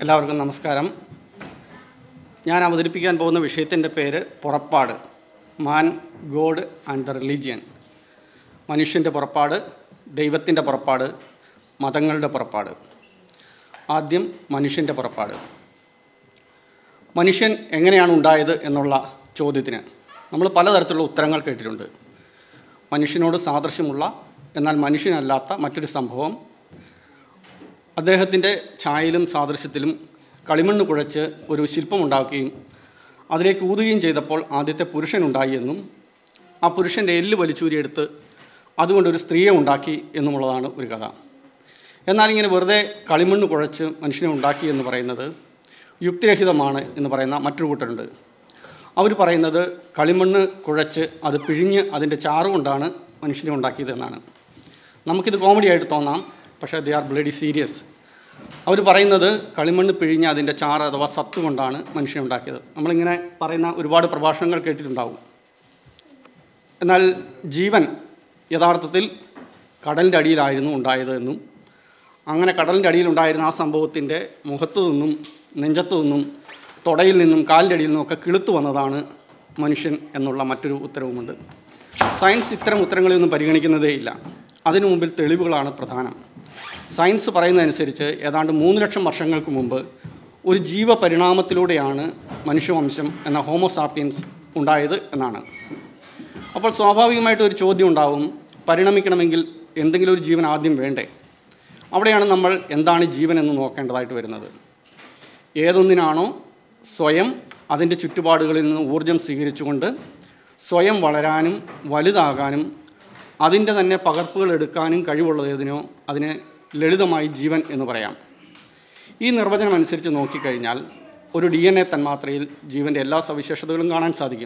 എല്ലാവർക്കും നമസ്കാരം ഞാൻ അവതരിപ്പിക്കാൻ പോകുന്ന വിഷയത്തിൻ്റെ പേര് പുറപ്പാട് man god and the religion മനുഷ്യൻ്റെ പുറപ്പാട് ദൈവത്തിൻ്റെ പുറപ്പാട് മതങ്ങളുടെ പുറപ്പാട് ആദ്യം മനുഷ്യൻ്റെ പുറപ്പാട് മനുഷ്യൻ എങ്ങനെയാണ് ഉണ്ടായത് എന്നുള്ള ചോദ്യത്തിന് നമ്മൾ പലതരത്തിലുള്ള ഉത്തരങ്ങൾ കേട്ടിട്ടുണ്ട് മനുഷ്യനോട് സാദൃശ്യമുള്ള എന്നാൽ മനുഷ്യനല്ലാത്ത മറ്റൊരു സംഭവം അദ്ദേഹത്തിൻ്റെ ഛായയിലും സാദൃശ്യത്തിലും കളിമണ്ണ് കുഴച്ച് ഒരു ശില്പമുണ്ടാക്കുകയും അതിലേക്ക് ഊതുകയും ചെയ്തപ്പോൾ ആദ്യത്തെ പുരുഷനുണ്ടായി എന്നും ആ പുരുഷൻ്റെ എല്ല് വലിച്ചൂരിയെടുത്ത് അതുകൊണ്ടൊരു സ്ത്രീയെ ഉണ്ടാക്കി എന്നുമുള്ളതാണ് ഒരു കഥ എന്നാൽ ഇങ്ങനെ വെറുതെ കളിമണ്ണ് കുഴച്ച് മനുഷ്യനെ ഉണ്ടാക്കി എന്ന് പറയുന്നത് യുക്തിരഹിതമാണ് എന്ന് പറയുന്ന മറ്റൊരു കൂട്ടരുണ്ട് അവർ പറയുന്നത് കളിമണ്ണ് കുഴച്ച് അത് പിഴിഞ്ഞ് അതിൻ്റെ ചാറ് കൊണ്ടാണ് മനുഷ്യനെ ഉണ്ടാക്കിയത് എന്നാണ് നമുക്കിത് കോമഡി ആയിട്ട് തോന്നാം പക്ഷേ ദേ ആർ ബ്ലഡി സീരിയസ് അവർ പറയുന്നത് കളിമണ്ണ് പിഴിഞ്ഞ് അതിൻ്റെ ചാറ് അഥവാ സത്ത് കൊണ്ടാണ് മനുഷ്യനെ ഉണ്ടാക്കിയത് നമ്മളിങ്ങനെ പറയുന്ന ഒരുപാട് പ്രഭാഷണങ്ങൾ കേട്ടിട്ടുണ്ടാവും എന്നാൽ ജീവൻ യഥാർത്ഥത്തിൽ കടലിൻ്റെ അടിയിലായിരുന്നു ഉണ്ടായത് എന്നും അങ്ങനെ കടലിൻ്റെ അടിയിലുണ്ടായിരുന്ന ആ സംഭവത്തിൻ്റെ മുഖത്തു നിന്നും നെഞ്ചത്തു നിന്നും തുടയിൽ നിന്നും കാലിൻ്റെ അടിയിൽ നിന്നും ഒക്കെ കിളുത്തു വന്നതാണ് മനുഷ്യൻ എന്നുള്ള മറ്റൊരു ഉത്തരവുമുണ്ട് സയൻസ് ഇത്തരം ഉത്തരങ്ങളെയൊന്നും പരിഗണിക്കുന്നതേയില്ല അതിനു മുമ്പിൽ തെളിവുകളാണ് പ്രധാനം സയൻസ് പറയുന്നതനുസരിച്ച് ഏതാണ്ട് മൂന്ന് ലക്ഷം വർഷങ്ങൾക്ക് മുമ്പ് ഒരു ജീവപരിണാമത്തിലൂടെയാണ് മനുഷ്യവംശം എന്ന ഹോമോസാപ്പിയൻസ് ഉണ്ടായത് എന്നാണ് അപ്പോൾ സ്വാഭാവികമായിട്ട് ഒരു ചോദ്യം ഉണ്ടാവും പരിണമിക്കണമെങ്കിൽ എന്തെങ്കിലും ഒരു ജീവൻ ആദ്യം വേണ്ടേ അവിടെയാണ് നമ്മൾ എന്താണ് ജീവൻ എന്ന് നോക്കേണ്ടതായിട്ട് വരുന്നത് ഏതൊന്നിനാണോ സ്വയം അതിൻ്റെ ചുറ്റുപാടുകളിൽ നിന്ന് ഊർജം സ്വീകരിച്ചുകൊണ്ട് സ്വയം വളരാനും വലുതാകാനും അതിൻ്റെ തന്നെ പകർപ്പുകൾ എടുക്കാനും കഴിവുള്ളത് ഏതിനോ അതിനെ ലളിതമായി ജീവൻ എന്ന് പറയാം ഈ നിർവചനം അനുസരിച്ച് നോക്കിക്കഴിഞ്ഞാൽ ഒരു ഡി എൻ എ തന്മാത്രയിൽ ജീവൻ്റെ എല്ലാ സവിശേഷതകളും കാണാൻ സാധിക്കും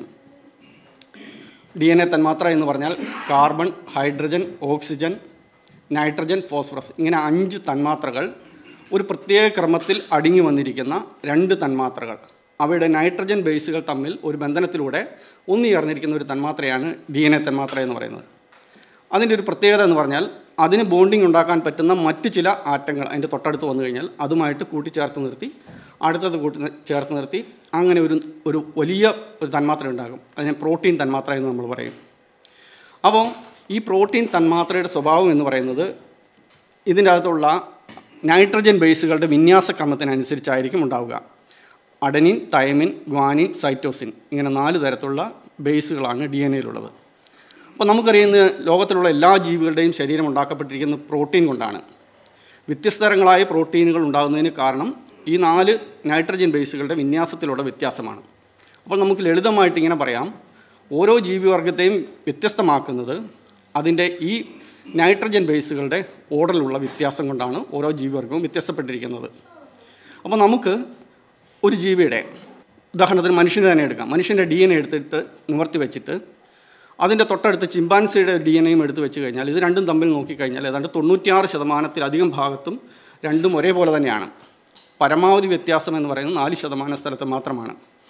ഡി എൻ എ തന്മാത്ര എന്ന് പറഞ്ഞാൽ carbon hydrogen oxygen nitrogen phosphorus ഇങ്ങനെ അഞ്ച് തന്മാത്രകൾ ഒരു പ്രത്യേക ക്രമത്തിൽ അടുങ്ങി വന്നിരിക്കുന്ന രണ്ട് തന്മാത്രകൾ അവയുടെ നൈട്രജൻ ബേസുകൾ തമ്മിൽ ഒരു ബന്ധനത്തിലൂടെ ഒന്നുചേർന്നിരിക്കുന്ന ഒരു തന്മാത്രയാണ് ഡി എൻ എ തന്മാത്ര എന്ന് പറയുന്നത് അതിൻ്റെ ഒരു പ്രത്യേകത എന്ന് പറഞ്ഞാൽ അതിന് ബോണ്ടിങ് ഉണ്ടാക്കാൻ പറ്റുന്ന മറ്റ് ചില ആറ്റങ്ങൾ അതിൻ്റെ തൊട്ടടുത്ത് വന്നു കഴിഞ്ഞാൽ അതുമായിട്ട് കൂട്ടിച്ചേർത്ത് നിർത്തി അടുത്തത് കൂട്ടി നി- ചേർത്ത് നിർത്തി അങ്ങനെ ഒരു ഒരു വലിയ ഒരു തന്മാത്ര ഉണ്ടാകും അതിനെ പ്രോട്ടീൻ തന്മാത്ര എന്ന് നമ്മൾ പറയും അപ്പോൾ ഈ പ്രോട്ടീൻ തന്മാത്രയുടെ സ്വഭാവം എന്ന് പറയുന്നത് ഇതിൻ്റെ അകത്തുള്ള നൈട്രജൻ ബേസുകളുടെ വിന്യാസ ക്രമത്തിനനുസരിച്ചായിരിക്കും ഉണ്ടാവുക അഡനിൻ തൈമിൻ ഗ്വാനിൻ സൈറ്റോസിൻ ഇങ്ങനെ നാല് തരത്തിലുള്ള ബേസുകളാണ് ഡി എൻ എയിലുള്ളത് അപ്പോൾ നമുക്കറിയുന്ന ലോകത്തിലുള്ള എല്ലാ ജീവികളുടെയും ശരീരം ഉണ്ടാക്കപ്പെട്ടിരിക്കുന്ന പ്രോട്ടീൻ കൊണ്ടാണ് വ്യത്യസ്ത തരങ്ങളായ പ്രോട്ടീനുകൾ ഉണ്ടാകുന്നതിന് കാരണം ഈ നാല് നൈട്രജൻ ബേസുകളുടെ വിന്യാസത്തിലുള്ള വ്യത്യാസമാണ് അപ്പോൾ നമുക്ക് ലളിതമായിട്ട് ഇങ്ങനെ പറയാം ഓരോ ജീവിവർഗത്തെയും വ്യത്യസ്തമാക്കുന്നത് അതിൻ്റെ ഈ നൈട്രജൻ ബേസുകളുടെ ഓർഡറിലുള്ള വ്യത്യാസം കൊണ്ടാണ് ഓരോ ജീവിവർഗവും വ്യത്യസ്തപ്പെട്ടിരിക്കുന്നത് അപ്പോൾ നമുക്ക് ഒരു ജീവിയുടെ ഉദാഹരണത്തിന് മനുഷ്യനെ തന്നെ എടുക്കാം മനുഷ്യൻ്റെ ഡി എൻ എ എടുത്തിട്ട് നിവർത്തി വെച്ചിട്ട് അതിൻ്റെ തൊട്ടടുത്ത് ചിമ്പാൻസിയുടെ ഡി എൻ എയും എടുത്ത് വെച്ച് കഴിഞ്ഞാൽ ഇത് രണ്ടും തമ്മിൽ നോക്കിക്കഴിഞ്ഞാൽ ഏതാണ്ട് തൊണ്ണൂറ്റിയാറ് ശതമാനത്തിലധികം ഭാഗത്തും രണ്ടും ഒരേപോലെ തന്നെയാണ് പരമാവധി വ്യത്യാസം എന്ന് പറയുന്നത് നാല് ശതമാനം സ്ഥലത്ത് മാത്രമാണ്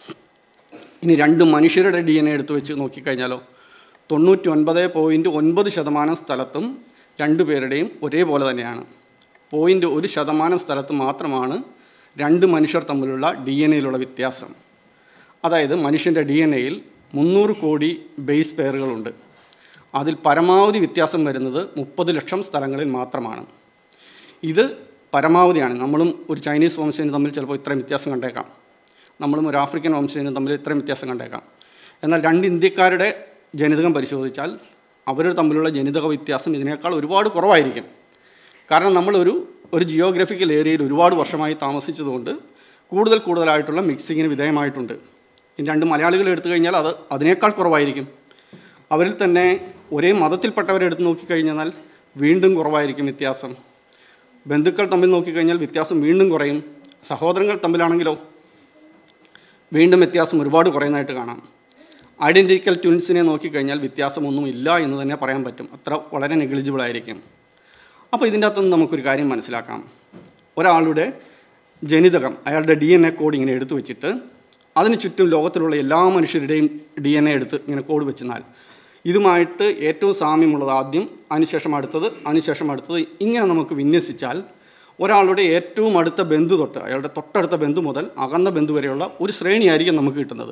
ഇനി രണ്ട് മനുഷ്യരുടെ ഡി എൻ എ എടുത്ത് വെച്ച് നോക്കിക്കഴിഞ്ഞാലോ തൊണ്ണൂറ്റി ഒൻപത് പോയിൻറ്റ് ഒൻപത് ശതമാനം സ്ഥലത്തും രണ്ടു പേരുടെയും ഒരേപോലെ തന്നെയാണ് പോയിൻറ്റ് ഒരു ശതമാനം സ്ഥലത്ത് മാത്രമാണ് രണ്ട് മനുഷ്യർ തമ്മിലുള്ള ഡി എൻ എയിലുള്ള വ്യത്യാസം അതായത് മനുഷ്യൻ്റെ ഡി എൻ എയിൽ മുന്നൂറ് കോടി ബേസ് പെയറുകളുണ്ട് അതിൽ പരമാവധി വ്യത്യാസം വരുന്നത് മുപ്പത് ലക്ഷം സ്ഥലങ്ങളിൽ മാത്രമാണ് ഇത് പരമാവധിയാണ് നമ്മളും ഒരു ചൈനീസ് വംശജനും തമ്മിൽ ചിലപ്പോൾ ഇത്രയും വ്യത്യാസം കണ്ടേക്കാം നമ്മളും ഒരു ആഫ്രിക്കൻ വംശജനും തമ്മിൽ ഇത്രയും വ്യത്യാസം കണ്ടേക്കാം എന്നാൽ രണ്ട് ഇന്ത്യക്കാരുടെ ജനിതകം പരിശോധിച്ചാൽ അവർ തമ്മിലുള്ള ജനിതക വ്യത്യാസം ഇതിനേക്കാൾ ഒരുപാട് കുറവായിരിക്കും കാരണം നമ്മളൊരു ഒരു ജിയോഗ്രഫിക്കൽ ഏരിയയിൽ ഒരുപാട് വർഷമായി താമസിച്ചതുകൊണ്ട് കൂടുതൽ കൂടുതലായിട്ടുള്ള മിക്സിങ്ങിന് വിധേയമായിട്ടുണ്ട് ഇനി രണ്ട് മലയാളികൾ എടുത്തു കഴിഞ്ഞാൽ അത് അതിനേക്കാൾ കുറവായിരിക്കും അവരിൽ തന്നെ ഒരേ മതത്തിൽപ്പെട്ടവരെ എടുത്ത് നോക്കിക്കഴിഞ്ഞാൽ വീണ്ടും കുറവായിരിക്കും വ്യത്യാസം ബന്ധുക്കൾ തമ്മിൽ നോക്കിക്കഴിഞ്ഞാൽ വ്യത്യാസം വീണ്ടും കുറയും സഹോദരങ്ങൾ തമ്മിലാണെങ്കിലോ വീണ്ടും വ്യത്യാസം ഒരുപാട് കുറയുന്നതായിട്ട് കാണാം ഐഡൻറ്റിക്കൽ ട്വിൻസിനെ നോക്കിക്കഴിഞ്ഞാൽ വ്യത്യാസമൊന്നും ഇല്ല എന്ന് തന്നെ പറയാൻ പറ്റും അത്ര വളരെ നെഗ്ലിജിബിൾ ആയിരിക്കും അപ്പോൾ ഇതിൻ്റെ അകത്തുനിന്ന് നമുക്കൊരു കാര്യം മനസ്സിലാക്കാം ഒരാളുടെ ജനിതകം അയാളുടെ ഡി എൻ എ കോഡ് ഇങ്ങനെ എടുത്തു വെച്ചിട്ട് അതിന് ചുറ്റും ലോകത്തിലുള്ള എല്ലാ മനുഷ്യരുടെയും ഡി എൻ എ എടുത്ത് ഇങ്ങനെ കോഡ് വെച്ചെന്നാൽ ഇതുമായിട്ട് ഏറ്റവും സാമ്യമുള്ളത് ആദ്യം അതിനുശേഷം അടുത്തത് അതിനുശേഷം അടുത്തത് ഇങ്ങനെ നമുക്ക് വിന്യസിച്ചാൽ ഒരാളുടെ ഏറ്റവും അടുത്ത ബന്ധു തൊട്ട് അയാളുടെ തൊട്ടടുത്ത ബന്ധു മുതൽ അകന്ന ബന്ധു വരെയുള്ള ഒരു ശ്രേണിയായിരിക്കും നമുക്ക് കിട്ടുന്നത്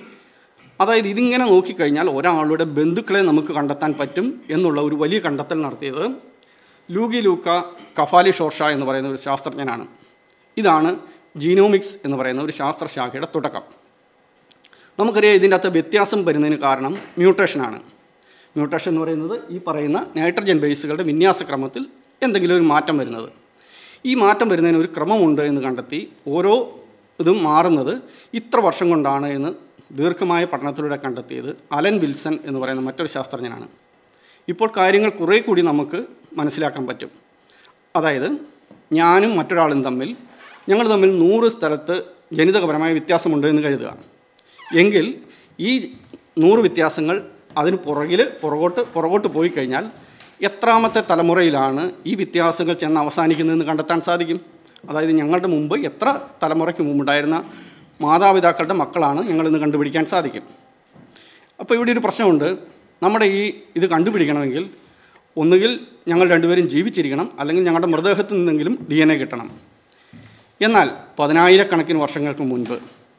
അതായത് ഇതിങ്ങനെ നോക്കിക്കഴിഞ്ഞാൽ ഒരാളുടെ ബന്ധുക്കളെ നമുക്ക് കണ്ടെത്താൻ പറ്റും എന്നുള്ള ഒരു വലിയ കണ്ടെത്തൽ നടത്തിയത് ലൂഗി ലൂക്ക കഫാലി ഷോർഷ എന്ന് പറയുന്ന ഒരു ശാസ്ത്രജ്ഞനാണ് ഇതാണ് ജീനോമിക്സ് എന്ന് പറയുന്ന ഒരു ശാസ്ത്രശാഖയുടെ തുടക്കം നമുക്കറിയാം ഇതിൻ്റെ അകത്ത് വ്യത്യാസം വരുന്നതിന് കാരണം മ്യൂട്ടേഷനാണ് മ്യൂട്ടേഷൻ എന്ന് പറയുന്നത് ഈ പറയുന്ന നൈട്രജൻ ബേസുകളുടെ വിന്യാസക്രമത്തിൽ എന്തെങ്കിലും ഒരു മാറ്റം വരുന്നത് ഈ മാറ്റം വരുന്നതിന് ഒരു ക്രമമുണ്ട് എന്ന് കണ്ടെത്തി ഓരോ ഇതും മാറുന്നത് ഇത്ര വർഷം കൊണ്ടാണ് എന്ന് ദീർഘമായ പഠനത്തിലൂടെ കണ്ടെത്തിയത് അലൻ വിൽസൺ എന്ന് പറയുന്ന മറ്റൊരു ശാസ്ത്രജ്ഞനാണ് ഇപ്പോൾ കാര്യങ്ങൾ കുറേ കൂടി നമുക്ക് മനസ്സിലാക്കാൻ പറ്റും അതായത് ഞാനും മറ്റൊരാളും തമ്മിൽ ഞങ്ങൾ തമ്മിൽ നൂറ് സ്ഥലത്ത് ജനിതകപരമായ വ്യത്യാസമുണ്ട് എന്ന് കരുതുക എങ്കിൽ ഈ നൂറ് വ്യത്യാസങ്ങൾ അതിന് പുറകിൽ പുറകോട്ട് പുറകോട്ട് പോയി കഴിഞ്ഞാൽ എത്രാമത്തെ തലമുറയിലാണ് ഈ വ്യത്യാസങ്ങൾ ചെന്ന് അവസാനിക്കുന്നതെന്ന് കണ്ടെത്താൻ സാധിക്കും അതായത് ഞങ്ങളുടെ മുമ്പ് എത്ര തലമുറയ്ക്ക് മുമ്പുണ്ടായിരുന്ന മാതാപിതാക്കളുടെ മക്കളാണ് ഞങ്ങളിന്ന് കണ്ടുപിടിക്കാൻ സാധിക്കും അപ്പോൾ ഇവിടെ ഒരു പ്രശ്നമുണ്ട് നമ്മുടെ ഈ ഇത് കണ്ടുപിടിക്കണമെങ്കിൽ ഒന്നുകിൽ ഞങ്ങൾ രണ്ടുപേരും ജീവിച്ചിരിക്കണം അല്ലെങ്കിൽ ഞങ്ങളുടെ മൃതദേഹത്തിൽ നിന്നെങ്കിലും ഡി എൻ എ കിട്ടണം എന്നാൽ പതിനായിരക്കണക്കിന് വർഷങ്ങൾക്ക് മുൻപ്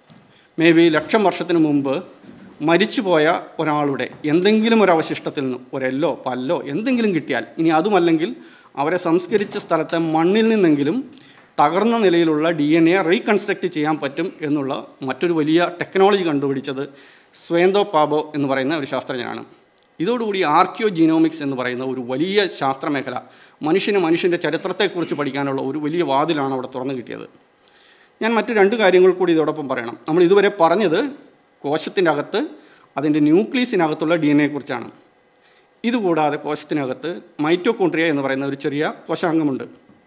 മേ ബി ലക്ഷം വർഷത്തിന് മുമ്പ് മരിച്ചുപോയ ഒരാളുടെ എന്തെങ്കിലും ഒരു അവശിഷ്ടത്തിൽ നിന്ന് ഒരെല്ലോ പല്ലോ എന്തെങ്കിലും കിട്ടിയാൽ ഇനി അതുമല്ലെങ്കിൽ അവരെ സംസ്കരിച്ച സ്ഥലത്തെ മണ്ണിൽ നിന്നെങ്കിലും തകർന്ന നിലയിലുള്ള ഡി എൻ എ റീകൺസ്ട്രക്റ്റ് ചെയ്യാൻ പറ്റും എന്നുള്ള മറ്റൊരു വലിയ ടെക്നോളജി കണ്ടുപിടിച്ചത് സ്വയന്തോ പാബോ എന്ന് പറയുന്ന ഒരു ശാസ്ത്രജ്ഞനാണ് ഇതോടുകൂടി ആർക്കിയോ ജീനോമിക്സ് എന്ന് പറയുന്ന ഒരു വലിയ ശാസ്ത്രമേഖല മനുഷ്യന് മനുഷ്യൻ്റെ ചരിത്രത്തെക്കുറിച്ച് പഠിക്കാനുള്ള ഒരു വലിയ വാതിലാണ് അവിടെ തുറന്നു കിട്ടിയത് ഞാൻ മറ്റു രണ്ട് കാര്യങ്ങൾ കൂടി ഇതോടൊപ്പം പറയണം നമ്മൾ ഇതുവരെ പറഞ്ഞത് കോശത്തിൻ്റെ അകത്ത് അതിൻ്റെ ന്യൂക്ലിയസിനകത്തുള്ള ഡി എൻ എയെക്കുറിച്ചാണ് ഇതുകൂടാതെ കോശത്തിനകത്ത് മൈറ്റോകോൺട്രിയ എന്ന് പറയുന്ന ഒരു ചെറിയ കോശാംഗമുണ്ട്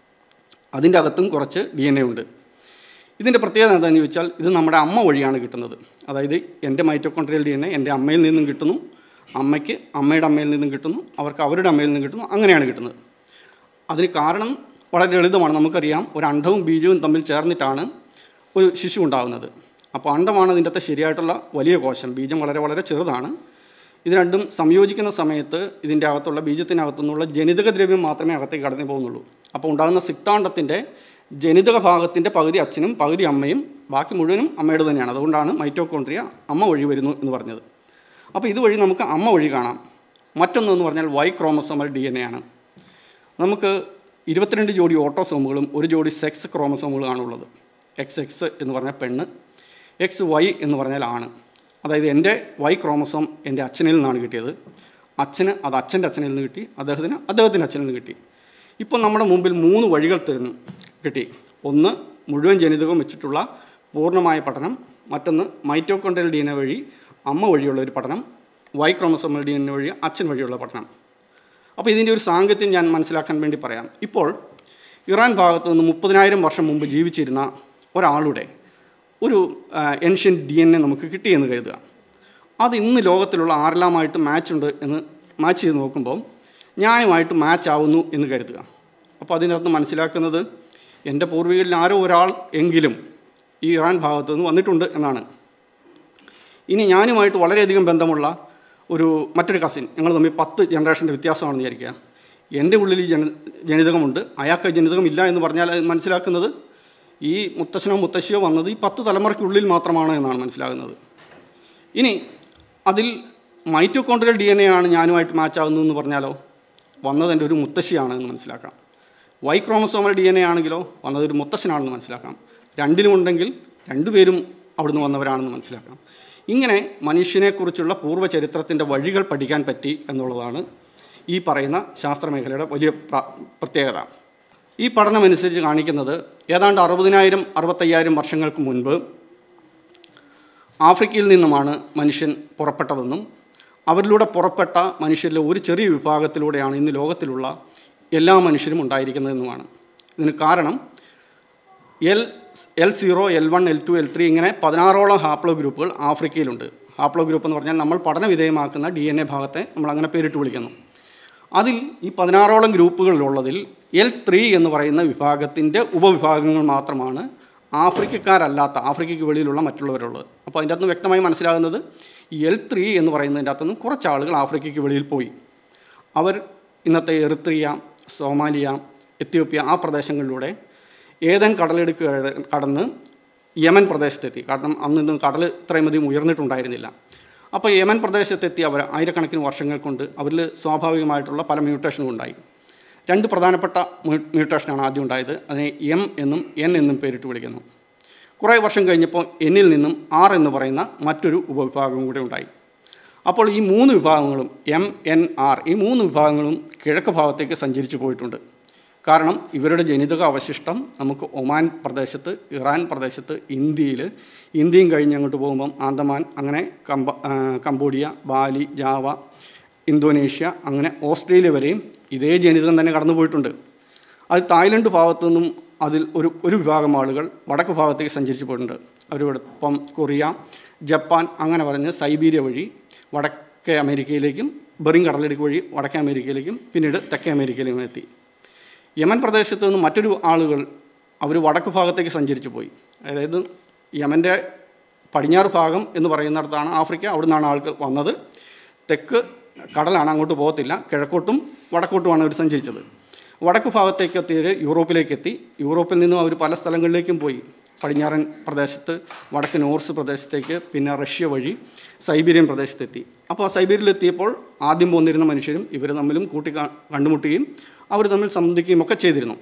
അതിൻ്റെ അകത്തും കുറച്ച് ഡി എൻ എ ഉണ്ട് ഇതിൻ്റെ പ്രത്യേകത എന്താണെന്ന് ചോദിച്ചാൽ ഇത് നമ്മുടെ അമ്മ വഴിയാണ് കിട്ടുന്നത് അതായത് എൻ്റെ മൈറ്റോകോൺട്രിയൽ ഡി എൻ എ എൻ്റെ അമ്മയിൽ നിന്നും കിട്ടുന്നു അമ്മയ്ക്ക് അമ്മയുടെ അമ്മയിൽ നിന്നും കിട്ടുന്നു അവർക്ക് അവരുടെ അമ്മയിൽ നിന്നും കിട്ടുന്നു അങ്ങനെയാണ് കിട്ടുന്നത് അതിന് കാരണം വളരെ ലളിതമാണ് നമുക്കറിയാം ഒരു അണ്ഡവും ബീജവും തമ്മിൽ ചേർന്നിട്ടാണ് ഒരു ശിശു ഉണ്ടാകുന്നത് അപ്പോൾ അണ്ഡമാണ് അതിൻ്റെ അകത്ത് ശരിയായിട്ടുള്ള വലിയ കോശം ബീജം വളരെ വളരെ ചെറുതാണ് ഇത് രണ്ടും സംയോജിക്കുന്ന സമയത്ത് ഇതിൻ്റെ അകത്തുള്ള ബീജത്തിനകത്തു നിന്നുള്ള ജനിതക ദ്രവ്യം മാത്രമേ അകത്തേക്ക് കടന്നു പോകുന്നുള്ളൂ അപ്പോൾ ഉണ്ടാകുന്ന സിക്താണ്ഡത്തിൻ്റെ ജനിതക ഭാഗത്തിൻ്റെ പകുതി അച്ഛനും പകുതി അമ്മയും ബാക്കി മുഴുവനും അമ്മയുടെ തന്നെയാണ് അതുകൊണ്ടാണ് മൈറ്റോകോൺട്രിയ അമ്മ വഴി വരുന്നു എന്ന് പറഞ്ഞത് അപ്പോൾ ഇതുവഴി നമുക്ക് അമ്മ വഴി കാണാം മറ്റൊന്നെന്ന് പറഞ്ഞാൽ Y chromosomal D N A ആണ് നമുക്ക് ഇരുപത്തിരണ്ട് ജോഡി ഓട്ടോസോമുകളും ഒരു ജോഡി സെക്സ് ക്രോമസോമുകളുമാണ് ഉള്ളത് എക്സ് എക്സ് എന്ന് പറഞ്ഞാൽ പെണ്ണ് എക്സ് വൈ എന്ന് പറഞ്ഞാൽ ആണ് അതായത് എൻ്റെ വൈ ക്രോമസോം എൻ്റെ അച്ഛനിൽ നിന്നാണ് കിട്ടിയത് അച്ഛന് അത് അച്ഛൻ്റെ അച്ഛനിൽ നിന്ന് കിട്ടി അദ്ദേഹത്തിന് അദ്ദേഹത്തിൻ്റെ അച്ഛനിൽ നിന്ന് കിട്ടി ഇപ്പോൾ നമ്മുടെ മുമ്പിൽ മൂന്ന് വഴികൾ തരുന്നു കിട്ടി ഒന്ന് മുഴുവൻ ജനിതകം വെച്ചിട്ടുള്ള പൂർണ്ണമായ പഠനം മറ്റൊന്ന് മൈറ്റോകോൺഡ്രിയൽ ഡി എൻ എ വഴി അമ്മ വഴിയുള്ള ഒരു പഠനം Y chromosomal D N A വഴി അച്ഛൻ വഴിയുള്ള പഠനം അപ്പോൾ ഇതിൻ്റെ ഒരു സാങ്കത്യം ഞാൻ മനസ്സിലാക്കാൻ വേണ്ടി പറയാം ഇപ്പോൾ ഇറാൻ ഭാഗത്ത് നിന്ന് മുപ്പതിനായിരം വർഷം മുമ്പ് ജീവിച്ചിരുന്ന ഒരാളുടെ ഒരു എൻഷ്യൻ ഡി എൻ എ നമുക്ക് കിട്ടിയെന്ന് കരുതുക അത് ഇന്ന് ലോകത്തിലുള്ള ആരെല്ലാമായിട്ട് മാച്ച് ഉണ്ട് എന്ന് മാച്ച് ചെയ്ത് നോക്കുമ്പോൾ ഞാനുമായിട്ട് മാച്ച് ആവുന്നു എന്ന് കരുതുക അപ്പോൾ അതിനകത്ത് മനസ്സിലാക്കുന്നത് എൻ്റെ പൂർവികരിൽ ആരോ ഒരാൾ എങ്കിലും ഈ ഇറാൻ ഭാഗത്തു നിന്ന് വന്നിട്ടുണ്ട് എന്നാണ് ഇനി ഞാനുമായിട്ട് വളരെയധികം ബന്ധമുള്ള ഒരു മറ്റൊരു കസിൻ ഞങ്ങൾ തമ്മിൽ പത്ത് ജനറേഷൻ്റെ വ്യത്യാസമാണെന്ന് വിചാരിക്കുക എൻ്റെ ഉള്ളിൽ ഈ ജന ജനിതകമുണ്ട് അയാൾക്ക് ജനിതകമില്ല എന്ന് പറഞ്ഞാൽ അത് മനസ്സിലാക്കുന്നത് ഈ മുത്തശ്ശനോ മുത്തശ്ശിയോ വന്നത് ഈ പത്ത് തലമുറയ്ക്കുള്ളിൽ മാത്രമാണ് എന്നാണ് മനസ്സിലാകുന്നത് ഇനി അതിൽ മൈറ്റോകോൺഡ്രിയൽ ഡി എൻ എ ആണ് ഞാനുമായിട്ട് മാച്ച് ആകുന്നതെന്ന് പറഞ്ഞാലോ വന്നത് എൻ്റെ ഒരു മുത്തശ്ശിയാണ് എന്ന് മനസ്സിലാക്കാം Y chromosomal D N A ആണെങ്കിലോ വന്നത് ഒരു മുത്തശ്ശനാണെന്ന് മനസ്സിലാക്കാം രണ്ടിലും ഉണ്ടെങ്കിൽ രണ്ടുപേരും അവിടുന്ന് വന്നവരാണെന്ന് മനസ്സിലാക്കാം ഇങ്ങനെ മനുഷ്യനെക്കുറിച്ചുള്ള പൂർവ്വ ചരിത്രത്തിൻ്റെ വഴികൾ പഠിക്കാൻ പറ്റി എന്നുള്ളതാണ് ഈ പറയുന്ന ശാസ്ത്രമേഖലയുടെ വലിയ പ്ര- പ്രത്യേകത ഈ പഠനമനുസരിച്ച് കാണിക്കുന്നത് ഏതാണ്ട് അറുപതിനായിരം അറുപത്തയ്യായിരം വർഷങ്ങൾക്ക് മുൻപ് ആഫ്രിക്കയിൽ നിന്നുമാണ് മനുഷ്യൻ പുറപ്പെട്ടതെന്നും അവരിലൂടെ പുറപ്പെട്ട മനുഷ്യരിലെ ഒരു ചെറിയ വിഭാഗത്തിലൂടെയാണ് ഇന്ന് ലോകത്തിലുള്ള എല്ലാ മനുഷ്യരും ഉണ്ടായിരിക്കുന്നതെന്നുമാണ് ഇതിന് കാരണം L L zero L one L two L three ഇങ്ങനെ പതിനാറോളം ഹാപ്ലോ ഗ്രൂപ്പുകൾ ആഫ്രിക്കയിലുണ്ട് ഹാപ്ലോ ഗ്രൂപ്പ് എന്ന് പറഞ്ഞാൽ നമ്മൾ പഠന വിധേയമാക്കുന്ന ഡി എൻ എ ഭാഗത്തെ നമ്മൾ അങ്ങനെ പേരിട്ട് വിളിക്കുന്നു അതിൽ ഈ പതിനാറോളം ഗ്രൂപ്പുകളിലുള്ളതിൽ എൽ ത്രീ എന്ന് പറയുന്ന വിഭാഗത്തിൻ്റെ ഉപവിഭാഗങ്ങൾ മാത്രമാണ് ആഫ്രിക്കക്കാരല്ലാത്ത ആഫ്രിക്കയ്ക്ക് വെളിയിലുള്ള മറ്റുള്ളവരുള്ളത് അപ്പോൾ അതിൻ്റെ അകത്ത് വ്യക്തമായി മനസ്സിലാകുന്നത് ഈ എൽ ത്രീ എന്ന് പറയുന്നതിൻ്റെ അകത്തുനിന്ന് കുറച്ച് ആളുകൾ ആഫ്രിക്കയ്ക്ക് വെളിയിൽ പോയി അവർ ഇന്നത്തെ എറിത്രിയ സോമാലിയ എത്യോപ്യ ആ പ്രദേശങ്ങളിലൂടെ ഏതൻ കടലെടുക്ക് കട- കടന്ന് യമൻ പ്രദേശത്തെത്തി കാരണം അന്ന് കടൽ ഇത്രയും അധികം ഉയർന്നിട്ടുണ്ടായിരുന്നില്ല അപ്പോൾ യമൻ പ്രദേശത്തെത്തി അവർ ആയിരക്കണക്കിന് വർഷങ്ങൾ കൊണ്ട് അവരിൽ സ്വാഭാവികമായിട്ടുള്ള പല മ്യൂട്ടേഷനും ഉണ്ടായി രണ്ട് പ്രധാനപ്പെട്ട മ്യൂ- മ്യൂട്ടേഷനാണ് ആദ്യം ഉണ്ടായത് അതിനെ എം എന്നും എൻ എന്നും പേരിട്ട് വിളിക്കുന്നു കുറേ വർഷം കഴിഞ്ഞപ്പോൾ എന്നിൽ നിന്നും ആർ എന്ന് പറയുന്ന മറ്റൊരു ഉപവിഭാഗം കൂടെ ഉണ്ടായി അപ്പോൾ ഈ മൂന്ന് വിഭാഗങ്ങളും എം എൻ ആർ ഈ മൂന്ന് വിഭാഗങ്ങളും കിഴക്ക് ഭാഗത്തേക്ക് സഞ്ചരിച്ചു പോയിട്ടുണ്ട് കാരണം ഇവരുടെ ജനിതക അവശിഷ്ടം നമുക്ക് ഒമാൻ പ്രദേശത്ത് ഇറാൻ പ്രദേശത്ത് ഇന്ത്യയിൽ ഇന്ത്യയും കഴിഞ്ഞ് അങ്ങോട്ട് പോകുമ്പം ആന്തമാൻ അങ്ങനെ കമ്പ ആ, കംബോഡിയ ബാലി ജാവ ഇന്തോനേഷ്യ അങ്ങനെ ഓസ്ട്രേലിയ വരെയും ഇതേ ജനിതകം തന്നെ കടന്നു പോയിട്ടുണ്ട് അത് തായ്ലൻഡ് ഭാഗത്തു നിന്നും അതിൽ ഒരു ഒരു വിഭാഗം ആളുകൾ വടക്ക് ഭാഗത്തേക്ക് സഞ്ചരിച്ചു പോയിട്ടുണ്ട് അവരോടൊപ്പം കൊറിയ ജപ്പാൻ അങ്ങനെ പറഞ്ഞ് സൈബീരിയ വഴി വടക്കേ അമേരിക്കയിലേക്കും ബെറിങ് കടലിടുക്ക് വഴി വടക്കേ അമേരിക്കയിലേക്കും പിന്നീട് തെക്കേ അമേരിക്കയിലേക്കും എത്തി യമൻ പ്രദേശത്ത് നിന്ന് മറ്റൊരു ആളുകൾ അവർ വടക്ക് ഭാഗത്തേക്ക് സഞ്ചരിച്ചു പോയി അതായത് യമൻ്റെ പടിഞ്ഞാറ് ഭാഗം എന്ന് പറയുന്നിടത്താണ് ആഫ്രിക്ക അവിടെ നിന്നാണ് ആൾക്കാർ വന്നത് തെക്ക് കടലാണ് അങ്ങോട്ട് പോകത്തില്ല കിഴക്കോട്ടും വടക്കോട്ടുമാണ് അവർ സഞ്ചരിച്ചത് വടക്ക് ഭാഗത്തേക്ക് എത്തിയത് യൂറോപ്പിലേക്ക് എത്തി യൂറോപ്പിൽ നിന്നും അവർ പല സ്ഥലങ്ങളിലേക്കും പോയി പടിഞ്ഞാറൻ പ്രദേശത്ത് വടക്ക് നോർസ് പ്രദേശത്തേക്ക് പിന്നെ റഷ്യ വഴി സൈബീരിയൻ പ്രദേശത്തെത്തി അപ്പോൾ ആ സൈബീരിയയിലെത്തിയപ്പോൾ ആദ്യം പോന്നിരുന്ന മനുഷ്യരും ഇവർ തമ്മിലും കൂട്ടി കാ- കണ്ടുമുട്ടുകയും അവർ തമ്മിൽ സംബന്ധിക്കുകയും ഒക്കെ ചെയ്തിരുന്നു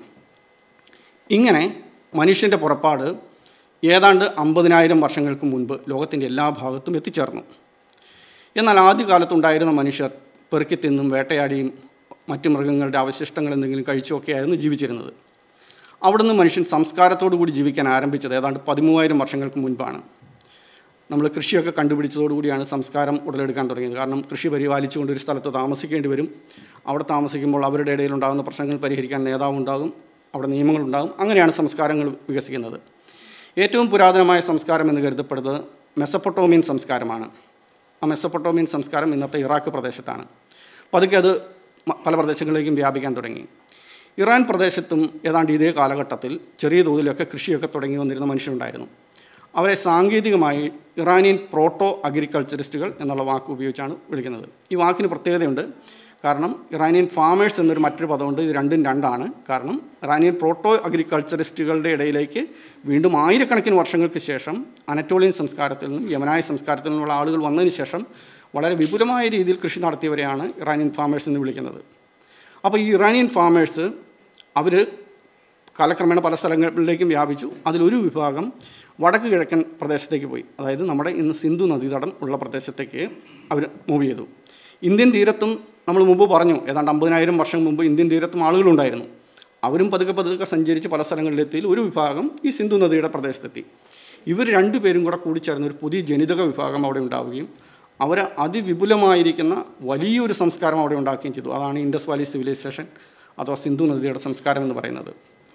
ഇങ്ങനെ മനുഷ്യൻ്റെ പുറപ്പാട് ഏതാണ്ട് അമ്പതിനായിരം വർഷങ്ങൾക്ക് മുൻപ് ലോകത്തിൻ്റെ എല്ലാ ഭാഗത്തും എത്തിച്ചേർന്നു എന്നാൽ ആദ്യകാലത്തുണ്ടായിരുന്ന മനുഷ്യർ പെറുക്കി തിന്നും വേട്ടയാടിയും മറ്റ് മൃഗങ്ങളുടെ അവശിഷ്ടങ്ങൾ എന്തെങ്കിലും കഴിച്ചുമൊക്കെയായിരുന്നു ജീവിച്ചിരുന്നത് അവിടുന്ന് മനുഷ്യൻ സംസ്കാരത്തോടു കൂടി ജീവിക്കാൻ ആരംഭിച്ചത് ഏതാണ്ട് പതിമൂവായിരം വർഷങ്ങൾക്ക് മുൻപാണ് നമ്മൾ കൃഷിയൊക്കെ കണ്ടുപിടിച്ചതോടുകൂടിയാണ് സംസ്കാരം ഉടലെടുക്കാൻ തുടങ്ങിയത് കാരണം കൃഷി പരിപാലിച്ചുകൊണ്ട് ഒരു സ്ഥലത്ത് താമസിക്കേണ്ടി വരും അവിടെ താമസിക്കുമ്പോൾ അവരുടെ ഇടയിലുണ്ടാകുന്ന പ്രശ്നങ്ങൾ പരിഹരിക്കാൻ നേതാവുണ്ടാകും അവിടെ നിയമങ്ങളുണ്ടാകും അങ്ങനെയാണ് സംസ്കാരങ്ങൾ വികസിക്കുന്നത് ഏറ്റവും പുരാതനമായ സംസ്കാരം എന്ന് കരുതപ്പെടുന്നത് മെസ്സപ്പൊട്ടോമിയൻ സംസ്കാരമാണ് ആ മെസ്സപ്പൊട്ടോമിയൻ സംസ്കാരം ഇന്നത്തെ ഇറാഖ് പ്രദേശത്താണ് പതുക്കെ അത് മ- പല പ്രദേശങ്ങളിലേക്കും വ്യാപിക്കാൻ തുടങ്ങി ഇറാൻ പ്രദേശത്തും ഏതാണ്ട് ഇതേ കാലഘട്ടത്തിൽ ചെറിയ തോതിലൊക്കെ കൃഷിയൊക്കെ തുടങ്ങി വന്നിരുന്ന മനുഷ്യരുണ്ടായിരുന്നു അവരെ സാങ്കേതികമായി ഇറാനിയൻ പ്രോട്ടോ അഗ്രികൾച്ചറിസ്റ്റുകൾ എന്നുള്ള വാക്ക് ഉപയോഗിച്ചാണ് വിളിക്കുന്നത് ഈ വാക്കിന് പ്രത്യേകതയുണ്ട് കാരണം ഇറാനിയൻ ഫാമേഴ്സ് എന്നൊരു മറ്റൊരു പദമുണ്ട് ഇത് രണ്ടും രണ്ടാണ് കാരണം ഇറാനിയൻ പ്രോട്ടോ അഗ്രികൾച്ചറിസ്റ്റുകളുടെ ഇടയിലേക്ക് വീണ്ടും ആയിരക്കണക്കിന് വർഷങ്ങൾക്ക് ശേഷം അനറ്റോളിയൻ സംസ്കാരത്തിൽ നിന്നും യമനായ സംസ്കാരത്തിൽ നിന്നുള്ള ആളുകൾ വന്നതിന് ശേഷം വളരെ വിപുലമായ രീതിയിൽ കൃഷി നടത്തിയവരെയാണ് ഇറാനിയൻ ഫാമേഴ്സ് എന്ന് വിളിക്കുന്നത് അപ്പോൾ ഈ ഇറാനിയൻ ഫാമേഴ്സ് അവർ കാലക്രമേണ പല സ്ഥലങ്ങളിലേക്കും വ്യാപിച്ചു അതിലൊരു വിഭാഗം വടക്ക് കിഴക്കൻ പ്രദേശത്തേക്ക് പോയി അതായത് നമ്മുടെ ഇന്ന് സിന്ധു നദീതടം ഉള്ള പ്രദേശത്തേക്ക് അവർ മൂവ് ചെയ്തു ഇന്ത്യൻ തീരത്തും നമ്മൾ മുമ്പ് പറഞ്ഞു ഏതാണ്ട് അമ്പതിനായിരം വർഷം മുമ്പ് ഇന്ത്യൻ തീരത്തും ആളുകളുണ്ടായിരുന്നു അവരും പതുക്കെ പതുക്കെ സഞ്ചരിച്ച് പല സ്ഥലങ്ങളിലെത്തി ഒരു വിഭാഗം ഈ സിന്ധു നദിയുടെ പ്രദേശത്തെത്തി ഇവർ രണ്ടുപേരും കൂടെ കൂടിച്ചേർന്ന് ഒരു പുതിയ ജനിതക വിഭാഗം അവിടെ ഉണ്ടാവുകയും അവർ അതിവിപുലമായിരിക്കുന്ന വലിയൊരു സംസ്കാരം അവിടെ ഉണ്ടാക്കുകയും ചെയ്തു അതാണ് ഇൻഡസ് വാലി സിവിലൈസേഷൻ അഥവാ സിന്ധു നദിയുടെ സംസ്കാരം എന്ന് പറയുന്നത്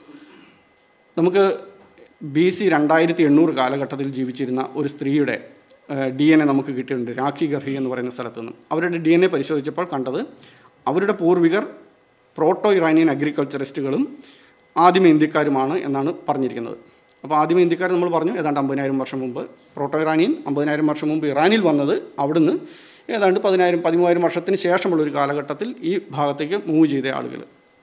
നമുക്ക് ബി സി രണ്ടായിരത്തി എണ്ണൂറ് കാലഘട്ടത്തിൽ ജീവിച്ചിരുന്ന ഒരു സ്ത്രീയുടെ ഡി എൻ എ നമുക്ക് കിട്ടിയിട്ടുണ്ട് രാഖി ഗർഹി എന്ന് പറയുന്ന സ്ഥലത്ത് നിന്നും അവരുടെ ഡി എൻ എ പരിശോധിച്ചപ്പോൾ കണ്ടത് അവരുടെ പൂർവികർ പ്രോട്ടോ ഇറാനിയൻ അഗ്രികൾച്ചറിസ്റ്റുകളും ആദിമ ഇന്ത്യക്കാരുമാണ് എന്നാണ് പറഞ്ഞിരിക്കുന്നത് അപ്പോൾ ആദിമ ഇന്ത്യക്കാർ നമ്മൾ പറഞ്ഞു ഏതാണ്ട് അമ്പതിനായിരം വർഷം മുമ്പ് പ്രോട്ടോ ഇറാനിയൻ അമ്പതിനായിരം വർഷം മുമ്പ് ഇറാനിൽ വന്നത് അവിടുന്ന് ഏതാണ്ട് പതിനായിരം പതിമൂവായിരം വർഷത്തിന് ശേഷമുള്ള ഒരു കാലഘട്ടത്തിൽ ഈ ഭാഗത്തേക്ക് മൂവ് ചെയ്ത ആളുകൾ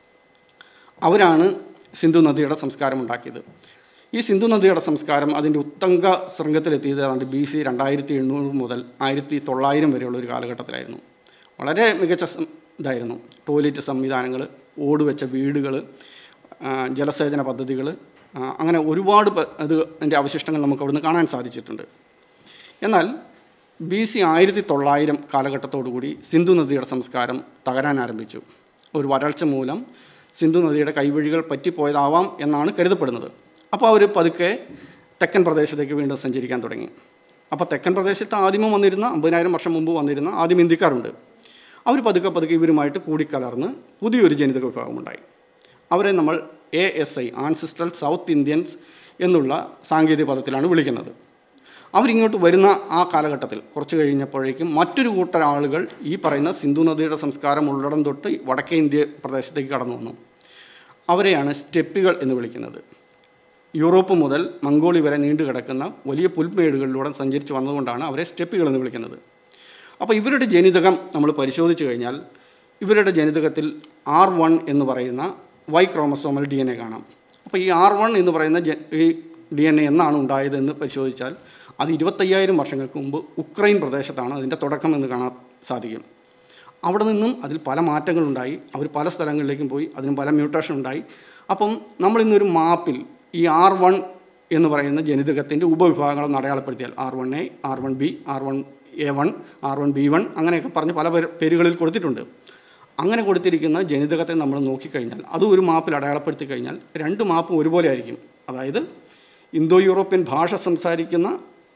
അവരാണ് സിന്ധു നദിയുടെ സംസ്കാരം ഉണ്ടാക്കിയത് ഈ സിന്ധു നദിയുടെ സംസ്കാരം അതിൻ്റെ ഉത്തങ്ക ശൃംഗത്തിലെത്തിയത് ഏതാണ്ട് ബി സി രണ്ടായിരത്തി എണ്ണൂറ് മുതൽ ആയിരത്തി തൊള്ളായിരം വരെയുള്ള ഒരു കാലഘട്ടത്തിലായിരുന്നു വളരെ മികച്ച സം- ഇതായിരുന്നു ടോയ്ലറ്റ് സംവിധാനങ്ങൾ ഓടുവെച്ച വീടുകൾ ജലസേചന പദ്ധതികൾ അങ്ങനെ ഒരുപാട് പ- ഇത് അതിൻ്റെ അവശിഷ്ടങ്ങൾ നമുക്ക് അവിടുന്ന് കാണാൻ സാധിച്ചിട്ടുണ്ട് എന്നാൽ ബി സി ആയിരത്തി തൊള്ളായിരം കാലഘട്ടത്തോടുകൂടി സിന്ധു നദിയുടെ സംസ്കാരം തകരാൻ ആരംഭിച്ചു ഒരു വരൾച്ച മൂലം സിന്ധു നദിയുടെ കൈവഴികൾ പറ്റിപ്പോയതാവാം എന്നാണ് കരുതപ്പെടുന്നത് അപ്പോൾ അവർ പതുക്കെ തെക്കൻ പ്രദേശത്തേക്ക് വീണ്ടും സഞ്ചരിക്കാൻ തുടങ്ങി അപ്പോൾ തെക്കൻ പ്രദേശത്ത് ആദ്യമം വന്നിരുന്ന അമ്പതിനായിരം വർഷം മുമ്പ് വന്നിരുന്ന ആദ്യം ഇന്ത്യക്കാരുണ്ട് അവർ പതുക്കെ പതുക്കെ ഇവരുമായിട്ട് കൂടിക്കലർന്ന് പുതിയൊരു ജനിതക വിഭാഗമുണ്ടായി അവരെ നമ്മൾ A S I ancestral south Indians എന്നുള്ള സാങ്കേതിക പദത്തിലാണ് വിളിക്കുന്നത് അവരിങ്ങോട്ട് വരുന്ന ആ കാലഘട്ടത്തിൽ കുറച്ച് കഴിഞ്ഞപ്പോഴേക്കും മറ്റൊരു കൂട്ടം ആളുകൾ ഈ പറയുന്ന സിന്ധു നദിയുടെ സംസ്കാരം ഉള്ളിടം തൊട്ട് വടക്കേ ഇന്ത്യ പ്രദേശത്തേക്ക് കടന്നു വന്നു അവരെയാണ് സ്റ്റെപ്പികൾ എന്ന് വിളിക്കുന്നത് യൂറോപ്പ് മുതൽ മംഗോളി വരെ നീണ്ടു കിടക്കുന്ന വലിയ പുൽമേടുകളിലൂടെ സഞ്ചരിച്ച് വന്നതുകൊണ്ടാണ് അവരെ സ്റ്റെപ്പികൾ എന്ന് വിളിക്കുന്നത് അപ്പോൾ ഇവരുടെ ജനിതകം നമ്മൾ പരിശോധിച്ച് കഴിഞ്ഞാൽ ഇവരുടെ ജനിതകത്തിൽ ആർ വൺ എന്ന് പറയുന്ന Y chromosomal D N A കാണാം അപ്പോൾ ഈ ആർ വൺ എന്ന് പറയുന്ന ജെ ഈ ഡി എൻ എ എന്നാണ് ഉണ്ടായതെന്ന് പരിശോധിച്ചാൽ അത് ഇരുപത്തയ്യായിരം വർഷങ്ങൾക്ക് മുമ്പ് ഉക്രൈൻ പ്രദേശത്താണ് അതിൻ്റെ തുടക്കം എന്ന് കാണാൻ സാധിക്കും അവിടെ നിന്നും അതിൽ പല മാറ്റങ്ങളുണ്ടായി അവർ പല സ്ഥലങ്ങളിലേക്കും പോയി അതിന് പല മ്യൂട്ടേഷൻ ഉണ്ടായി അപ്പം നമ്മൾ ഇന്നൊരു മാപ്പിൽ ഈ ആർ വൺ എന്ന് പറയുന്ന ജനിതകത്തിൻ്റെ ഉപവിഭാഗങ്ങൾ അടയാളപ്പെടുത്തിയാൽ R one A R one B R one A one R one B one അങ്ങനെയൊക്കെ പറഞ്ഞ് പല പേര് പേരുകളിൽ കൊടുത്തിട്ടുണ്ട് അങ്ങനെ കൊടുത്തിരിക്കുന്ന ജനിതകത്തെ നമ്മൾ നോക്കിക്കഴിഞ്ഞാൽ അത് ഒരു മാപ്പിൽ അടയാളപ്പെടുത്തി കഴിഞ്ഞാൽ രണ്ട് മാപ്പും ഒരുപോലെ ആയിരിക്കും അതായത് ഇന്തോ യൂറോപ്യൻ ഭാഷ സംസാരിക്കുന്ന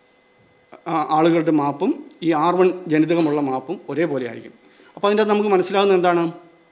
ആ, ആളുകളുടെ മാപ്പും ഈ ആർ വൺ ജനിതകമുള്ള മാപ്പും ഒരേപോലെ ആയിരിക്കും അപ്പോൾ അതിൻ്റെ അകത്ത് നമുക്ക് മനസ്സിലാകുന്നത് എന്താണ്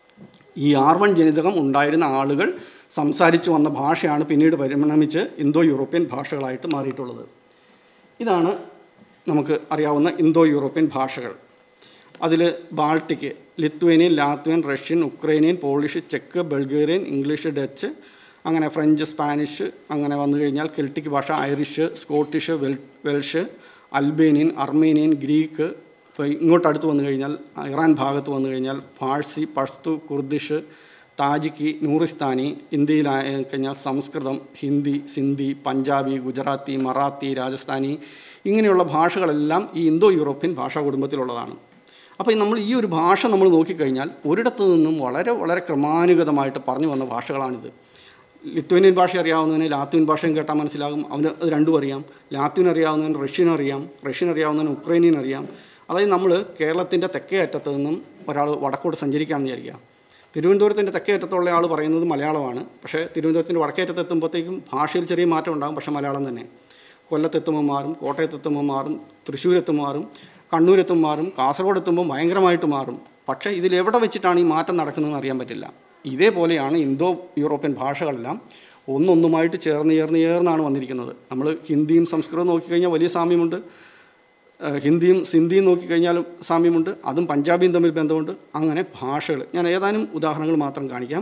ഈ ആർ വൺ ജനിതകം ഉണ്ടായിരുന്ന ആളുകൾ സംസാരിച്ചു വന്ന ഭാഷയാണ് പിന്നീട് പരിണമിച്ച് ഇന്തോ യൂറോപ്യൻ ഭാഷകളായിട്ട് മാറിയിട്ടുള്ളത് ഇതാണ് നമുക്ക് അറിയാവുന്ന ഇന്തോ യൂറോപ്യൻ ഭാഷകൾ അതിൽ Baltic Lithuanian Latvian Russian Ukrainian Polish ചെക്ക് ബൾഗേറിയൻ ഇംഗ്ലീഷ് ഡച്ച് അങ്ങനെ ഫ്രഞ്ച് സ്പാനിഷ് അങ്ങനെ വന്നു കഴിഞ്ഞാൽ കെൽട്ടിക് ഭാഷ ഐറിഷ് സ്കോട്ടിഷ് വെൽ വെൽഷ് അൽബേനിയൻ അർമേനിയൻ ഗ്രീക്ക് ഇപ്പോൾ ഇങ്ങോട്ട് അടുത്ത് വന്നു കഴിഞ്ഞാൽ ഇറാൻ ഭാഗത്ത് വന്നു കഴിഞ്ഞാൽ ഫാഴ്സി പഷ്തു കുർദിഷ് താജിക്കി നൂറിസ്ഥാനി ഇന്ത്യയിലായി കഴിഞ്ഞാൽ സംസ്കൃതം ഹിന്ദി സിന്ധി പഞ്ചാബി ഗുജറാത്തി മറാത്തി രാജസ്ഥാനി ഇങ്ങനെയുള്ള ഭാഷകളെല്ലാം ഈ ഇന്തോ യൂറോപ്യൻ ഭാഷാ കുടുംബത്തിലുള്ളതാണ് അപ്പോൾ നമ്മൾ ഈ ഒരു ഭാഷ നമ്മൾ നോക്കിക്കഴിഞ്ഞാൽ ഒരിടത്തു നിന്നും വളരെ വളരെ ക്രമാനുഗതമായിട്ട് പറഞ്ഞു വന്ന ഭാഷകളാണിത് ലിത്വേനിയൻ ഭാഷ അറിയാവുന്നതിന് ലാത്വിൻ ഭാഷയും കേട്ടാൽ മനസ്സിലാകും അവന് അത് രണ്ടും അറിയാം ലാത്വിൻ അറിയാവുന്നതിന് റഷ്യൻ അറിയാം റഷ്യൻ അറിയാവുന്നതിന് ഉക്രൈനിയൻ അറിയാം അതായത് നമ്മൾ കേരളത്തിൻ്റെ തെക്കേ അറ്റത്ത് നിന്നും ഒരാൾ വടക്കോട്ട് സഞ്ചരിക്കുകയാണെന്ന് വിചാരിക്കുക തിരുവനന്തപുരത്തിൻ്റെ തെക്കേ അറ്റത്തുള്ള ആൾ പറയുന്നത് മലയാളമാണ് പക്ഷേ തിരുവനന്തപുരത്തിൻ്റെ വടക്കേ അറ്റത്ത് എത്തുമ്പോഴത്തേക്കും ഭാഷയിൽ ചെറിയ മാറ്റം ഉണ്ടാകും പക്ഷേ മലയാളം തന്നെ കൊല്ലത്തെത്തുമ്പോൾ മാറും കോട്ടയത്തെത്തുമ്പോൾ മാറും തൃശ്ശൂരെത്തുമ്പോൾ മാറും കണ്ണൂരെത്തുമ്പോൾ മാറും കാസർഗോഡ് എത്തുമ്പോൾ ഭയങ്കരമായിട്ട് മാറും പക്ഷേ ഇതിലെവിടെ വെച്ചിട്ടാണ് ഈ മാറ്റം നടക്കുന്നതെന്ന് അറിയാൻ പറ്റില്ല ഇതേപോലെയാണ് ഇന്തോ യൂറോപ്യൻ ഭാഷകളെല്ലാം ഒന്നൊന്നുമായിട്ട് ചേർന്ന് ചേർന്ന് ചേർന്നാണ് വന്നിരിക്കുന്നത് നമ്മൾ ഹിന്ദിയും സംസ്കൃതവും നോക്കിക്കഴിഞ്ഞാൽ വലിയ സാമ്യമുണ്ട് ഏഹ് ഹിന്ദിയും സിന്ധിയും നോക്കിക്കഴിഞ്ഞാലും സാമ്യമുണ്ട് അതും പഞ്ചാബിയും തമ്മിൽ ബന്ധമുണ്ട് അങ്ങനെ ഭാഷകൾ ഞാൻ ഏതാനും ഉദാഹരണങ്ങൾ മാത്രം കാണിക്കാം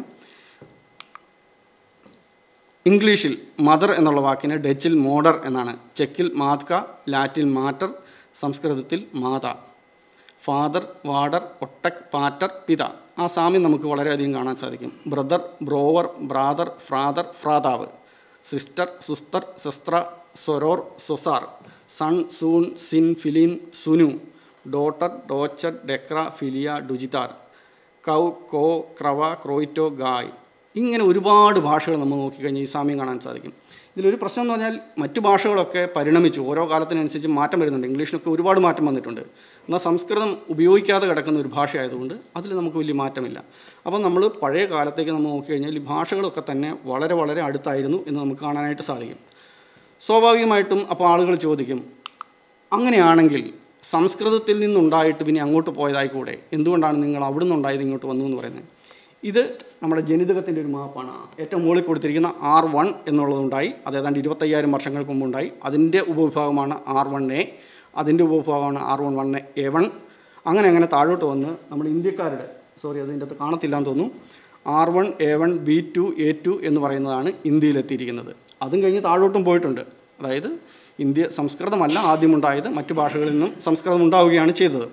ഇംഗ്ലീഷിൽ മദർ എന്നുള്ള വാക്കിന് ഡച്ചിൽ മോഡർ എന്നാണ് ചെക്കിൽ മാത്ക ലാറ്റിൽ മാറ്റർ സംസ്കൃതത്തിൽ മാത ഫാദർ വാഡർ ഒട്ടക് പാറ്റർ പിത ആ സാമ്യം നമുക്ക് വളരെയധികം കാണാൻ സാധിക്കും ബ്രദർ ബ്രോവർ ബ്രാദർ ഫ്രാദർ ഫ്രാതാവ് സിസ്റ്റർ സുസ്തർ സിസ്ത്ര സൊരോർ സൊസാർ സൺ സൂൺ സിൻ ഫിലിൻ സുനു ഡോട്ടർ ഡോച്ചർ ഡെക്ര ഫിലിയ ഡുജിതാർ കൗ കോ ക്രവ ക്രോയിറ്റോ ഗായ് ഇങ്ങനെ ഒരുപാട് ഭാഷകൾ നമ്മൾ നോക്കിക്കഴിഞ്ഞാൽ ഈ സാമ്യം കാണാൻ സാധിക്കും ഇതിലൊരു പ്രശ്നം എന്ന് പറഞ്ഞാൽ മറ്റു ഭാഷകളൊക്കെ പരിണമിച്ചു ഓരോ കാലത്തിനനുസരിച്ച് മാറ്റം വരുന്നുണ്ട് ഇംഗ്ലീഷിനൊക്കെ ഒരുപാട് മാറ്റം വന്നിട്ടുണ്ട് എന്നാൽ സംസ്കൃതം ഉപയോഗിക്കാതെ കിടക്കുന്ന ഒരു ഭാഷയായതുകൊണ്ട് അതിൽ നമുക്ക് വലിയ മാറ്റമില്ല അപ്പം നമ്മൾ പഴയ കാലത്തേക്ക് നമ്മൾ നോക്കിക്കഴിഞ്ഞാൽ ഈ ഭാഷകളൊക്കെ തന്നെ വളരെ വളരെ അടുത്തായിരുന്നു എന്ന് നമുക്ക് കാണാനായിട്ട് സാധിക്കും സ്വാഭാവികമായിട്ടും അപ്പോൾ ആളുകൾ ചോദിക്കും അങ്ങനെയാണെങ്കിൽ സംസ്കൃതത്തിൽ നിന്നുണ്ടായിട്ട് പിന്നെ അങ്ങോട്ട് പോയതായിക്കൂടെ എന്തുകൊണ്ടാണ് നിങ്ങൾ അവിടെ നിന്നുണ്ടായത് ഇങ്ങോട്ട് വന്നു എന്ന് പറയുന്നത് ഇത് നമ്മുടെ ജനിതകത്തിൻ്റെ ഒരു മാപ്പാണ് ഏറ്റവും മുകളിൽ കൊടുത്തിരിക്കുന്ന ആർ വൺ എന്നുള്ളതുണ്ടായി അത് ഏതാണ്ട് ഇരുപത്തയ്യായിരം വർഷങ്ങൾക്ക് മുമ്പുണ്ടായി അതിൻ്റെ ഉപവിഭാഗമാണ് ആർ വൺ എ അതിൻ്റെ ഉപവിഭാഗമാണ് R one one A one അങ്ങനെ അങ്ങനെ താഴോട്ട് വന്ന് നമ്മൾ ഇന്ത്യക്കാരുടെ സോറി അതിൻ്റെ അകത്ത് കാണത്തില്ല എന്ന് തോന്നുന്നു R one A one B two A two എന്ന് പറയുന്നതാണ് ഇന്ത്യയിലെത്തിയിരിക്കുന്നത് അതും കഴിഞ്ഞ് താഴോട്ടും പോയിട്ടുണ്ട് അതായത് ഇന്ത്യ സംസ്കൃതമല്ല ആദ്യമുണ്ടായത് മറ്റു ഭാഷകളിൽ നിന്നും സംസ്കൃതം ഉണ്ടാവുകയാണ് ചെയ്തത്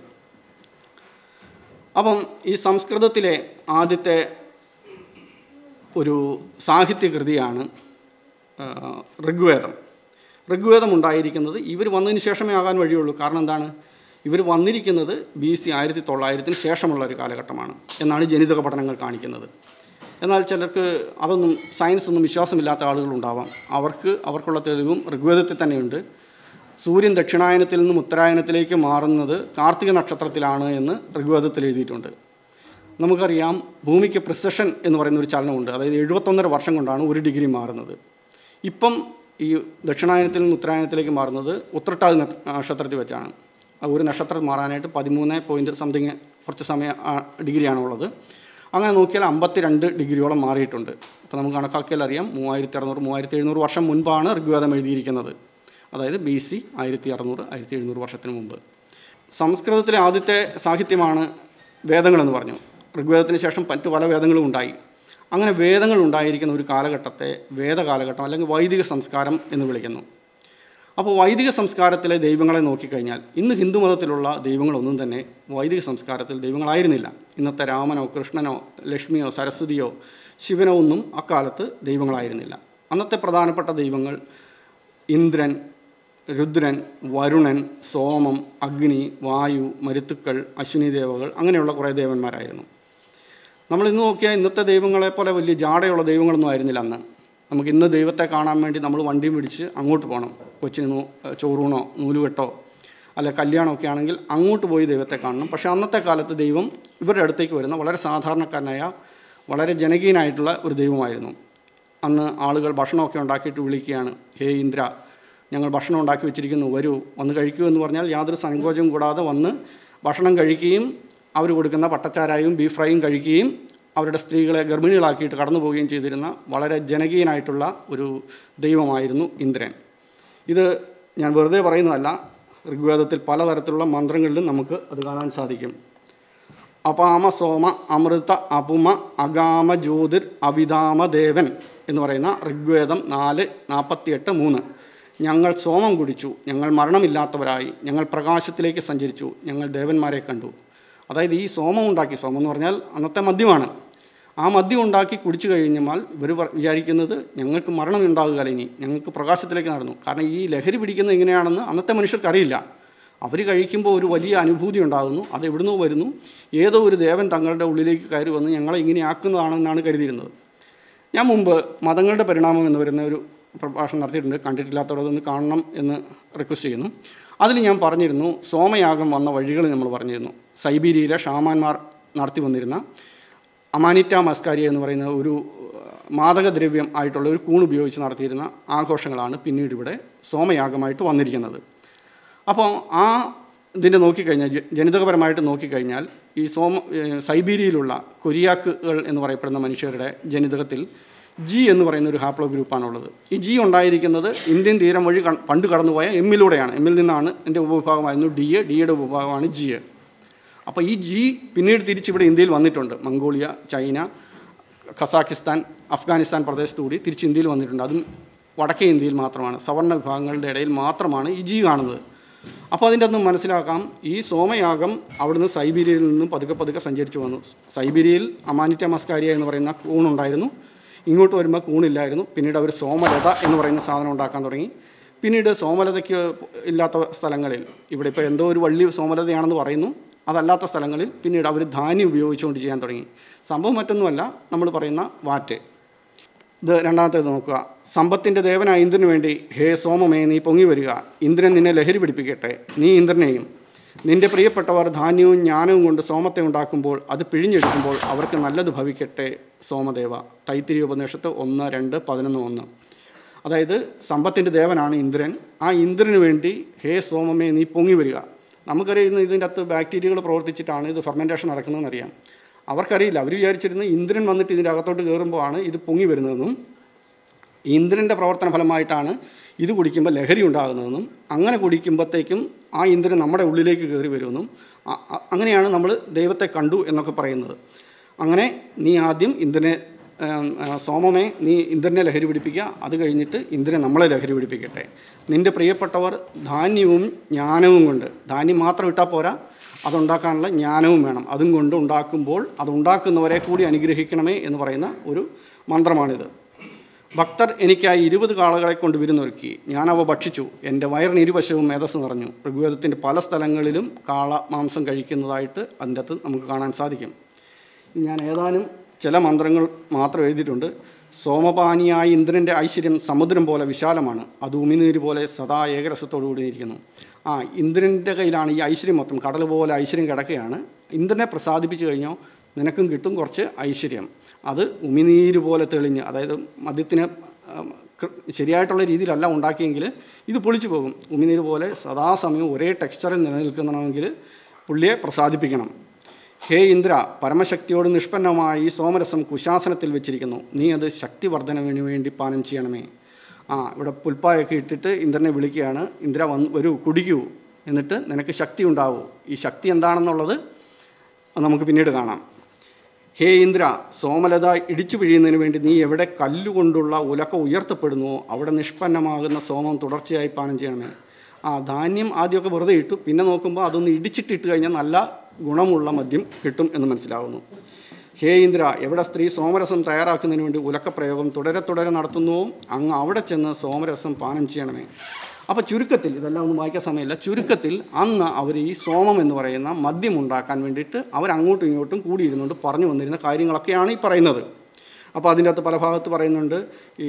അപ്പം ഈ സംസ്കൃതത്തിലെ ആദ്യത്തെ ഒരു സാഹിത്യകൃതിയാണ് ആ, ഋഗ്വേദം ഋഗ്വേദം ഉണ്ടായിരിക്കുന്നത് ഇവർ വന്നതിന് ശേഷമേ ആകാൻ വഴിയുള്ളൂ കാരണം എന്താണ് ഇവർ വന്നിരിക്കുന്നത് ബി സി ആയിരത്തി തൊള്ളായിരത്തിന് ശേഷമുള്ള ഒരു കാലഘട്ടമാണ് എന്നാണ് ജനിതക പഠനങ്ങൾ കാണിക്കുന്നത് എന്നാൽ ചിലർക്ക് അതൊന്നും സയൻസ് ഒന്നും വിശ്വാസമില്ലാത്ത ആളുകളുണ്ടാവാം അവർക്ക് അവർക്കുള്ള തെളിവും ഋഗ്വേദത്തിൽ തന്നെയുണ്ട് സൂര്യൻ ദക്ഷിണായനത്തിൽ നിന്നും ഉത്തരായനത്തിലേക്ക് മാറുന്നത് കാർത്തിക നക്ഷത്രത്തിലാണ് എന്ന് ഋഗ്വേദത്തിൽ എഴുതിയിട്ടുണ്ട് നമുക്കറിയാം ഭൂമിക്ക് പ്രിസഷൻ എന്ന് പറയുന്ന ഒരു ചലനമുണ്ട് അതായത് എഴുപത്തൊന്നര വർഷം കൊണ്ടാണ് ഒരു ഡിഗ്രി മാറുന്നത് ഇപ്പം ഈ ദക്ഷിണായനത്തിൽ നിന്ന് ഉത്തരായനത്തിലേക്ക് മാറുന്നത് ഉത്രട്ടാതി നക്ഷ- നക്ഷത്രത്തിൽ വെച്ചാണ് ആ ഒരു നക്ഷത്രം മാറാനായിട്ട് പതിമൂന്ന് പോയിൻറ്റ് സംതിങ് കുറച്ച് സമയ ആ, ഡിഗ്രിയാണ് ഉള്ളത് അങ്ങനെ നോക്കിയാൽ അമ്പത്തി രണ്ട് ഡിഗ്രിയോളം മാറിയിട്ടുണ്ട് അപ്പോൾ നമുക്ക് കണക്കാക്കിയാൽ അറിയാം മൂവായിരത്തി അറുന്നൂറ് മൂവായിരത്തി എഴുന്നൂറ് വർഷം മുൻപാണ് ഋഗ്വേദം എഴുതിയിരിക്കുന്നത് അതായത് ബി സി ആയിരത്തി അറുന്നൂറ് ആയിരത്തി എഴുന്നൂറ് വർഷത്തിന് മുമ്പ് സംസ്കൃതത്തിലെ ആദ്യത്തെ സാഹിത്യമാണ് വേദങ്ങളെന്ന് പറഞ്ഞു ഋഗ്വേദത്തിന് ശേഷം മറ്റു പല വേദങ്ങളും ഉണ്ടായി അങ്ങനെ വേദങ്ങൾ ഉണ്ടായിരിക്കുന്ന ഒരു കാലഘട്ടത്തെ വേദകാലഘട്ടം അല്ലെങ്കിൽ വൈദിക സംസ്കാരം എന്ന് വിളിക്കുന്നു അപ്പോൾ വൈദിക സംസ്കാരത്തിലെ ദൈവങ്ങളെ നോക്കിക്കഴിഞ്ഞാൽ ഇന്ന് ഹിന്ദു മതത്തിലുള്ള ദൈവങ്ങളൊന്നും തന്നെ വൈദിക സംസ്കാരത്തിൽ ദൈവങ്ങളായിരുന്നില്ല ഇന്നത്തെ രാമനോ കൃഷ്ണനോ ലക്ഷ്മിയോ സരസ്വതിയോ ശിവനോ ഒന്നും അക്കാലത്ത് ദൈവങ്ങളായിരുന്നില്ല അന്നത്തെ പ്രധാനപ്പെട്ട ദൈവങ്ങൾ ഇന്ദ്രൻ രുദ്രൻ വരുണൻ സോമം അഗ്നി വായു മരുത്തുക്കൾ അശ്വിനി ദേവകൾ അങ്ങനെയുള്ള കുറേ ദേവന്മാരായിരുന്നു നമ്മൾ ഇന്ന് നോക്കിയാൽ ഇന്നത്തെ ദൈവങ്ങളെ പോലെ വലിയ ജാടയുള്ള ദൈവങ്ങളൊന്നും ആയിരുന്നില്ല അന്ന് നമുക്ക് ഇന്ന് ദൈവത്തെ കാണാൻ വേണ്ടി നമ്മൾ വണ്ടിയും പിടിച്ച് അങ്ങോട്ട് പോകണം കൊച്ചിന് നൂ ചോറൂണോ നൂലുകെട്ടോ അല്ല കല്യാണമൊക്കെ ആണെങ്കിൽ അങ്ങോട്ട് പോയി ദൈവത്തെ കാണണം പക്ഷേ അന്നത്തെ കാലത്ത് ദൈവം ഇവരുടെ അടുത്തേക്ക് വരുന്ന വളരെ സാധാരണക്കാരനായ വളരെ ജനകീയനായിട്ടുള്ള ഒരു ദൈവമായിരുന്നു അന്ന് ആളുകൾ ഭക്ഷണമൊക്കെ ഉണ്ടാക്കിയിട്ട് വിളിക്കുകയാണ് ഹേ ഇന്ദ്ര ഞങ്ങൾ ഭക്ഷണം ഉണ്ടാക്കി വെച്ചിരിക്കുന്നു വരൂ വന്ന് കഴിക്കൂ എന്ന് പറഞ്ഞാൽ യാതൊരു സങ്കോചവും കൂടാതെ വന്ന് ഭക്ഷണം കഴിക്കുകയും അവർ കൊടുക്കുന്ന പട്ടച്ചാരായും ബീഫ് ഫ്രൈയും കഴിക്കുകയും അവരുടെ സ്ത്രീകളെ ഗർഭിണികളാക്കിയിട്ട് കടന്നു പോവുകയും ചെയ്തിരുന്ന വളരെ ജനകീയനായിട്ടുള്ള ഒരു ദൈവമായിരുന്നു ഇന്ദ്രൻ ഇത് ഞാൻ വെറുതെ പറയുന്നതല്ല ഋഗ്വേദത്തിൽ പലതരത്തിലുള്ള മന്ത്രങ്ങളിലും നമുക്ക് അത് കാണാൻ സാധിക്കും അപാമ സോമ അമൃത അപുമ അഗാമ ജ്യോതിർ അഭിതാമ ദേവൻ എന്ന് പറയുന്ന ഋഗ്വേദം നാല് നാൽപ്പത്തിയെട്ട് മൂന്ന് ഞങ്ങൾ സോമം കുടിച്ചു ഞങ്ങൾ മരണമില്ലാത്തവരായി ഞങ്ങൾ പ്രകാശത്തിലേക്ക് സഞ്ചരിച്ചു ഞങ്ങൾ ദേവന്മാരെ കണ്ടു അതായത് ഈ സോമം ഉണ്ടാക്കി സോമം എന്ന് പറഞ്ഞാൽ അന്നത്തെ മദ്യമാണ് ആ മദ്യം ഉണ്ടാക്കി കുടിച്ചു കഴിഞ്ഞാൽ ഇവർ വിചാരിക്കുന്നത് ഞങ്ങൾക്ക് മരണം ഉണ്ടാകുക ഇനി ഞങ്ങൾക്ക് പ്രകാശത്തിലേക്ക് നടന്നു കാരണം ഈ ലഹരി പിടിക്കുന്നത് എങ്ങനെയാണെന്ന് അന്നത്തെ മനുഷ്യർക്ക് അറിയില്ല അവർ കഴിക്കുമ്പോൾ ഒരു വലിയ അനുഭൂതി ഉണ്ടാകുന്നു അത് എവിടുന്നോ വരുന്നു ഏതോ ഒരു ദേവൻ തങ്ങളുടെ ഉള്ളിലേക്ക് കയറി വന്ന് ഞങ്ങളെ ഇങ്ങനെ ആക്കുന്നതാണെന്നാണ് കരുതിയിരുന്നത് ഞാൻ മുമ്പ് മതങ്ങളുടെ പരിണാമം എന്ന് വരുന്ന ഒരു പ്രഭാഷണം നടത്തിയിട്ടുണ്ട് കണ്ടിട്ടില്ലാത്തവരതൊന്ന് കാണണം എന്ന് റിക്വസ്റ്റ് ചെയ്യുന്നു അതിൽ ഞാൻ പറഞ്ഞിരുന്നു സോമയാഗം വന്ന വഴികൾ നമ്മൾ പറഞ്ഞിരുന്നു സൈബീരിയയിലെ ഷാമാന്മാർ നടത്തി വന്നിരുന്ന അമാനിറ്റ മസ്കാരിയ എന്ന് പറയുന്ന ഒരു മാദകദ്രവ്യം ആയിട്ടുള്ള ഒരു കൂൺ ഉപയോഗിച്ച് നടത്തിയിരുന്ന ആഘോഷങ്ങളാണ് പിന്നീട് ഇവിടെ സോമയാഗമായിട്ട് വന്നിരിക്കുന്നത് അപ്പോൾ ആ ഇതിൻ്റെ നോക്കിക്കഴിഞ്ഞാൽ ജ- ജനിതകപരമായിട്ട് നോക്കിക്കഴിഞ്ഞാൽ ഈ സോമ ഏഹ് സൈബീരിയയിലുള്ള കൊരിയാക്കുകൾ എന്ന് പറയപ്പെടുന്ന മനുഷ്യരുടെ ജനിതകത്തിൽ ജി എന്ന് പറയുന്ന ഒരു ഹാപ്ലോ ഗ്രൂപ്പാണുള്ളത് ഈ ജി ഉണ്ടായിരിക്കുന്നത് ഇന്ത്യൻ തീരം വഴി ക- പണ്ട് കടന്നുപോയ എമ്മിലൂടെയാണ് എമ്മിൽ നിന്നാണ് എൻ്റെ ഉപവിഭാഗമായിരുന്നു ഡി എ ഡിയുടെ ഉപവിഭാഗമാണ് ജി എ അപ്പോൾ ഈ ജി പിന്നീട് തിരിച്ചിവിടെ ഇന്ത്യയിൽ വന്നിട്ടുണ്ട് മംഗോളിയ ചൈന ഖസാക്കിസ്ഥാൻ അഫ്ഗാനിസ്ഥാൻ പ്രദേശത്തുകൂടി തിരിച്ച് ഇന്ത്യയിൽ വന്നിട്ടുണ്ട് അതും വടക്കേ ഇന്ത്യയിൽ മാത്രമാണ് സവർണ്ണ വിഭാഗങ്ങളുടെ ഇടയിൽ മാത്രമാണ് ഈ ജി കാണുന്നത് അപ്പോൾ അതിൻ്റെ ഒന്നും മനസ്സിലാക്കാം ഈ സോമയാഗം അവിടുന്ന് സൈബീരിയയിൽ നിന്നും പതുക്കെ പതുക്കെ സഞ്ചരിച്ചു വന്നു സൈബീരിയയിൽ അമാനിറ്റ മസ്കാരിയ എന്ന് പറയുന്ന കൂണുണ്ടായിരുന്നു ഇങ്ങോട്ട് വരുമ്പോൾ കൂണില്ലായിരുന്നു പിന്നീട് അവർ സോമലത എന്ന് പറയുന്ന സാധനം ഉണ്ടാക്കാൻ തുടങ്ങി പിന്നീട് സോമലതയ്ക്ക് ഇല്ലാത്ത സ്ഥലങ്ങളിൽ ഇവിടെ ഇപ്പോൾ എന്തോ ഒരു വള്ളി സോമലതയാണെന്ന് പറയുന്നു അതല്ലാത്ത സ്ഥലങ്ങളിൽ പിന്നീട് അവർ ധാന്യം ഉപയോഗിച്ചുകൊണ്ട് ചെയ്യാൻ തുടങ്ങി സംഭവം മറ്റൊന്നുമല്ല നമ്മൾ പറയുന്ന വാറ്റ് ഇത് രണ്ടാമത്തേത് നോക്കുക സമ്പത്തിൻ്റെ ദേവനായ ഇന്ദ്രന് വേണ്ടി ഹേ സോമമേ നീ പൊങ്ങി വരിക ഇന്ദ്രൻ നിന്നെ ലഹരി പിടിപ്പിക്കട്ടെ നീ ഇന്ദ്രനെയും നിന്റെ പ്രിയപ്പെട്ടവർ ധാന്യവും ജ്ഞാനവും കൊണ്ട് സോമത്തെ ഉണ്ടാക്കുമ്പോൾ അത് പിഴിഞ്ഞെടുക്കുമ്പോൾ അവർക്ക് നല്ലത് ഭവിക്കട്ടെ സോമദേവ തൈത്തിരി ഉപനിഷത്ത് ഒന്ന് രണ്ട് പതിനൊന്ന് ഒന്ന് അതായത് സമ്പത്തിൻ്റെ ദേവനാണ് ഇന്ദ്രൻ ആ ഇന്ദ്രന് വേണ്ടി ഹേ സോമമേ നീ പൊങ്ങി വരിക നമുക്കറിയുന്ന ഇതിൻ്റെ അകത്ത് ബാക്ടീരിയകൾ പ്രവർത്തിച്ചിട്ടാണ് ഇത് ഫെർമെൻറ്റേഷൻ നടക്കുന്നതെന്ന് അറിയാം അവർക്കറിയില്ല അവർ വിചാരിച്ചിരുന്നു ഇന്ദ്രൻ വന്നിട്ട് ഇതിൻ്റെ അകത്തോട്ട് കയറുമ്പോഴാണ് ഇത് പൊങ്ങി വരുന്നതെന്നും ഇന്ദ്രൻ്റെ പ്രവർത്തന ഫലമായിട്ടാണ് ഇത് കുടിക്കുമ്പോൾ ലഹരി ഉണ്ടാകുന്നതെന്നും അങ്ങനെ കുടിക്കുമ്പോഴത്തേക്കും ആ ഇന്ദ്രൻ നമ്മുടെ ഉള്ളിലേക്ക് കയറി വരുമെന്നും അ- അ- അങ്ങനെയാണ് നമ്മൾ ദൈവത്തെ കണ്ടു എന്നൊക്കെ പറയുന്നത് അങ്ങനെ നീ ആദ്യം ഇന്ദ്രനെ ഏം, ആ, സോമമേ നീ ഇന്ദ്രനെ ലഹരി പിടിപ്പിക്കുക അത് കഴിഞ്ഞിട്ട് ഇന്ദ്രൻ നമ്മളെ ലഹരി പിടിപ്പിക്കട്ടെ നിൻ്റെ പ്രിയപ്പെട്ടവർ ധാന്യവും ജ്ഞാനവും കൊണ്ട് ധാന്യം മാത്രം ഇട്ടാൽ പോരാ അതുണ്ടാക്കാനുള്ള ജ്ഞാനവും വേണം അതും കൊണ്ട് ഉണ്ടാക്കുമ്പോൾ അതുണ്ടാക്കുന്നവരെ കൂടി അനുഗ്രഹിക്കണമേ എന്ന് പറയുന്ന ഒരു മന്ത്രമാണിത് ഭക്തർ എനിക്കായി ഇരുപത് കാളകളെ കൊണ്ട് വിരുന്നൊരുക്കി ഞാനവ ഭക്ഷിച്ചു എൻ്റെ വയറിന് ഇരുവശവും മേധസ് നിറഞ്ഞു ഋഗ്വേദത്തിൻ്റെ പല സ്ഥലങ്ങളിലും കാള മാംസം കഴിക്കുന്നതായിട്ട് അതിൻ്റെ അകത്ത് നമുക്ക് കാണാൻ സാധിക്കും ഞാൻ ഏതാനും ചില മന്ത്രങ്ങൾ മാത്രം എഴുതിയിട്ടുണ്ട് സോമപാനിയായ ഇന്ദ്രൻ്റെ ഐശ്വര്യം സമുദ്രം പോലെ വിശാലമാണ് അത് ഉമിനീര് പോലെ സദാ ഏകരസത്തോടു കൂടി ഇരിക്കുന്നു ആ ഇന്ദ്രൻ്റെ കയ്യിലാണ് ഈ ഐശ്വര്യം മൊത്തം കടൽ പോലെ ഐശ്വര്യം കിടക്കുകയാണ് ഇന്ദ്രനെ പ്രസാദിപ്പിച്ചു കഴിഞ്ഞാൽ നിനക്കും കിട്ടും കുറച്ച് ഐശ്വര്യം അത് ഉമിനീര് പോലെ തെളിഞ്ഞ് അതായത് മദ്യത്തിന് ആം, കൃ- ശരിയായിട്ടുള്ള രീതിയിലല്ല ഉണ്ടാക്കിയെങ്കിൽ ഇത് പൊളിച്ചു പോകും ഉമിനീര് പോലെ സദാസമയം ഒരേ ടെക്സ്ചറിൽ നിലനിൽക്കണമെങ്കിൽ പുള്ളിയെ പ്രസാദിപ്പിക്കണം ഹേ ഇന്ദ്ര പരമശക്തിയോട് നിഷ്പന്നമായ ഈ സോമരസം കുശാസനത്തിൽ വെച്ചിരിക്കുന്നു നീ അത് ശക്തിവർദ്ധനവിന് വേണ്ടി പാനം ചെയ്യണമേ ആ ഇവിടെ പുൽപ്പായൊക്കെ ഇട്ടിട്ട് ഇന്ദ്രനെ വിളിക്കുകയാണ് ഇന്ദ്ര വന്ന് വരൂ കുടിക്കൂ എന്നിട്ട് നിനക്ക് ശക്തി ഉണ്ടാവൂ ഈ ശക്തി എന്താണെന്നുള്ളത് നമുക്ക് പിന്നീട് കാണാം ഹേ ഇന്ദ്ര സോമലത ഇടിച്ചു പിഴിയുന്നതിന് വേണ്ടി നീ എവിടെ കല്ലുകൊണ്ടുള്ള ഉലക്ക ഉയർത്തപ്പെടുന്നുവോ അവിടെ നിഷ്പന്നമാകുന്ന സോമം തുടർച്ചയായി പാനം ചെയ്യണമേ ആ ധാന്യം ആദ്യമൊക്കെ വെറുതെ ഇട്ടു പിന്നെ നോക്കുമ്പോൾ അതൊന്ന് ഇടിച്ചിട്ടിട്ട് കഴിഞ്ഞാൽ നല്ല ഗുണമുള്ള മദ്യം കിട്ടും എന്ന് മനസ്സിലാവുന്നു ഹേ ഇന്ദ്ര എവിടെ സ്ത്രീ സോമരസം തയ്യാറാക്കുന്നതിന് വേണ്ടി ഉലക്കപ്രയോഗം തുടരെ തുടരെ നടത്തുന്നുവോ അങ്ങ് അവിടെ ചെന്ന് സോമരസം പാനം ചെയ്യണമേ അപ്പോൾ ചുരുക്കത്തിൽ ഇതെല്ലാം ഒന്നും വായിക്കാൻ സമയമില്ല ചുരുക്കത്തിൽ അന്ന് അവർ ഈ സോമം എന്ന് പറയുന്ന മദ്യം ഉണ്ടാക്കാൻ വേണ്ടിയിട്ട് അവർ അങ്ങോട്ടും ഇങ്ങോട്ടും കൂടിയിരുന്നുകൊണ്ട് പറഞ്ഞു വന്നിരുന്ന കാര്യങ്ങളൊക്കെയാണ് ഈ പറയുന്നത് അപ്പോൾ അതിൻ്റെ അകത്ത് പല ഭാഗത്ത് പറയുന്നുണ്ട് ഈ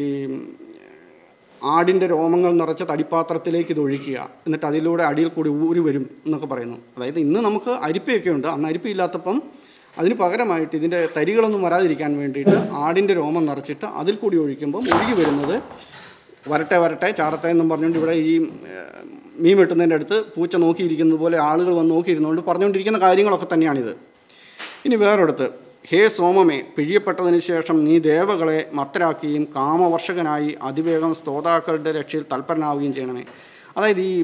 ആടിൻ്റെ രോമങ്ങൾ നിറച്ച തടിപ്പാത്രത്തിലേക്ക് ഇത് ഒഴിക്കുക എന്നിട്ട് അതിലൂടെ അടിയിൽ കൂടി ഊരി വരും എന്നൊക്കെ പറയുന്നു അതായത് ഇന്ന് നമുക്ക് അരിപ്പയൊക്കെ ഉണ്ട് അന്ന് അരിപ്പയില്ലാത്തപ്പം അതിന് പകരമായിട്ട് ഇതിൻ്റെ തരികളൊന്നും വരാതിരിക്കാൻ വേണ്ടിയിട്ട് ആടിൻ്റെ രോമം നിറച്ചിട്ട് അതിൽ കൂടി ഒഴിക്കുമ്പോൾ ഒഴുകി വരുന്നത് വരട്ടെ വരട്ടെ ചാടട്ടെ എന്നും പറഞ്ഞുകൊണ്ട് ഇവിടെ ഈ ഏഹ്, മീൻ വെട്ടുന്നതിൻ്റെ അടുത്ത് പൂച്ച നോക്കിയിരിക്കുന്നത് പോലെ ആളുകൾ വന്ന് നോക്കിയിരുന്നുകൊണ്ട് പറഞ്ഞുകൊണ്ടിരിക്കുന്ന കാര്യങ്ങളൊക്കെ തന്നെയാണിത് ഇനി വേറൊരിടത്ത് ഹേ സോമമേ പിഴിയപ്പെട്ടതിന് ശേഷം നീ ദേവകളെ മത്തരാക്കുകയും കാമവർഷകനായി അതിവേഗം സ്തോതാക്കളുടെ രക്ഷയിൽ തൽപരനാവുകയും ചെയ്യണമേ അതായത് ഈ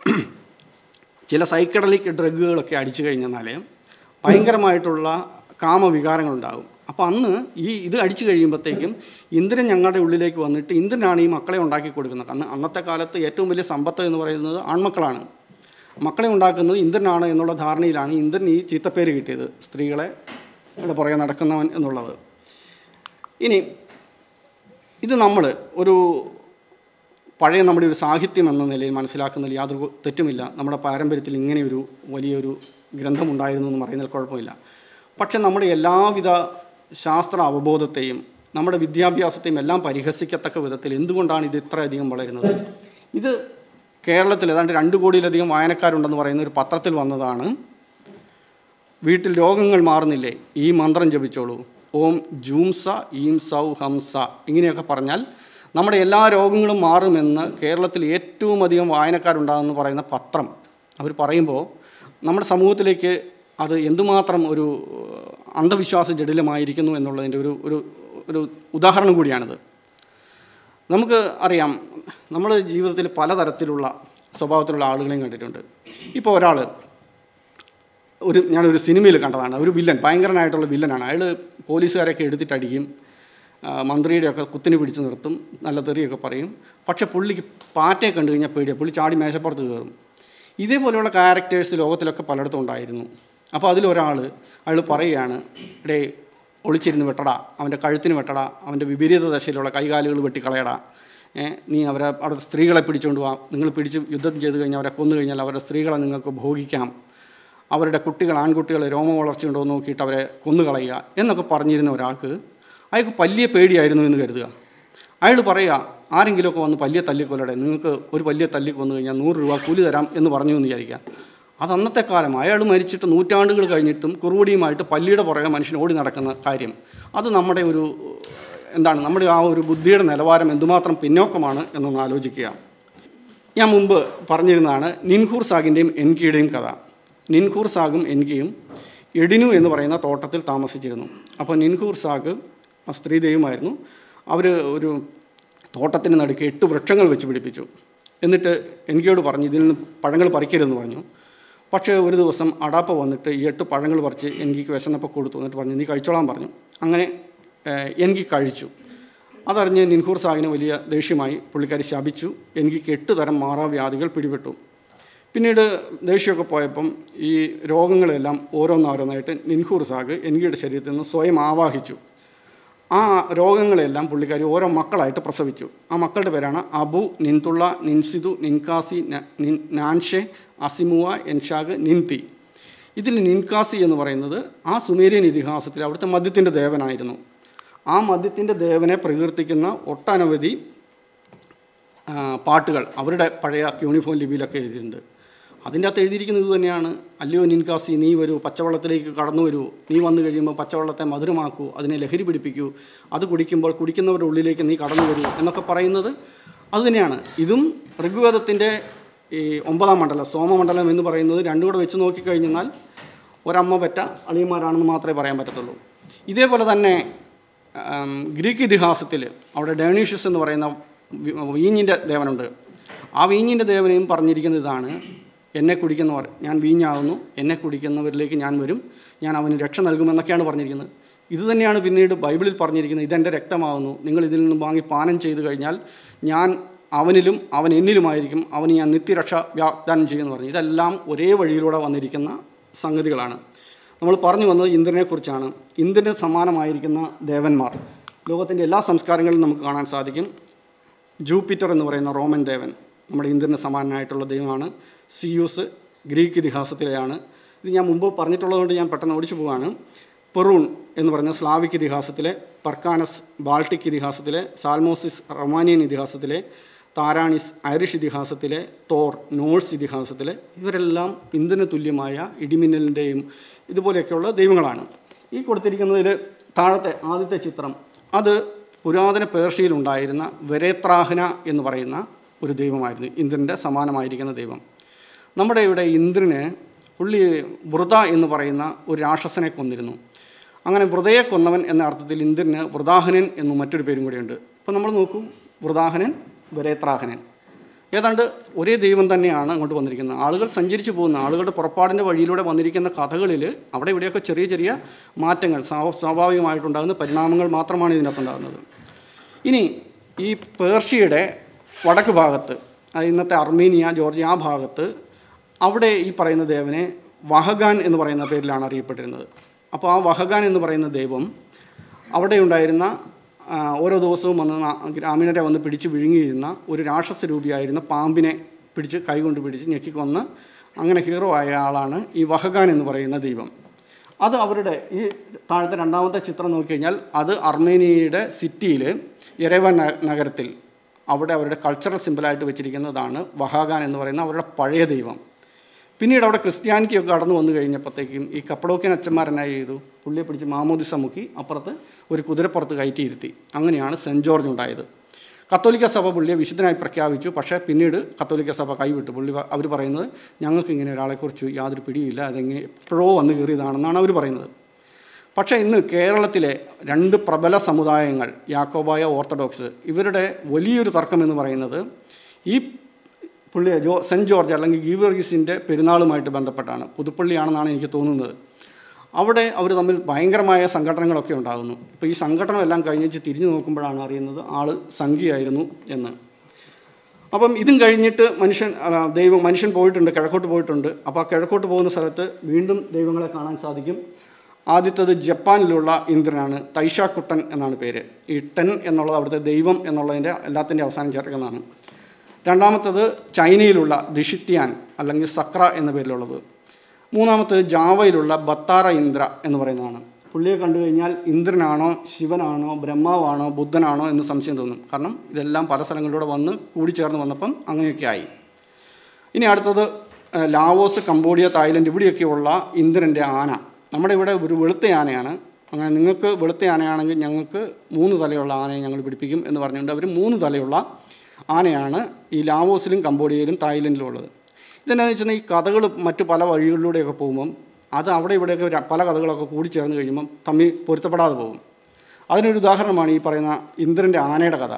ചില സൈക്കഡലിക് ഡ്രഗുകളൊക്കെ അടിച്ചു കഴിഞ്ഞാൽ ഭയങ്കരമായിട്ടുള്ള കാമവികാരങ്ങളുണ്ടാകും അപ്പോൾ അന്ന് ഈ ഇത് അടിച്ചു കഴിയുമ്പോഴത്തേക്കും ഇന്ദ്രൻ ഞങ്ങളുടെ ഉള്ളിലേക്ക് വന്നിട്ട് ഇന്ദ്രനാണ് ഈ മക്കളെ ഉണ്ടാക്കി കൊടുക്കുന്നത് അന്ന് അന്നത്തെ കാലത്ത് ഏറ്റവും വലിയ സമ്പത്ത് എന്ന് പറയുന്നത് ആൺമക്കളാണ് മക്കളെ ഉണ്ടാക്കുന്നത് ഇന്ദ്രനാണ് എന്നുള്ള ധാരണയിലാണ് ഇന്ദ്രൻ ഈ ചീത്തപ്പേര് കിട്ടിയത് സ്ത്രീകളെ ഇവിടെ പുറകെ നടക്കുന്നവൻ എന്നുള്ളത് ഇനി ഇത് നമ്മൾ ഒരു പഴയ നമ്മുടെ ഒരു സാഹിത്യം എന്ന നിലയിൽ മനസ്സിലാക്കുന്നതിൽ യാതൊരു തെറ്റുമില്ല നമ്മുടെ പാരമ്പര്യത്തിൽ ഇങ്ങനെയൊരു വലിയൊരു ഗ്രന്ഥമുണ്ടായിരുന്നു എന്ന് പറയുന്നതിൽ കുഴപ്പമില്ല പക്ഷെ നമ്മുടെ എല്ലാവിധ ശാസ്ത്ര അവബോധത്തെയും നമ്മുടെ വിദ്യാഭ്യാസത്തെയും എല്ലാം പരിഹസിക്കത്തക്ക വിധത്തിൽ എന്തുകൊണ്ടാണ് ഇത് ഇത്രയധികം വളരുന്നത് ഇത് കേരളത്തിൽ ഏതാണ്ട് രണ്ട് കോടിയിലധികം വായനക്കാരുണ്ടെന്ന് പറയുന്ന ഒരു പത്രത്തിൽ വന്നതാണ് വീട്ടിൽ രോഗങ്ങൾ മാറുന്നില്ലേ ഈ മന്ത്രം ജപിച്ചോളൂ ഓം ജൂംസ ഈം സൗ ഹംസ ഇങ്ങനെയൊക്കെ പറഞ്ഞാൽ നമ്മുടെ എല്ലാ രോഗങ്ങളും മാറുമെന്ന് കേരളത്തിൽ ഏറ്റവും അധികം വായനക്കാരുണ്ടാകുമെന്ന് പറയുന്ന പത്രം അവർ പറയുമ്പോൾ നമ്മുടെ സമൂഹത്തിലേക്ക് അത് എന്തുമാത്രം ഒരു അന്ധവിശ്വാസ ജടിലമായിരിക്കുന്നു എന്നുള്ളതിൻ്റെ ഒരു ഒരു ഒരു ഉദാഹരണം കൂടിയാണിത് നമുക്ക് അറിയാം നമ്മൾ ജീവിതത്തിൽ പലതരത്തിലുള്ള സ്വഭാവത്തിലുള്ള ആളുകളെയും കണ്ടിട്ടുണ്ട് ഇപ്പോൾ ഒരാൾ ഒരു ഞാനൊരു സിനിമയിൽ കണ്ടതാണ് ഒരു വില്ലൻ ഭയങ്കരനായിട്ടുള്ള വില്ലനാണ് അയാൾ പോലീസുകാരൊക്കെ എടുത്തിട്ട് അടിക്കും ആ, മന്ത്രിയുടെയൊക്കെ കുത്തിന് പിടിച്ച് നിർത്തും നല്ല തെറിയൊക്കെ പറയും പക്ഷേ പുള്ളിക്ക് പാറ്റയെ കണ്ടു കഴിഞ്ഞാൽ പേടിയാണ് പുള്ളി ചാടി മേശപ്പുറത്ത് കയറും ഇതേപോലെയുള്ള ക്യാരക്ടേഴ്സ് ലോകത്തിലൊക്കെ പലയിടത്തും ഉണ്ടായിരുന്നു അപ്പോൾ അതിലൊരാൾ അയാൾ പറയുകയാണ് ഇടേ ഒളിച്ചിരുന്ന് വെട്ടടാ അവൻ്റെ കഴുത്തിന് വെട്ടടാ അവൻ്റെ വിപരീത ദശയിലുള്ള കൈകാലുകൾ വെട്ടിക്കളയടാ ഏ, നീ അവരെ അവിടുത്തെ സ്ത്രീകളെ പിടിച്ചുകൊണ്ട് പോവാം നിങ്ങൾ പിടിച്ച് യുദ്ധം ചെയ്ത് കഴിഞ്ഞാൽ അവരെ കൊന്നു കഴിഞ്ഞാൽ അവരുടെ സ്ത്രീകളെ നിങ്ങൾക്ക് ഭോഗിക്കാം അവരുടെ കുട്ടികൾ ആൺകുട്ടികൾ രോമ വളർച്ചയുണ്ടോ എന്ന് നോക്കിയിട്ട് അവരെ കൊന്നുകളയുക എന്നൊക്കെ പറഞ്ഞിരുന്ന ഒരാൾക്ക് അയാൾക്ക് പല്ലിയെ പേടിയായിരുന്നു എന്ന് കരുതുക അയാൾ പറയുക ആരെങ്കിലുമൊക്കെ വന്ന് പല്ലിയെ തല്ലിക്കൊല്ലടെ നിങ്ങൾക്ക് ഒരു പല്ലിയെ തല്ലിക്കൊന്നു കഴിഞ്ഞാൽ നൂറ് രൂപ കൂലി തരാം എന്ന് പറഞ്ഞു എന്ന് വിചാരിക്കുക അത് അന്നത്തെ കാലം അയാൾ മരിച്ചിട്ട് നൂറ്റാണ്ടുകൾ കഴിഞ്ഞിട്ടും കുറുവടിയുമായിട്ട് പല്ലിയുടെ പുറകെ മനുഷ്യൻ ഓടി നടക്കുന്ന കാര്യം അത് നമ്മുടെ ഒരു എന്താണ് നമ്മുടെ ആ ഒരു ബുദ്ധിയുടെ നിലവാരം എന്തുമാത്രം പിന്നോക്കമാണ് എന്നൊന്ന് ആലോചിക്കുക ഞാൻ മുമ്പ് പറഞ്ഞിരുന്നതാണ് നിൻഹൂർ സാഗിൻ്റെയും എൻകിയുടെയും കഥ നിൻഹൂർ സാഗും എൻകിയും എഡിനു എന്ന് പറയുന്ന തോട്ടത്തിൽ താമസിച്ചിരുന്നു അപ്പോൾ നിൻഹൂർ സാഗ് ആ സ്ത്രീ ദൈവമായിരുന്നു അവർ ഒരു തോട്ടത്തിന് നടുക്ക് എട്ട് വൃക്ഷങ്ങൾ വെച്ച് പിടിപ്പിച്ചു എന്നിട്ട് എനിക്കോട് പറഞ്ഞു ഇതിൽ നിന്ന് പഴങ്ങൾ പറിക്കരുതെന്ന് പറഞ്ഞു പക്ഷേ ഒരു ദിവസം അടാപ്പ വന്നിട്ട് ഈ എട്ട് പഴങ്ങൾ പറിച്ച് എനിക്ക് വിശന്നപ്പോൾ കൊടുത്തു എന്നിട്ട് പറഞ്ഞു നീ കഴിച്ചോളാൻ പറഞ്ഞു അങ്ങനെ ഏഹ്, എനിക്ക് കഴിച്ചു അതറിഞ്ഞ് നിൻഹൂർ സാഹിന് വലിയ ദേഷ്യമായി പുള്ളിക്കാരി ശപിച്ചു എനിക്ക് എട്ട് തരം മാറാവ്യാധികൾ പിടിപെട്ടു പിന്നീട് ദേഷ്യമൊക്കെ പോയപ്പം ഈ രോഗങ്ങളെല്ലാം ഓരോന്നോരോന്നായിട്ട് നിൻഹൂർ സാഗ് എനിക്കിയുടെ ശരീരത്തിൽ നിന്ന് സ്വയം ആവാഹിച്ചു ആ രോഗങ്ങളെല്ലാം പുള്ളിക്കാരി ഓരോ മക്കളായിട്ട് പ്രസവിച്ചു ആ മക്കളുടെ പേരാണ് അബു നിൻതുള്ള നിൻസിദു നിൻകാസി ന- നിൻ നാൻഷെ അസിമുവ എൻഷാഗ് നിൻതി ഇതിൽ നിൻകാസി എന്ന് പറയുന്നത് ആ സുമേരിയൻ ഇതിഹാസത്തിൽ അവിടുത്തെ മദ്യത്തിൻ്റെ ദേവനായിരുന്നു ആ മദ്യത്തിൻ്റെ ദേവനെ പ്രകീർത്തിക്കുന്ന ഒട്ടനവധി ആ, പാട്ടുകൾ അവരുടെ പഴയ യൂണിഫോം ലിപിയിലൊക്കെ എഴുതിയിട്ടുണ്ട് അതിൻ്റെ അകത്ത് എഴുതിയിരിക്കുന്നത് ഇത് തന്നെയാണ് അല്ലയോ നിൻകാസി നീ വരൂ പച്ചവെള്ളത്തിലേക്ക് കടന്നു വരൂ നീ വന്നു കഴിയുമ്പോൾ പച്ചവെള്ളത്തെ മധുരമാക്കൂ അതിനെ ലഹരി പിടിപ്പിക്കൂ അത് കുടിക്കുമ്പോൾ കുടിക്കുന്നവരുടെ ഉള്ളിലേക്ക് നീ കടന്നു വരൂ എന്നൊക്കെ പറയുന്നത് അതുതന്നെയാണ് ഇതും ഋഗ്വേദത്തിൻ്റെ ഈ ഒമ്പതാം മണ്ഡലം സോമമണ്ഡലം എന്ന് പറയുന്നത് രണ്ടും കൂടെ വെച്ച് നോക്കിക്കഴിഞ്ഞാൽ ഒരമ്മ പറ്റ അളിയന്മാരാണെന്ന് മാത്രമേ പറയാൻ പറ്റത്തുള്ളൂ ഇതേപോലെ തന്നെ ആം, ഗ്രീക്ക് ഇതിഹാസത്തിൽ അവിടെ ഡേണീഷ്യസ് എന്ന് പറയുന്ന വി- വീഞ്ഞിൻ്റെ ദേവനുണ്ട് ആ വീഞ്ഞിൻ്റെ ദേവനെയും പറഞ്ഞിരിക്കുന്ന ഇതാണ് എന്നെ കുടിക്കുന്നവർ ഞാൻ വീഞ്ഞാകുന്നു എന്നെ കുടിക്കുന്നവരിലേക്ക് ഞാൻ വരും ഞാൻ അവന് രക്ഷ നൽകുമെന്നൊക്കെയാണ് പറഞ്ഞിരിക്കുന്നത് ഇത് തന്നെയാണ് പിന്നീട് ബൈബിളിൽ പറഞ്ഞിരിക്കുന്നത് ഇതെൻ്റെ രക്തമാകുന്നു നിങ്ങൾ ഇതിൽ നിന്ന് വാങ്ങി പാനം ചെയ്തു കഴിഞ്ഞാൽ ഞാൻ അവനിലും അവൻ എന്നിലുമായിരിക്കും അവന് ഞാൻ നിത്യരക്ഷ വാഗ്ദാനം ചെയ്യുമെന്ന് പറഞ്ഞു ഇതെല്ലാം ഒരേ വഴിയിലൂടെ വന്നിരിക്കുന്ന സംഗതികളാണ് നമ്മൾ പറഞ്ഞു വന്നത് ഇന്ദ്രനെക്കുറിച്ചാണ് ഇന്ദ്രന് സമാനമായിരിക്കുന്ന ദേവന്മാർ ലോകത്തിൻ്റെ എല്ലാ സംസ്കാരങ്ങളിലും നമുക്ക് കാണാൻ സാധിക്കും ജൂപ്പിറ്റർ എന്ന് പറയുന്ന റോമൻ ദേവൻ നമ്മുടെ ഇന്ദ്രന് സമാനനായിട്ടുള്ള ദൈവമാണ് സിയൂസ് ഗ്രീക്ക് ഇതിഹാസത്തിലെയാണ് ഇത് ഞാൻ മുമ്പ് പറഞ്ഞിട്ടുള്ളതുകൊണ്ട് ഞാൻ പെട്ടെന്ന് ഓടിച്ചു പോവാണ് പെറൂൺ എന്ന് പറയുന്ന സ്ലാവിക് ഇതിഹാസത്തിലെ പർക്കാനസ് ബാൾട്ടിക് ഇതിഹാസത്തിലെ സാൽമോസിസ് റൊമാനിയൻ ഇതിഹാസത്തിലെ താരാണിസ് ഐറിഷ് ഇതിഹാസത്തിലെ തോർ നോഴ്സ് ഇതിഹാസത്തിലെ ഇവരെല്ലാം ഇന്ദ്രന് തുല്യമായ ഇടിമിന്നലിൻ്റെയും ഇതുപോലെയൊക്കെയുള്ള ദൈവങ്ങളാണ് ഈ കൊടുത്തിരിക്കുന്നതിൽ താഴത്തെ ആദ്യത്തെ ചിത്രം അത് പുരാതന പേർഷ്യയിലുണ്ടായിരുന്ന വെരേത്രാഹന എന്ന് പറയുന്ന ഒരു ദൈവമായിരുന്നു ഇന്ദ്രൻ്റെ സമാനമായിരിക്കുന്ന ദൈവം നമ്മുടെ ഇവിടെ ഇന്ദ്രന് പുള്ളി വൃത എന്ന് പറയുന്ന ഒരു രാക്ഷസനെ കൊന്നിരുന്നു അങ്ങനെ വൃതയെ കൊന്നവൻ എന്ന അർത്ഥത്തിൽ ഇന്ദ്രന് വൃതാഹനൻ എന്നും മറ്റൊരു പേരും കൂടിയുണ്ട് അപ്പോൾ നമ്മൾ നോക്കൂ വൃതാഹനൻ വരേത്രാഹനൻ ഏതാണ്ട് ഒരേ ദൈവം തന്നെയാണ് അങ്ങോട്ട് വന്നിരിക്കുന്നത് ആളുകൾ സഞ്ചരിച്ചു പോകുന്ന ആളുകളുടെ പുറപ്പാടിൻ്റെ വഴിയിലൂടെ വന്നിരിക്കുന്ന കഥകളിൽ അവിടെ ഇവിടെയൊക്കെ ചെറിയ ചെറിയ മാറ്റങ്ങൾ സ്വാ- സ്വാഭാവികമായിട്ടുണ്ടാകുന്ന പരിണാമങ്ങൾ മാത്രമാണ് ഇതിനകത്തുണ്ടാകുന്നത് ഇനി ഈ പേർഷ്യയുടെ വടക്ക് ഭാഗത്ത് അത് ഇന്നത്തെ അർമീനിയ ജോർജിയ ആ ഭാഗത്ത് അവിടെ ഈ പറയുന്ന ദേവനെ വഹഗാൻ എന്ന് പറയുന്ന പേരിലാണ് അറിയപ്പെട്ടിരുന്നത് അപ്പോൾ ആ വഹഗാൻ എന്ന് പറയുന്ന ദൈവം അവിടെ ഉണ്ടായിരുന്ന ആ, ഓരോ ദിവസവും വന്ന് നാ- ഗ്രാമീണരെ വന്ന് പിടിച്ച് വിഴുങ്ങിയിരുന്ന ഒരു രാക്ഷസ രൂപിയായിരുന്ന പാമ്പിനെ പിടിച്ച് കൈകൊണ്ട് പിടിച്ച് ഞെക്കിക്കൊന്ന് അങ്ങനെ ഹീറോ ആയ ആളാണ് ഈ വഹഗാൻ എന്ന് പറയുന്ന ദൈവം അത് അവരുടെ ഈ താഴത്തെ രണ്ടാമത്തെ ചിത്രം നോക്കിക്കഴിഞ്ഞാൽ അത് അർമേനിയയുടെ സിറ്റിയിൽ യെരേവൻ ന- നഗരത്തിൽ അവിടെ അവരുടെ കൾച്ചറൽ സിമ്പിളായിട്ട് വെച്ചിരിക്കുന്നതാണ് വഹാഗാൻ എന്ന് പറയുന്ന അവരുടെ പഴയ ദൈവം പിന്നീട് അവിടെ ക്രിസ്ത്യാനിറ്റി ഒക്കെ കടന്നു വന്നു കഴിഞ്ഞപ്പോഴത്തേക്കും ഈ കപ്പടോക്കിയൻ അച്ഛന്മാരെന്നായി ചെയ്തു പുള്ളിയെ പിടിച്ച് മാമോദിസ മുക്കി അപ്പുറത്ത് ഒരു കുതിരപ്പുറത്ത് കയറ്റിയിരുത്തി അങ്ങനെയാണ് സെൻറ്റ് ജോർജ് ഉണ്ടായത് കത്തോലിക്ക സഭ പുള്ളിയെ വിശുദ്ധനായി പ്രഖ്യാപിച്ചു പക്ഷേ പിന്നീട് കത്തോലിക്ക സഭ കൈവിട്ടു പുള്ളി അവർ പറയുന്നത് ഞങ്ങൾക്ക് ഇങ്ങനെ ഒരാളെക്കുറിച്ച് യാതൊരു പിടിയില്ല അതെങ്ങനെ എപ്പോഴോ വന്ന് കയറിയതാണെന്നാണ് അവർ പറയുന്നത് പക്ഷേ ഇന്ന് കേരളത്തിലെ രണ്ട് പ്രബല സമുദായങ്ങൾ യാക്കോബായ ഓർത്തഡോക്സ് ഇവരുടെ വലിയൊരു തർക്കം എന്ന് പറയുന്നത് ഈ പുള്ളി ജോ സെൻറ്റ് ജോർജ് അല്ലെങ്കിൽ ഗീവർഗീസിൻ്റെ പെരുന്നാളുമായിട്ട് ബന്ധപ്പെട്ടാണ് പുതുപ്പള്ളിയാണെന്നാണ് എനിക്ക് തോന്നുന്നത് അവിടെ അവർ തമ്മിൽ ഭയങ്കരമായ സംഘടനകളൊക്കെ ഉണ്ടാകുന്നു ഇപ്പോൾ ഈ സംഘടന എല്ലാം കഴിഞ്ഞിട്ട് തിരിഞ്ഞു നോക്കുമ്പോഴാണ് അറിയുന്നത് ആൾ സംഖ്യയായിരുന്നു എന്ന് അപ്പം ഇതും കഴിഞ്ഞിട്ട് മനുഷ്യൻ അല്ല, ദൈവം മനുഷ്യൻ പോയിട്ടുണ്ട് കിഴക്കോട്ട് പോയിട്ടുണ്ട് അപ്പോൾ ആ കിഴക്കോട്ട് പോകുന്ന സ്ഥലത്ത് വീണ്ടും ദൈവങ്ങളെ കാണാൻ സാധിക്കും ആദ്യത്തേത് ജപ്പാനിലുള്ള ഇന്ദ്രനാണ് തൈഷാക്കുട്ടൻ എന്നാണ് പേര് ഈ ടെൻ എന്നുള്ളത് അവിടുത്തെ ദൈവം എന്നുള്ളതിൻ്റെ എല്ലാത്തിൻ്റെ അവസാനം ചേർക്കുന്നതാണ് രണ്ടാമത്തത് ചൈനയിലുള്ള ദിഷിത്യാൻ അല്ലെങ്കിൽ സക്ര എന്ന പേരിലുള്ളത് മൂന്നാമത്തത് ജാവയിലുള്ള ബത്താറ ഇന്ദ്ര എന്ന് പറയുന്നതാണ് പുള്ളിയെ കണ്ടു കഴിഞ്ഞാൽ ഇന്ദ്രനാണോ ശിവനാണോ ബ്രഹ്മാവാണോ ബുദ്ധനാണോ എന്ന് സംശയം തോന്നും കാരണം ഇതെല്ലാം പല സ്ഥലങ്ങളിലൂടെ വന്ന് കൂടിച്ചേർന്ന് വന്നപ്പം അങ്ങനെയൊക്കെ ആയി ഇനി അടുത്തത് ഏഹ്, ലാവോസ് കംബോഡിയ തായ്ലൻഡ് ഇവിടെയൊക്കെയുള്ള ഇന്ദ്രൻ്റെ ആന നമ്മുടെ ഇവിടെ ഒരു വെളുത്ത ആനയാണ് അങ്ങനെ നിങ്ങൾക്ക് വെളുത്ത ആനയാണെങ്കിൽ ഞങ്ങൾക്ക് മൂന്ന് തലയുള്ള ആനയെ ഞങ്ങൾ പിടിപ്പിക്കും എന്ന് പറഞ്ഞുകൊണ്ട് അവർ മൂന്ന് തലയുള്ള ആനയാണ് ഈ ലാവോസിലും കംബോഡിയയിലും തായ്ലൻഡിലും ഉള്ളത് ഇതെന്നാന്ന് വെച്ചാൽ ഈ കഥകൾ മറ്റു പല വഴികളിലൂടെയൊക്കെ പോകുമ്പം അത് അവിടെ ഇവിടെയൊക്കെ ര- പല കഥകളൊക്കെ കൂടി ചേർന്ന് കഴിയുമ്പം തമ്മിൽ പൊരുത്തപ്പെടാതെ പോകും അതിനൊരു ഉദാഹരണമാണ് ഈ പറയുന്ന ഇന്ദ്രൻ്റെ ആനയുടെ കഥ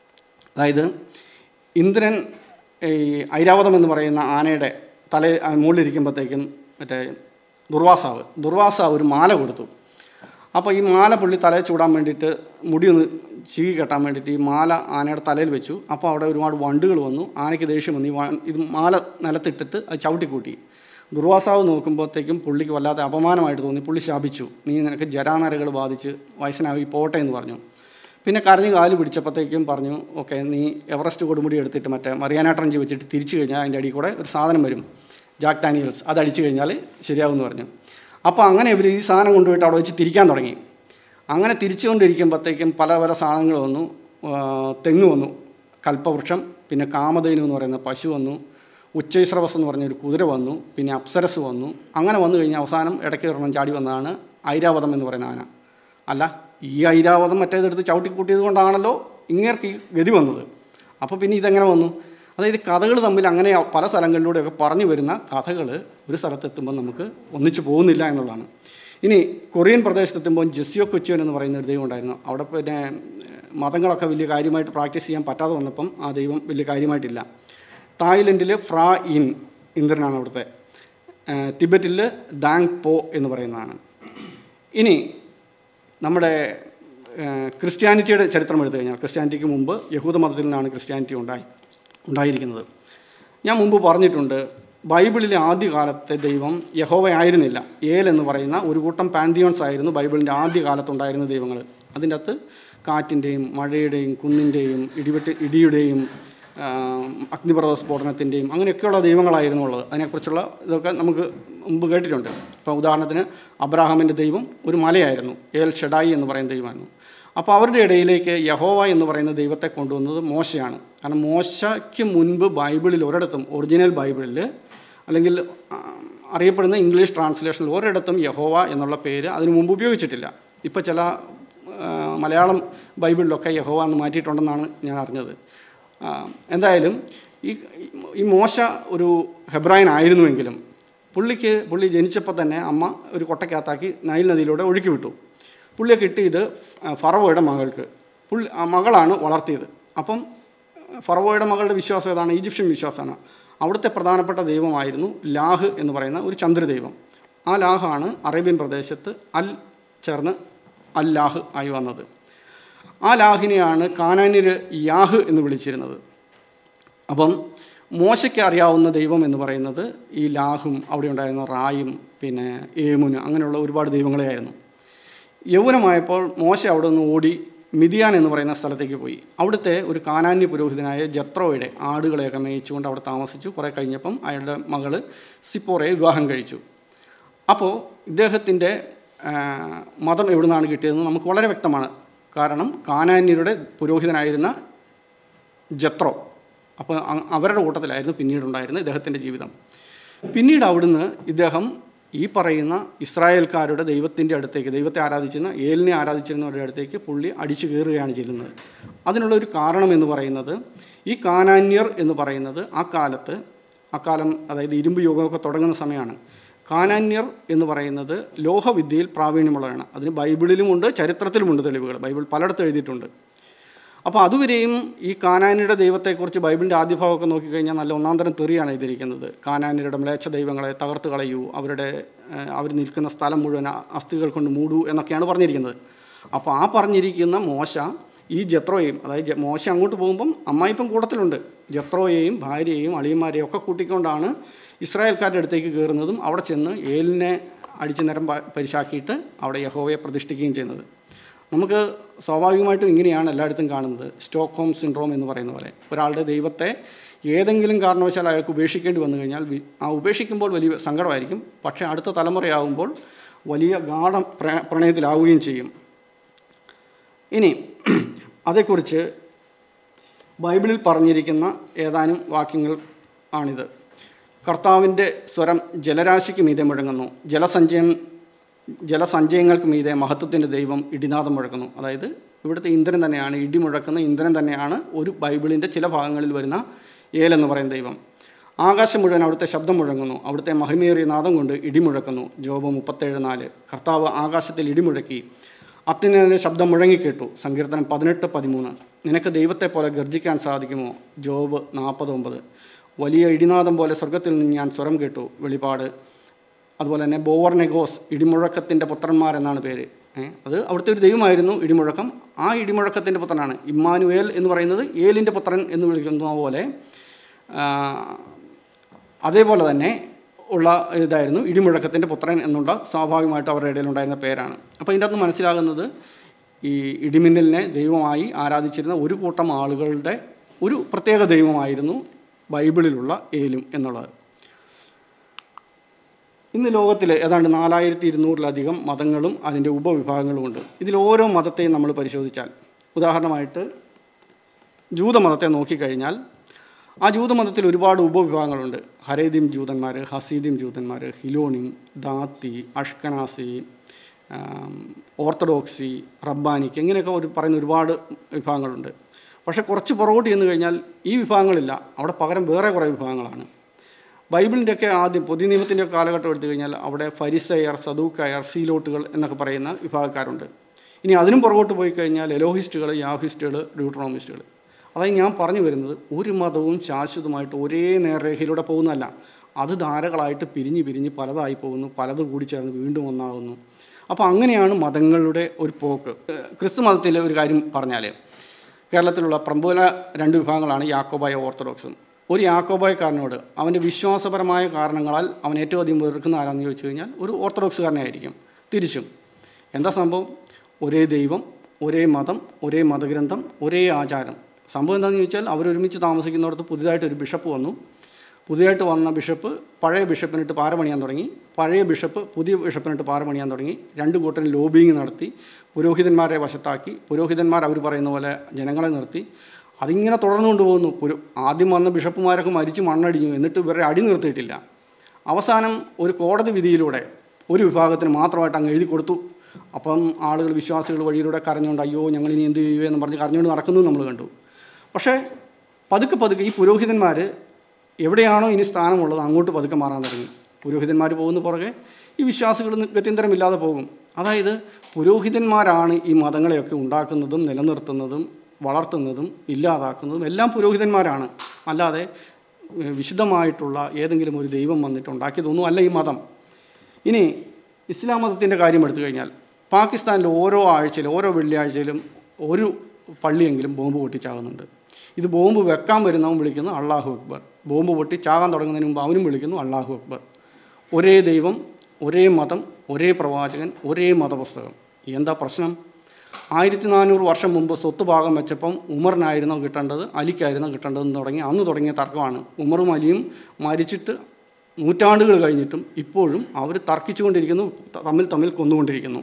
അതായത് ഇന്ദ്രൻ ഈ ഐരാവതം എന്ന് പറയുന്ന ആനയുടെ തല ആ, മുകളിലിരിക്കുമ്പോഴത്തേക്കും മറ്റേ ദുർവാസാവ് ദുർവാസാവ് ഒരു മാല കൊടുത്തു അപ്പോൾ ഈ മാല പുള്ളി തലയിൽ ചൂടാൻ വേണ്ടിയിട്ട് മുടി ഒന്ന് ചീകി കെട്ടാൻ വേണ്ടിയിട്ട് ഈ മാല ആനയുടെ തലയിൽ വെച്ചു അപ്പോൾ അവിടെ ഒരുപാട് വണ്ടുകൾ വന്നു ആനയ്ക്ക് ദേഷ്യം വന്നു ഈ വ- ഇത് മാല നിലത്തിട്ടിട്ട് അത് ചവിട്ടിക്കൂട്ടി ദുർവാസാവ് നോക്കുമ്പോഴത്തേക്കും പുള്ളിക്ക് വല്ലാത്ത അപമാനമായിട്ട് തോന്നി പുള്ളി ശാപിച്ചു നീ നിനക്ക് ജരാനരകൾ ബാധിച്ച് വയസ്സനായി പോട്ടെ എന്ന് പറഞ്ഞു പിന്നെ കരഞ്ഞ് കാല് പിടിച്ചപ്പോഴത്തേക്കും പറഞ്ഞു ഓക്കെ നീ എവറസ്റ്റ് കൊടുമുടി എടുത്തിട്ട് മറ്റേ മറിയാന ട്രഞ്ച് വെച്ചിട്ട് തിരിച്ചു കഴിഞ്ഞാൽ അതിൻ്റെ അടിയിൽ കൂടെ ഒരു സാധനം വരും ജാക്ക് ഡാനിയൽസ് അത് അടിച്ചു കഴിഞ്ഞാൽ ശരിയാവുമെന്ന് പറഞ്ഞു അപ്പോൾ അങ്ങനെ ഇവർ ഈ സാധനം കൊണ്ടുപോയിട്ട് അവിടെ വെച്ച് തിരിക്കാൻ തുടങ്ങി അങ്ങനെ തിരിച്ചുകൊണ്ടിരിക്കുമ്പോഴത്തേക്കും പല പല സാധനങ്ങൾ വന്നു ആ, തെങ്ങ് വന്നു കൽപ്പവൃക്ഷം പിന്നെ കാമധേനു എന്ന് പറയുന്ന പശു വന്നു ഉച്ചൈസ്രവസ് എന്ന് പറഞ്ഞ ഒരു കുതിര വന്നു പിന്നെ അപ്സരസ് വന്നു അങ്ങനെ വന്നു കഴിഞ്ഞാൽ അവസാനം ഇടയ്ക്ക് ഒരെണ്ണം ചാടി വന്നതാണ് ഐരാവതം എന്ന് പറയുന്ന ആന അല്ല ഈ ഐരാവതം മറ്റേതെടുത്ത് ചവിട്ടിക്കൂട്ടിയത് കൊണ്ടാണല്ലോ ഇങ്ങേർക്ക് ഈ ഗതി വന്നത് അപ്പോൾ പിന്നെ ഇതെങ്ങനെ വന്നു അതായത് കഥകൾ തമ്മിൽ അങ്ങനെ പല സ്ഥലങ്ങളിലൂടെയൊക്കെ പറഞ്ഞു വരുന്ന കഥകൾ ഒരു സ്ഥലത്തെത്തുമ്പോൾ നമുക്ക് ഒന്നിച്ചു പോകുന്നില്ല എന്നുള്ളതാണ് ഇനി കൊറിയൻ പ്രദേശത്തെത്തുമ്പോൾ ജെസിയോ കൊച്ചിയോൻ എന്ന് പറയുന്ന ഒരു ദൈവം ഉണ്ടായിരുന്നു അവിടെ പിന്നെ ഏഹ്, മതങ്ങളൊക്കെ വലിയ കാര്യമായിട്ട് പ്രാക്ടീസ് ചെയ്യാൻ പറ്റാതെ വന്നപ്പം ആ ദൈവം വലിയ കാര്യമായിട്ടില്ല തായ്ലൻഡിൽ ഫ്രാ ഇൻ ഇന്ദ്രനാണ് അവിടുത്തെ ഏഹ്, ടിബറ്റിൽ ദാങ് പോ എന്ന് പറയുന്നതാണ് ഇനി നമ്മുടെ ഏഹ്, ക്രിസ്ത്യാനിറ്റിയുടെ ചരിത്രം എടുത്തു കഴിഞ്ഞാൽ ക്രിസ്ത്യാനിറ്റിക്ക് മുമ്പ് യഹൂദ മതത്തിൽ നിന്നാണ് ക്രിസ്ത്യാനിറ്റി ഉണ്ടായി ഉണ്ടായിരിക്കുന്നത് ഞാൻ മുമ്പ് പറഞ്ഞിട്ടുണ്ട് ബൈബിളിലെ ആദ്യകാലത്തെ ദൈവം യഹോവയായിരുന്നില്ല ഏൽ എന്ന് പറയുന്ന ഒരു കൂട്ടം പാന്തിയോൺസ് ആയിരുന്നു ബൈബിളിൻ്റെ ആദ്യകാലത്തുണ്ടായിരുന്ന ദൈവങ്ങൾ അതിൻ്റെ അകത്ത് കാറ്റിൻ്റെയും മഴയുടെയും കുന്നിൻ്റെയും ഇടിവെട്ട് ഇടിയുടെയും ആ, അഗ്നിപർവ്വത സ്ഫോടനത്തിൻ്റെയും അങ്ങനെയൊക്കെയുള്ള ദൈവങ്ങളായിരുന്നു ഉള്ളത് അതിനെക്കുറിച്ചുള്ള ഇതൊക്കെ നമുക്ക് മുമ്പ് കേട്ടിട്ടുണ്ട് ഇപ്പോൾ ഉദാഹരണത്തിന് അബ്രാഹാമിൻ്റെ ദൈവം ഒരു മലയായിരുന്നു ഏൽ ഷെഡായി എന്ന് പറയുന്ന ദൈവമായിരുന്നു അപ്പോൾ അവരുടെ ഇടയിലേക്ക് യഹോവ എന്ന് പറയുന്ന ദൈവത്തെ കൊണ്ടുവന്നത് മോശയാണ് കാരണം മോശയ്ക്ക് മുൻപ് ബൈബിളിൽ ഒരിടത്തും ഒറിജിനൽ ബൈബിളിൽ അല്ലെങ്കിൽ ആ, അറിയപ്പെടുന്ന ഇംഗ്ലീഷ് ട്രാൻസ്ലേഷനിൽ ഒരിടത്തും യഹോവ എന്നുള്ള പേര് അതിനു മുമ്പ് ഉപയോഗിച്ചിട്ടില്ല ഇപ്പോൾ ചില ആ, മലയാളം ബൈബിളിലൊക്കെ യഹോവ എന്ന് മാറ്റിയിട്ടുണ്ടെന്നാണ് ഞാൻ അറിഞ്ഞത് ആ, എന്തായാലും ഈ ഈ മോശ ഒരു ഹെബ്രായൻ ആയിരുന്നുവെങ്കിലും പുള്ളിക്ക് പുള്ളി ജനിച്ചപ്പോൾ തന്നെ അമ്മ ഒരു കൊട്ടക്കകത്താക്കി നൈൽ നദിയിലൂടെ ഒഴുക്കി വിട്ടു പുള്ളിയെ കിട്ടിയത് ഫറവോയുടെ മകൾക്ക് പുള്ളി ആ മകളാണ് വളർത്തിയത് അപ്പം ഫറവോയുടെ മകളുടെ വിശ്വാസം ഏതാണ് ഈജിപ്ഷ്യൻ വിശ്വാസമാണ് അവിടുത്തെ പ്രധാനപ്പെട്ട ദൈവമായിരുന്നു ലാഹ് എന്ന് പറയുന്ന ഒരു ചന്ദ്രദൈവം ആ ലാഹാണ് അറേബ്യൻ പ്രദേശത്ത് അൽ ചേർന്ന് അൽ ലാഹ് ആയി വന്നത് ആ ലാഹിനെയാണ് കാനാന്യർ യാഹ് എന്ന് വിളിച്ചിരുന്നത് അപ്പം മോശയ്ക്ക് അറിയാവുന്ന ദൈവം എന്ന് പറയുന്നത് ഈ ലാഹും അവിടെ ഉണ്ടായിരുന്ന റായും പിന്നെ ഏമുന് അങ്ങനെയുള്ള ഒരുപാട് ദൈവങ്ങളെയായിരുന്നു യൗവനമായപ്പോൾ മോശ അവിടെ നിന്ന് ഓടി മിതിയാൻ എന്ന് പറയുന്ന സ്ഥലത്തേക്ക് പോയി അവിടുത്തെ ഒരു കാനാന്യ പുരോഹിതനായ ജത്രോയുടെ ആടുകളെയൊക്കെ മേയിച്ചുകൊണ്ട് അവിടെ താമസിച്ചു കുറേ കഴിഞ്ഞപ്പം അയാളുടെ മകള് സിപ്പോറയെ വിവാഹം കഴിച്ചു അപ്പോൾ ഇദ്ദേഹത്തിൻ്റെ ആ, മതം എവിടെ നിന്നാണ് കിട്ടിയതെന്ന് നമുക്ക് വളരെ വ്യക്തമാണ് കാരണം കാനാന്യരുടെ പുരോഹിതനായിരുന്ന ജത്രോ അപ്പോൾ അ- അവരുടെ കൂട്ടത്തിലായിരുന്നു പിന്നീടുണ്ടായിരുന്ന ഇദ്ദേഹത്തിൻ്റെ ജീവിതം പിന്നീട് അവിടുന്ന് ഇദ്ദേഹം ഈ പറയുന്ന ഇസ്രായേൽക്കാരുടെ ദൈവത്തിൻ്റെ അടുത്തേക്ക് ദൈവത്തെ ആരാധിച്ചിരുന്ന ഏലിനെ ആരാധിച്ചിരുന്നവരുടെ അടുത്തേക്ക് പുള്ളി അടിച്ചു കയറുകയാണ് ചെയ്യുന്നത് അതിനുള്ള ഒരു കാരണം എന്ന് പറയുന്നത് ഈ കാനാന്യർ എന്ന് പറയുന്നത് ആ കാലത്ത് അക്കാലം അതായത് ഇരുമ്പ് യുഗമൊക്കെ തുടങ്ങുന്ന സമയമാണ് കാനാന്യർ എന്ന് പറയുന്നത് ലോഹവിദ്യയിൽ പ്രാവീണ്യമുള്ളതാണ് അതിന് ബൈബിളിലുമുണ്ട് ചരിത്രത്തിലുമുണ്ട് തെളിവുകൾ ബൈബിൾ പലയിടത്തും എഴുതിയിട്ടുണ്ട് അപ്പോൾ അതുവരെയും ഈ കാനാനിയുടെ ദൈവത്തെക്കുറിച്ച് ബൈബിളിൻ്റെ ആദ്യ ഭാഗമൊക്കെ നോക്കിക്കഴിഞ്ഞാൽ നല്ല ഒന്നാം തരം തെറിയാണ് എഴുതിയിരിക്കുന്നത് കാനാനിയുടെ മ്ലേച്ഛ ദൈവങ്ങളെ തകർത്ത് കളയൂ അവരുടെ ഏഹ്, അവർ നിൽക്കുന്ന സ്ഥലം മുഴുവൻ അ- അസ്ഥികൾ കൊണ്ട് മൂടൂ എന്നൊക്കെയാണ് പറഞ്ഞിരിക്കുന്നത് അപ്പോൾ ആ പറഞ്ഞിരിക്കുന്ന മോശ ഈ ജത്രോയെയും അതായത് ജ- മോശ അങ്ങോട്ട് പോകുമ്പം അമ്മായിപ്പം കൂട്ടത്തിലുണ്ട് ജത്രോയെയും ഭാര്യയെയും അളിയന്മാരെയും ഒക്കെ കൂട്ടിക്കൊണ്ടാണ് ഇസ്രായേൽക്കാരുടെ അടുത്തേക്ക് കയറുന്നതും അവിടെ ചെന്ന് ഏലിനെ അടിച്ചു നേരം പ- പരിശാക്കിയിട്ട് അവിടെ യഹോവയെ പ്രതിഷ്ഠിക്കുകയും ചെയ്യുന്നത് നമുക്ക് സ്വാഭാവികമായിട്ടും ഇങ്ങനെയാണ് എല്ലായിടത്തും കാണുന്നത് സ്റ്റോക്ക് ഹോം സിൻഡ്രോം എന്ന് പറയുന്ന പോലെ ഒരാളുടെ ദൈവത്തെ ഏതെങ്കിലും കാരണവശാൽ അയാൾക്ക് ഉപേക്ഷിക്കേണ്ടി വന്നു കഴിഞ്ഞാൽ വി- ആ ഉപേക്ഷിക്കുമ്പോൾ വലിയ സങ്കടമായിരിക്കും പക്ഷേ അടുത്ത തലമുറയാകുമ്പോൾ വലിയ ഗാഠ പ്ര പ്രണയത്തിലാവുകയും ചെയ്യും ഇനി അതേക്കുറിച്ച് ബൈബിളിൽ പറഞ്ഞിരിക്കുന്ന ഏതാനും വാക്യങ്ങൾ ആണിത് കർത്താവിൻ്റെ സ്വരം ജലരാശിക്ക് മീതെ മുഴങ്ങുന്നു ജലസഞ്ചയം ജലസഞ്ചയങ്ങൾക്ക് മീതെ മഹത്വത്തിൻ്റെ ദൈവം ഇടിനാദം മുഴക്കുന്നു അതായത് ഇവിടുത്തെ ഇന്ദ്രൻ തന്നെയാണ് ഇടി മുഴക്കുന്ന ഇന്ദ്രൻ തന്നെയാണ് ഒരു ബൈബിളിൻ്റെ ചില ഭാഗങ്ങളിൽ വരുന്ന ഏലെന്ന് പറയുന്ന ദൈവം ആകാശം മുഴുവൻ അവിടുത്തെ ശബ്ദം മുഴങ്ങുന്നു അവിടുത്തെ മഹിമേറിയ നാദം കൊണ്ട് ഇടി മുഴക്കുന്നു ജോബ് മുപ്പത്തേഴ് നാല് കർത്താവ് ആകാശത്തിൽ ഇടി മുഴക്കി അത്തിനെ ശബ്ദം മുഴങ്ങിക്കേട്ടു സങ്കീർത്തനം പതിനെട്ട് പതിമൂന്ന് നിനക്ക് ദൈവത്തെ പോലെ ഗർജിക്കാൻ സാധിക്കുമോ ജോബ് നാൽപ്പത്തൊമ്പത് വലിയ ഇടിനാദം പോലെ സ്വർഗത്തിൽ നിന്ന് ഞാൻ സ്വരം കേട്ടു വെളിപാട് അതുപോലെ തന്നെ ബോവർനെഗോസ് ഇടിമുഴക്കത്തിൻ്റെ പുത്രന്മാരെന്നാണ് പേര് ഏ, അത് അവിടുത്തെ ഒരു ദൈവമായിരുന്നു ഇടിമുഴക്കം ആ ഇടിമുഴക്കത്തിൻ്റെ പുത്രനാണ് ഇമ്മാനുവേൽ എന്ന് പറയുന്നത് ഏലിൻ്റെ പുത്രൻ എന്ന് വിളിക്കുന്ന പോലെ ആ, അതേപോലെ തന്നെ ഉള്ള ഇതായിരുന്നു ഇടിമുഴക്കത്തിൻ്റെ പുത്രൻ എന്നുള്ള സ്വാഭാവികമായിട്ട് അവരുടെ ഇടയിലുണ്ടായിരുന്ന പേരാണ് അപ്പോൾ ഇതിൻ്റെ അകത്ത് മനസ്സിലാകുന്നത് ഈ ഇടിമിന്നലിനെ ദൈവമായി ആരാധിച്ചിരുന്ന ഒരു കൂട്ടം ആളുകളുടെ ഒരു പ്രത്യേക ദൈവമായിരുന്നു ബൈബിളിലുള്ള ഏലും എന്നുള്ളത് ഇന്ന് ലോകത്തിൽ ഏതാണ്ട് നാലായിരത്തി ഇരുന്നൂറിലധികം മതങ്ങളും അതിൻ്റെ ഉപവിഭാഗങ്ങളുമുണ്ട് ഇതിൽ ഓരോ മതത്തെയും നമ്മൾ പരിശോധിച്ചാൽ ഉദാഹരണമായിട്ട് ജൂതമതത്തെ നോക്കിക്കഴിഞ്ഞാൽ ആ ജൂതമതത്തിൽ ഒരുപാട് ഉപവിഭാഗങ്ങളുണ്ട് ഹരേദിം ജൂതന്മാർ ഹസീദിം ജൂതന്മാർ ഹിലോണിം ദാത്തി അഷ്കനാസി ആം, ഓർത്തഡോക്സി റബ്ബാനിക്ക് ഇങ്ങനെയൊക്കെ ഒരു പറയുന്ന ഒരുപാട് വിഭാഗങ്ങളുണ്ട് പക്ഷേ കുറച്ച് പുറകോട്ട് ചെന്ന് കഴിഞ്ഞാൽ ഈ വിഭാഗങ്ങളില്ല അവിടെ പകരം വേറെ കുറേ വിഭാഗങ്ങളാണ് ബൈബിളിൻ്റെയൊക്കെ ആദ്യം പുതിയ നിയമത്തിൻ്റെ കാലഘട്ടം എടുത്തു കഴിഞ്ഞാൽ അവിടെ ഫരിസയർ സദൂക്കയർ സീലോട്ടുകൾ എന്നൊക്കെ പറയുന്ന വിഭാഗക്കാരുണ്ട് ഇനി അതിനും പുറകോട്ട് പോയി കഴിഞ്ഞാൽ എലോഹിസ്റ്റുകൾ യാഹിസ്റ്റുകൾ ഡ്യൂട്രോമിസ്റ്റുകൾ അതായത് ഞാൻ പറഞ്ഞു വരുന്നത് ഒരു മതവും ശാശ്വതമായിട്ട് ഒരേ നേർരേഖയിലൂടെ പോകുന്നതല്ല അത് ധാരകളായിട്ട് പിരിഞ്ഞ് പിരിഞ്ഞ് പലതായി പോകുന്നു പലത് കൂടിച്ചേർന്ന് വീണ്ടും ഒന്നാകുന്നു അപ്പോൾ അങ്ങനെയാണ് മതങ്ങളുടെ ഒരു പോക്ക് ഏഹ് ക്രിസ്തു മതത്തിലെ ഒരു കാര്യം പറഞ്ഞാൽ കേരളത്തിലുള്ള പ്രബല രണ്ട് വിഭാഗങ്ങളാണ് യാക്കോബായ ഓർത്തഡോക്സും ഒരു യാക്കോബായക്കാരനോട് അവൻ്റെ വിശ്വാസപരമായ കാരണങ്ങളാൽ അവൻ ഏറ്റവും അധികം വെറുക്കുന്ന ആരാന്ന് ചോദിച്ചു കഴിഞ്ഞാൽ ഒരു ഓർത്തഡോക്സുകാരനെ ആയിരിക്കും തിരിച്ചും എന്താ സംഭവം ഒരേ ദൈവം ഒരേ മതം ഒരേ മതഗ്രന്ഥം ഒരേ ആചാരം സംഭവം എന്താണെന്ന് ചോദിച്ചാൽ അവരൊരുമിച്ച് താമസിക്കുന്നിടത്ത് പുതിയതായിട്ട് ഒരു ബിഷപ്പ് വന്നു പുതിയതായിട്ട് വന്ന ബിഷപ്പ് പഴയ ബിഷപ്പിനിട്ട് പാര പണിയാൻ തുടങ്ങി പഴയ ബിഷപ്പ് പുതിയ ബിഷപ്പിനിട്ട് പാര പണിയാൻ തുടങ്ങി രണ്ട് കൂട്ടരും ലോബിങ് നടത്തി പുരോഹിതന്മാരെ വശത്താക്കി പുരോഹിതന്മാർ അവർ പറയുന്ന പോലെ ജനങ്ങളെ നിർത്തി അതിങ്ങനെ തുടർന്നു കൊണ്ടുപോകുന്നു പുരു ആദ്യം വന്ന ബിഷപ്പുമാരൊക്കെ മരിച്ച് മണ്ണടിഞ്ഞു എന്നിട്ട് ഇവരെ അടി നിർത്തിയിട്ടില്ല അവസാനം ഒരു കോടതി വിധിയിലൂടെ ഒരു വിഭാഗത്തിന് മാത്രമായിട്ട് അങ്ങ് എഴുതി കൊടുത്തു അപ്പം ആളുകൾ വിശ്വാസികൾ വഴിയിലൂടെ കരഞ്ഞുകൊണ്ട് അയ്യോ ഞങ്ങൾ ഇനി എന്ത് ചെയ്യുക എന്ന് പറഞ്ഞ് കരഞ്ഞുകൊണ്ട് നടക്കുന്നത് നമ്മൾ കണ്ടു പക്ഷേ പതുക്കെ പതുക്കെ ഈ പുരോഹിതന്മാർ എവിടെയാണോ ഇനി സ്ഥാനമുള്ളത് അങ്ങോട്ട് പതുക്കെ മാറാൻ തുടങ്ങി പുരോഹിതന്മാർ പോകുന്ന പുറകെ ഈ വിശ്വാസികൾ ഗത്യന്തരമില്ലാതെ പോകും അതായത് പുരോഹിതന്മാരാണ് ഈ മതങ്ങളെയൊക്കെ ഉണ്ടാക്കുന്നതും നിലനിർത്തുന്നതും വളർത്തുന്നതും ഇല്ലാതാക്കുന്നതും എല്ലാം പുരോഹിതന്മാരാണ് അല്ലാതെ ഏഹ്, വിശുദ്ധമായിട്ടുള്ള ഏതെങ്കിലും ഒരു ദൈവം വന്നിട്ട് ഉണ്ടാക്കിയതൊന്നും അല്ല ഈ മതം ഇനി ഇസ്ലാം മതത്തിൻ്റെ കാര്യം എടുത്തു കഴിഞ്ഞാൽ പാകിസ്ഥാനിൽ ഓരോ ആഴ്ചയിലും ഓരോ വെള്ളിയാഴ്ചയിലും ഒരു പള്ളിയെങ്കിലും ബോംബ് പൊട്ടിച്ചാകുന്നുണ്ട് ഇത് ബോംബ് വെക്കാൻ വരുന്നവൻ വിളിക്കുന്നു അള്ളാഹു അക്ബർ ബോംബ് പൊട്ടി ചാകാൻ തുടങ്ങുന്നതിന് മുമ്പ് അവനും വിളിക്കുന്നു അള്ളാഹു അക്ബർ ഒരേ ദൈവം ഒരേ മതം ഒരേ പ്രവാചകൻ ഒരേ മതപുസ്തകം എന്താ പ്രശ്നം ആയിരത്തി നാനൂറ് വർഷം മുമ്പ് സ്വത്ത് ഭാഗം വെച്ചപ്പം ഉമറിനായിരുന്നോ കിട്ടേണ്ടത് അലിക്കായിരുന്നോ കിട്ടേണ്ടതെന്ന് തുടങ്ങി അന്ന് തുടങ്ങിയ തർക്കമാണ് ഉമറും അലിയും മരിച്ചിട്ട് നൂറ്റാണ്ടുകൾ കഴിഞ്ഞിട്ടും ഇപ്പോഴും അവർ തർക്കിച്ചുകൊണ്ടിരിക്കുന്നു ത- തമ്മിൽ തമ്മിൽ കൊന്നുകൊണ്ടിരിക്കുന്നു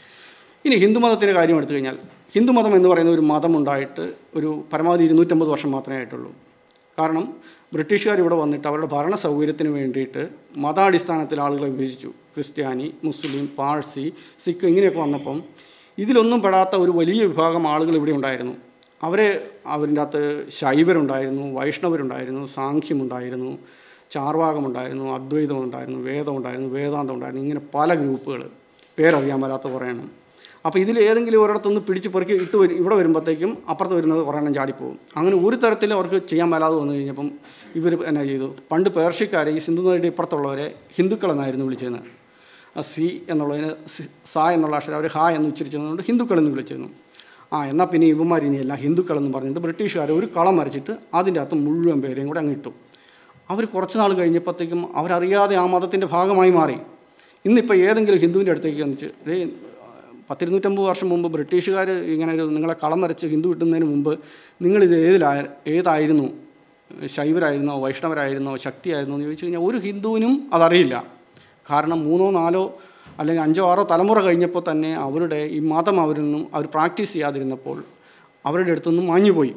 ഇനി ഹിന്ദുമതത്തിൻ്റെ കാര്യം എടുത്തു കഴിഞ്ഞാൽ ഹിന്ദുമതം എന്ന് പറയുന്ന ഒരു മതമുണ്ടായിട്ട് ഒരു പരമാവധി ഇരുന്നൂറ്റമ്പത് വർഷം മാത്രമേ ആയിട്ടുള്ളൂ കാരണം ബ്രിട്ടീഷുകാർ ഇവിടെ വന്നിട്ട് അവരുടെ ഭരണ സൗകര്യത്തിന് വേണ്ടിയിട്ട് മതാടിസ്ഥാനത്തിൽ ആളുകളെ വിഭജിച്ചു ക്രിസ്ത്യാനി മുസ്ലിം പാഴ്സി സിഖ് ഇങ്ങനെയൊക്കെ വന്നപ്പം ഇതിലൊന്നും പെടാത്ത ഒരു വലിയ വിഭാഗം ആളുകൾ ഇവിടെ ഉണ്ടായിരുന്നു അവരെ അവരിൻ്റെ അകത്ത് ശൈവരുണ്ടായിരുന്നു വൈഷ്ണവരുണ്ടായിരുന്നു സാഖ്യമുണ്ടായിരുന്നു ചാർവാകമുണ്ടായിരുന്നു അദ്വൈതമുണ്ടായിരുന്നു വേദമുണ്ടായിരുന്നു വേദാന്തം ഉണ്ടായിരുന്നു ഇങ്ങനെ പല ഗ്രൂപ്പുകൾ പേരറിയാൻ മേലാത്ത കുറേ എണ്ണം അപ്പോൾ ഇതിൽ ഏതെങ്കിലും ഒരിടത്തുനിന്ന് പിടിച്ച് പെറുക്കി ഇട്ട് വരും ഇവിടെ വരുമ്പോഴത്തേക്കും അപ്പുറത്ത് വരുന്നത് കുറേ എണ്ണം ചാടിപ്പോകും അങ്ങനെ ഒരു തരത്തിൽ അവർക്ക് ചെയ്യാൻ മേലാതെ വന്നു കഴിഞ്ഞപ്പം ഇവർ എന്നാ ചെയ്തു പണ്ട് പേർഷ്യക്കാരെ ഈ സിന്ധു നദിയുടെ ഇപ്പുറത്തുള്ളവരെ ഹിന്ദുക്കളെന്നായിരുന്നു വിളിച്ചിരുന്നത് ആ സി എന്നുള്ളതിന് സി- സ എന്നുള്ള അക്ഷരം അവർ ഹാ എന്ന് ഉച്ചരിച്ചതുകൊണ്ട് ഹിന്ദുക്കളെന്ന് വിളിച്ചിരുന്നു ആ എന്നാൽ പിന്നെ ഇവന്മാർ ഇനിയല്ല ഹിന്ദുക്കളെന്ന് പറഞ്ഞിട്ട് ബ്രിട്ടീഷുകാർ ഒരു കളം വരച്ചിട്ട് അതിൻ്റെ അകത്ത് മുഴുവൻ പേരെയും കൂടെ അങ്ങ് ഇട്ടു അവർ കുറച്ച് നാൾ കഴിഞ്ഞപ്പോഴത്തേക്കും അവരറിയാതെ ആ മതത്തിൻ്റെ ഭാഗമായി മാറി ഇന്നിപ്പോൾ ഏതെങ്കിലും ഹിന്ദുവിൻ്റെ അടുത്തേക്ക് വന്നിച്ച് "ഡേ, പത്തിരുന്നൂറ്റമ്പത് വർഷം മുമ്പ് ബ്രിട്ടീഷുകാർ ഇങ്ങനെ ഒരു നിങ്ങളെ കളം വരച്ച് ഹിന്ദു കിട്ടുന്നതിന് മുമ്പ് നിങ്ങളിത് ഏതിലാ ഏതായിരുന്നു ശൈവരായിരുന്നോ വൈഷ്ണവരായിരുന്നോ ശക്തിയായിരുന്നോ എന്ന് ചോദിച്ചു കഴിഞ്ഞാൽ ഒരു ഹിന്ദുവിനും അതറിയില്ല കാരണം മൂന്നോ നാലോ അല്ലെങ്കിൽ അഞ്ചോ ആറോ തലമുറ കഴിഞ്ഞപ്പോൾ തന്നെ അവരുടെ ഈ മതം അവരിൽ നിന്നും അവർ പ്രാക്ടീസ് ചെയ്യാതിരുന്നപ്പോൾ അവരുടെ അടുത്തുനിന്നും മാഞ്ഞുപോയി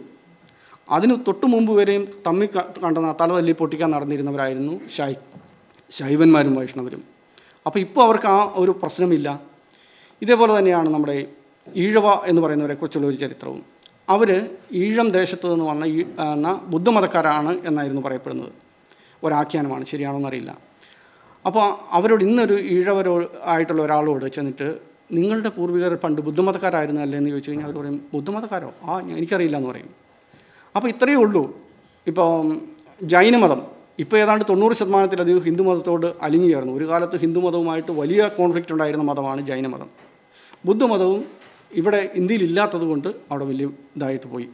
അതിന് തൊട്ട് മുമ്പ് വരെയും തമ്മിൽ ക- കണ്ടെന്ന തലതല്ലി പൊട്ടിക്കാൻ നടന്നിരുന്നവരായിരുന്നു ശൈ ശൈവന്മാരും വൈഷ്ണവരും അപ്പോൾ ഇപ്പോൾ അവർക്ക് ആ ഒരു പ്രശ്നമില്ല ഇതേപോലെ തന്നെയാണ് നമ്മുടെ ഈഴവ എന്ന് പറയുന്നവരെ കുറിച്ചുള്ള ഒരു ചരിത്രവും അവർ ഈഴം ദേശത്ത് നിന്ന് വന്ന ഈ എന്ന ബുദ്ധമതക്കാരാണ് എന്നായിരുന്നു പറയപ്പെടുന്നത് ഒരാഖ്യാനമാണ് ശരിയാണോ എന്നറിയില്ല അപ്പോൾ അവരോട് ഇന്നൊരു ഈഴവരോ ആയിട്ടുള്ള ഒരാളോട് ചെന്നിട്ട് നിങ്ങളുടെ പൂർവികർ പണ്ട് ബുദ്ധമതക്കാരായിരുന്നല്ലേ എന്ന് ചോദിച്ചു കഴിഞ്ഞാൽ അവർ പറയും ബുദ്ധമതക്കാരോ ആ ഞാൻ- എനിക്കറിയില്ല എന്ന് പറയും അപ്പോൾ ഇത്രയേ ഉള്ളൂ ഇപ്പോൾ ജൈനമതം ഇപ്പോൾ ഏതാണ്ട് തൊണ്ണൂറ് ശതമാനത്തിലധികം ഹിന്ദുമതത്തോട് അലിഞ്ഞു ചേർന്നു ഒരു കാലത്ത് ഹിന്ദുമതവുമായിട്ട് വലിയ കോൺഫ്ലിക്റ്റ് ഉണ്ടായിരുന്ന മതമാണ് ജൈനമതം ബുദ്ധമതവും ഇവിടെ ഇന്ത്യയിൽ ഇല്ലാത്തത് കൊണ്ട് അവിടെ വലിയ ഇതായിട്ട് പോയി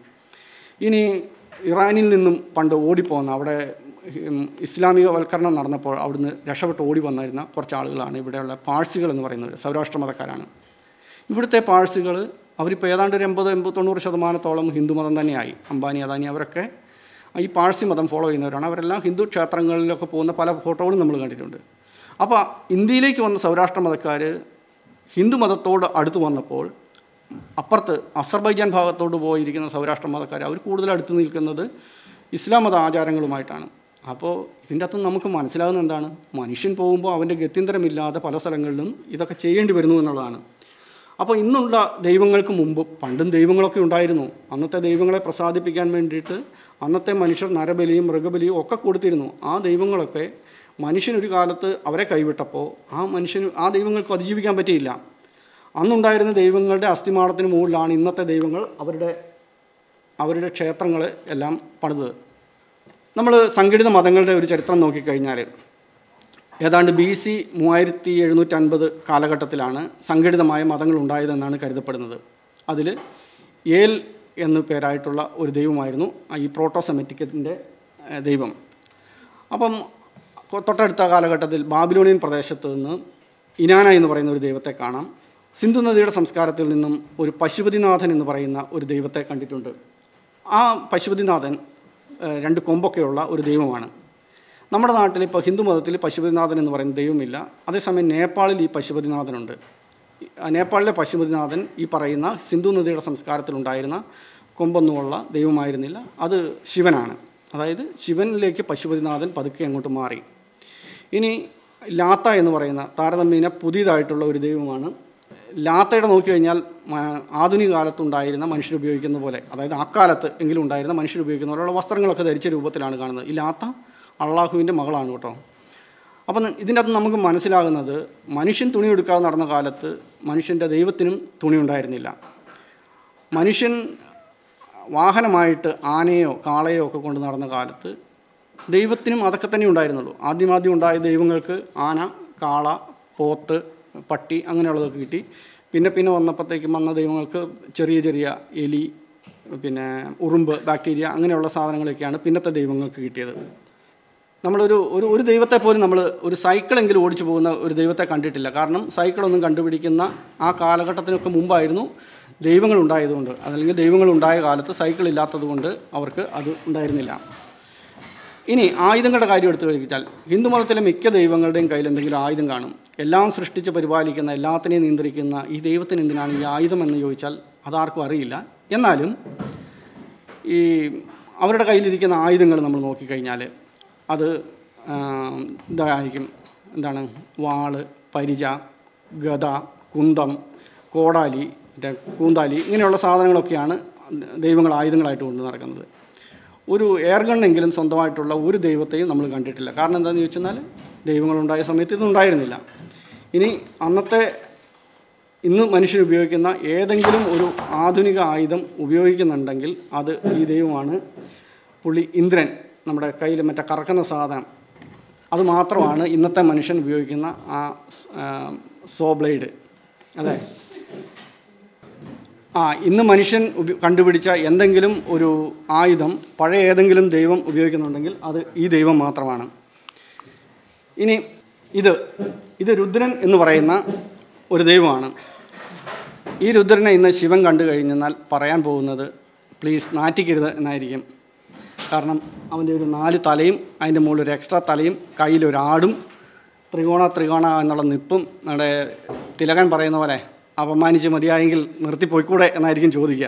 ഇനി ഇറാനിൽ നിന്നും പണ്ട് ഓടിപ്പോകുന്ന അവിടെ ഉം, ഇസ്ലാമികവൽക്കരണം നടന്നപ്പോൾ അവിടുന്ന് രക്ഷപ്പെട്ട് ഓടി വന്നിരുന്ന കുറച്ച് ആളുകളാണ് ഇവിടെയുള്ള പാഴ്സികൾ എന്ന് പറയുന്നത് സൗരാഷ്ട്ര മതക്കാരാണ് ഇവിടുത്തെ പാഴ്സികൾ അവരിപ്പോൾ ഏതാണ്ട് ഒരു എൺപത് എൺപത് തൊണ്ണൂറ് ശതമാനത്തോളം ഹിന്ദുമതം തന്നെയായി അംബാനി അദാനി അവരൊക്കെ ഈ പാഴ്സി മതം ഫോളോ ചെയ്യുന്നവരാണ് അവരെല്ലാം ഹിന്ദു ക്ഷേത്രങ്ങളിലൊക്കെ പോകുന്ന പല ഫോട്ടോകളും നമ്മൾ കണ്ടിട്ടുണ്ട് അപ്പോൾ ഇന്ത്യയിലേക്ക് വന്ന സൗരാഷ്ട്ര മതക്കാർ ഹിന്ദു മതത്തോട് അടുത്ത് വന്നപ്പോൾ അപ്പുറത്ത് അസർബൈജാൻ ഭാഗത്തോട്ട് പോയിരിക്കുന്ന സൗരാഷ്ട്ര മതക്കാർ അവർ കൂടുതൽ അടുത്ത് നിൽക്കുന്നത് ഇസ്ലാം മത ആചാരങ്ങളുമായിട്ടാണ് അപ്പോൾ ഇതിൻ്റെ അകത്ത് നമുക്ക് മനസ്സിലാകുന്നത് എന്താണ് മനുഷ്യൻ പോകുമ്പോൾ അവൻ്റെ ഗത്യന്തരമില്ലാതെ പല സ്ഥലങ്ങളിലും ഇതൊക്കെ ചെയ്യേണ്ടി വരുന്നു എന്നുള്ളതാണ് അപ്പോൾ ഇന്നുള്ള ദൈവങ്ങൾക്ക് മുമ്പ് പണ്ടും ദൈവങ്ങളൊക്കെ ഉണ്ടായിരുന്നു അന്നത്തെ ദൈവങ്ങളെ പ്രസാദിപ്പിക്കാൻ വേണ്ടിയിട്ട് അന്നത്തെ മനുഷ്യർ നരബലിയും മൃഗബലിയും ഒക്കെ കൊടുത്തിരുന്നു ആ ദൈവങ്ങളൊക്കെ മനുഷ്യനൊരു കാലത്ത് അവരെ കൈവിട്ടപ്പോൾ ആ മനുഷ്യന് ആ ദൈവങ്ങൾക്ക് അതിജീവിക്കാൻ പറ്റിയില്ല അന്നുണ്ടായിരുന്ന ദൈവങ്ങളുടെ അസ്ഥിമാടത്തിന് മുകളിലാണ് ഇന്നത്തെ ദൈവങ്ങൾ അവരുടെ അവരുടെ ക്ഷേത്രങ്ങൾ എല്ലാം പണിതത് നമ്മൾ സംഘടിത മതങ്ങളുടെ ഒരു ചരിത്രം നോക്കിക്കഴിഞ്ഞാൽ ഏതാണ്ട് ബി സി മൂവായിരത്തി എഴുന്നൂറ്റൻപത് കാലഘട്ടത്തിലാണ് സംഘടിതമായ മതങ്ങൾ ഉണ്ടായതെന്നാണ് കരുതപ്പെടുന്നത് അതിൽ ഏൽ എന്നു പേരായിട്ടുള്ള ഒരു ദൈവമായിരുന്നു ഈ പ്രോട്ടോസെമറ്റിക്കത്തിൻ്റെ ഏഹ്, ദൈവം അപ്പം കൊ- തൊട്ടടുത്ത കാലഘട്ടത്തിൽ ബാബിലോണിയൻ പ്രദേശത്ത് നിന്ന് ഇനാന എന്ന് പറയുന്ന ഒരു ദൈവത്തെ കാണാം സിന്ധു നദിയുടെ സംസ്കാരത്തിൽ നിന്നും ഒരു പശുപതിനാഥൻ എന്ന് പറയുന്ന ഒരു ദൈവത്തെ കണ്ടിട്ടുണ്ട് ആ പശുപതിനാഥൻ ഏഹ്, രണ്ട് കൊമ്പൊക്കെയുള്ള ഒരു ദൈവമാണ് നമ്മുടെ നാട്ടിൽ ഇപ്പോൾ ഹിന്ദു മതത്തിൽ പശുപതിനാഥൻ എന്ന് പറയുന്ന ദൈവമില്ല അതേസമയം നേപ്പാളിൽ ഈ പശുപതിനാഥനുണ്ട് ഈ- ആ നേപ്പാളിലെ പശുപതിനാഥൻ ഈ പറയുന്ന സിന്ധു നദിയുടെ സംസ്കാരത്തിലുണ്ടായിരുന്ന കൊമ്പൊന്നുമുള്ള ദൈവമായിരുന്നില്ല അത് ശിവനാണ് അതായത് ശിവനിലേക്ക് പശുപതിനാഥൻ പതുക്കെ അങ്ങോട്ട് മാറി ഇനി ലാത്ത എന്ന് പറയുന്ന താരതമ്യേന പുതിയതായിട്ടുള്ള ഒരു ദൈവമാണ് ലാത്തയുടെ നോക്കിക്കഴിഞ്ഞാൽ മ- ആധുനിക കാലത്തുണ്ടായിരുന്ന മനുഷ്യർ ഉപയോഗിക്കുന്ന പോലെ അതായത് അക്കാലത്ത് എങ്കിലും ഉണ്ടായിരുന്ന മനുഷ്യർ ഉപയോഗിക്കുന്ന പോലെയുള്ള വസ്ത്രങ്ങളൊക്കെ ധരിച്ച രൂപത്തിലാണ് കാണുന്നത് ഈ ലാത്ത അള്ളാഹുവിൻ്റെ മകളാണ് കേട്ടോ അപ്പം ഇതിൻ്റെ അകത്ത് നമുക്ക് മനസ്സിലാകുന്നത് മനുഷ്യൻ തുണി എടുക്കാതെ നടന്ന കാലത്ത് മനുഷ്യൻ്റെ ദൈവത്തിനും തുണി ഉണ്ടായിരുന്നില്ല മനുഷ്യൻ വാഹനമായിട്ട് ആനയോ കാളയോ ഒക്കെ കൊണ്ട് നടന്ന കാലത്ത് ദൈവത്തിനും അതൊക്കെ തന്നെ ഉണ്ടായിരുന്നുള്ളൂ ആദ്യമാദ്യം ഉണ്ടായ ദൈവങ്ങൾക്ക് ആന കാള പോത്ത് പട്ടി അങ്ങനെയുള്ളതൊക്കെ കിട്ടി പിന്നെ പിന്നെ വന്നപ്പോഴത്തേക്കും വന്ന ദൈവങ്ങൾക്ക് ചെറിയ ചെറിയ എലി പിന്നെ ഉറുമ്പ് ബാക്ടീരിയ അങ്ങനെയുള്ള സാധനങ്ങളൊക്കെയാണ് പിന്നത്തെ ദൈവങ്ങൾക്ക് കിട്ടിയത് നമ്മളൊരു ഒരു ഒരു ദൈവത്തെ പോലും നമ്മൾ ഒരു സൈക്കിളെങ്കിലും ഓടിച്ചു പോകുന്ന ഒരു ദൈവത്തെ കണ്ടിട്ടില്ല കാരണം സൈക്കിളൊന്നും കണ്ടുപിടിക്കുന്ന ആ കാലഘട്ടത്തിനൊക്കെ മുമ്പായിരുന്നു ദൈവങ്ങൾ ഉണ്ടായതുകൊണ്ട് അതല്ലെങ്കിൽ ദൈവങ്ങൾ ഉണ്ടായ കാലത്ത് സൈക്കിൾ ഇല്ലാത്തത് കൊണ്ട് അവർക്ക് അത് ഉണ്ടായിരുന്നില്ല ഇനി ആയുധങ്ങളുടെ കാര്യം എടുത്തു കഴിഞ്ഞാൽ ഹിന്ദുമതത്തിലെ മിക്ക ദൈവങ്ങളുടെയും കയ്യിൽ എന്തെങ്കിലും ആയുധം കാണും എല്ലാം സൃഷ്ടിച്ച് പരിപാലിക്കുന്ന എല്ലാത്തിനെയും നിയന്ത്രിക്കുന്ന ഈ ദൈവത്തിന് എന്തിനാണ് ഈ ആയുധം എന്ന് ചോദിച്ചാൽ അതാർക്കും അറിയില്ല എന്നാലും ഈ അവരുടെ കയ്യിലിരിക്കുന്ന ആയുധങ്ങൾ നമ്മൾ നോക്കിക്കഴിഞ്ഞാൽ അത് ആ, ഇതായിരിക്കും എന്താണ് വാള് പരിച ഗദ കുന്തം കോടാലി മറ്റേ കൂന്താലി ഇങ്ങനെയുള്ള സാധനങ്ങളൊക്കെയാണ് ദൈവങ്ങൾ ആയുധങ്ങളായിട്ട് കൊണ്ട് നടക്കുന്നത് ഒരു എയർ ഗണ്ണെങ്കിലും സ്വന്തമായിട്ടുള്ള ഒരു ദൈവത്തെയും നമ്മൾ കണ്ടിട്ടില്ല കാരണം എന്താണെന്ന് ചോദിച്ചെന്നാൽ ദൈവങ്ങളുണ്ടായ സമയത്ത് ഇതുണ്ടായിരുന്നില്ല ഇനി അന്നത്തെ ഇന്ന് മനുഷ്യർ ഉപയോഗിക്കുന്ന ഏതെങ്കിലും ഒരു ആധുനിക ആയുധം ഉപയോഗിക്കുന്നുണ്ടെങ്കിൽ അത് ഈ ദൈവമാണ് പുള്ളി ഇന്ദ്രൻ നമ്മുടെ കയ്യിൽ മറ്റേ കറക്കുന്ന സാധനം അത് മാത്രമാണ് ഇന്നത്തെ മനുഷ്യൻ ഉപയോഗിക്കുന്ന ആ സ്- ആ, സോ ബ്ലേഡ് അതെ ആ ഇന്ന് മനുഷ്യൻ ഉപ കണ്ടുപിടിച്ച എന്തെങ്കിലും ഒരു ആയുധം പഴയ ഏതെങ്കിലും ദൈവം ഉപയോഗിക്കുന്നുണ്ടെങ്കിൽ അത് ഈ ദൈവം മാത്രമാണ് ഇനി ഇത് ഇത് രുദ്രൻ എന്ന് പറയുന്ന ഒരു ദൈവമാണ് ഈ രുദ്രനെ ഇന്ന് ശിവൻ കണ്ടു കഴിഞ്ഞാൽ പറയാൻ പോകുന്നത് പ്ലീസ് നാറ്റിക്കരുത് എന്നായിരിക്കും കാരണം അവൻ്റെ ഒരു നാല് തലയും അതിൻ്റെ മുകളിൽ ഒരു എക്സ്ട്രാ തലയും കയ്യിലൊരാടും ത്രികോണ ത്രികോണ എന്നുള്ള നിപ്പും നമ്മുടെ തിലകൻ പറയുന്ന പോലെ അപമാനിച്ച് മതിയായെങ്കിൽ നിർത്തിപ്പോയിക്കൂടെ എന്നായിരിക്കും ചോദിക്കുക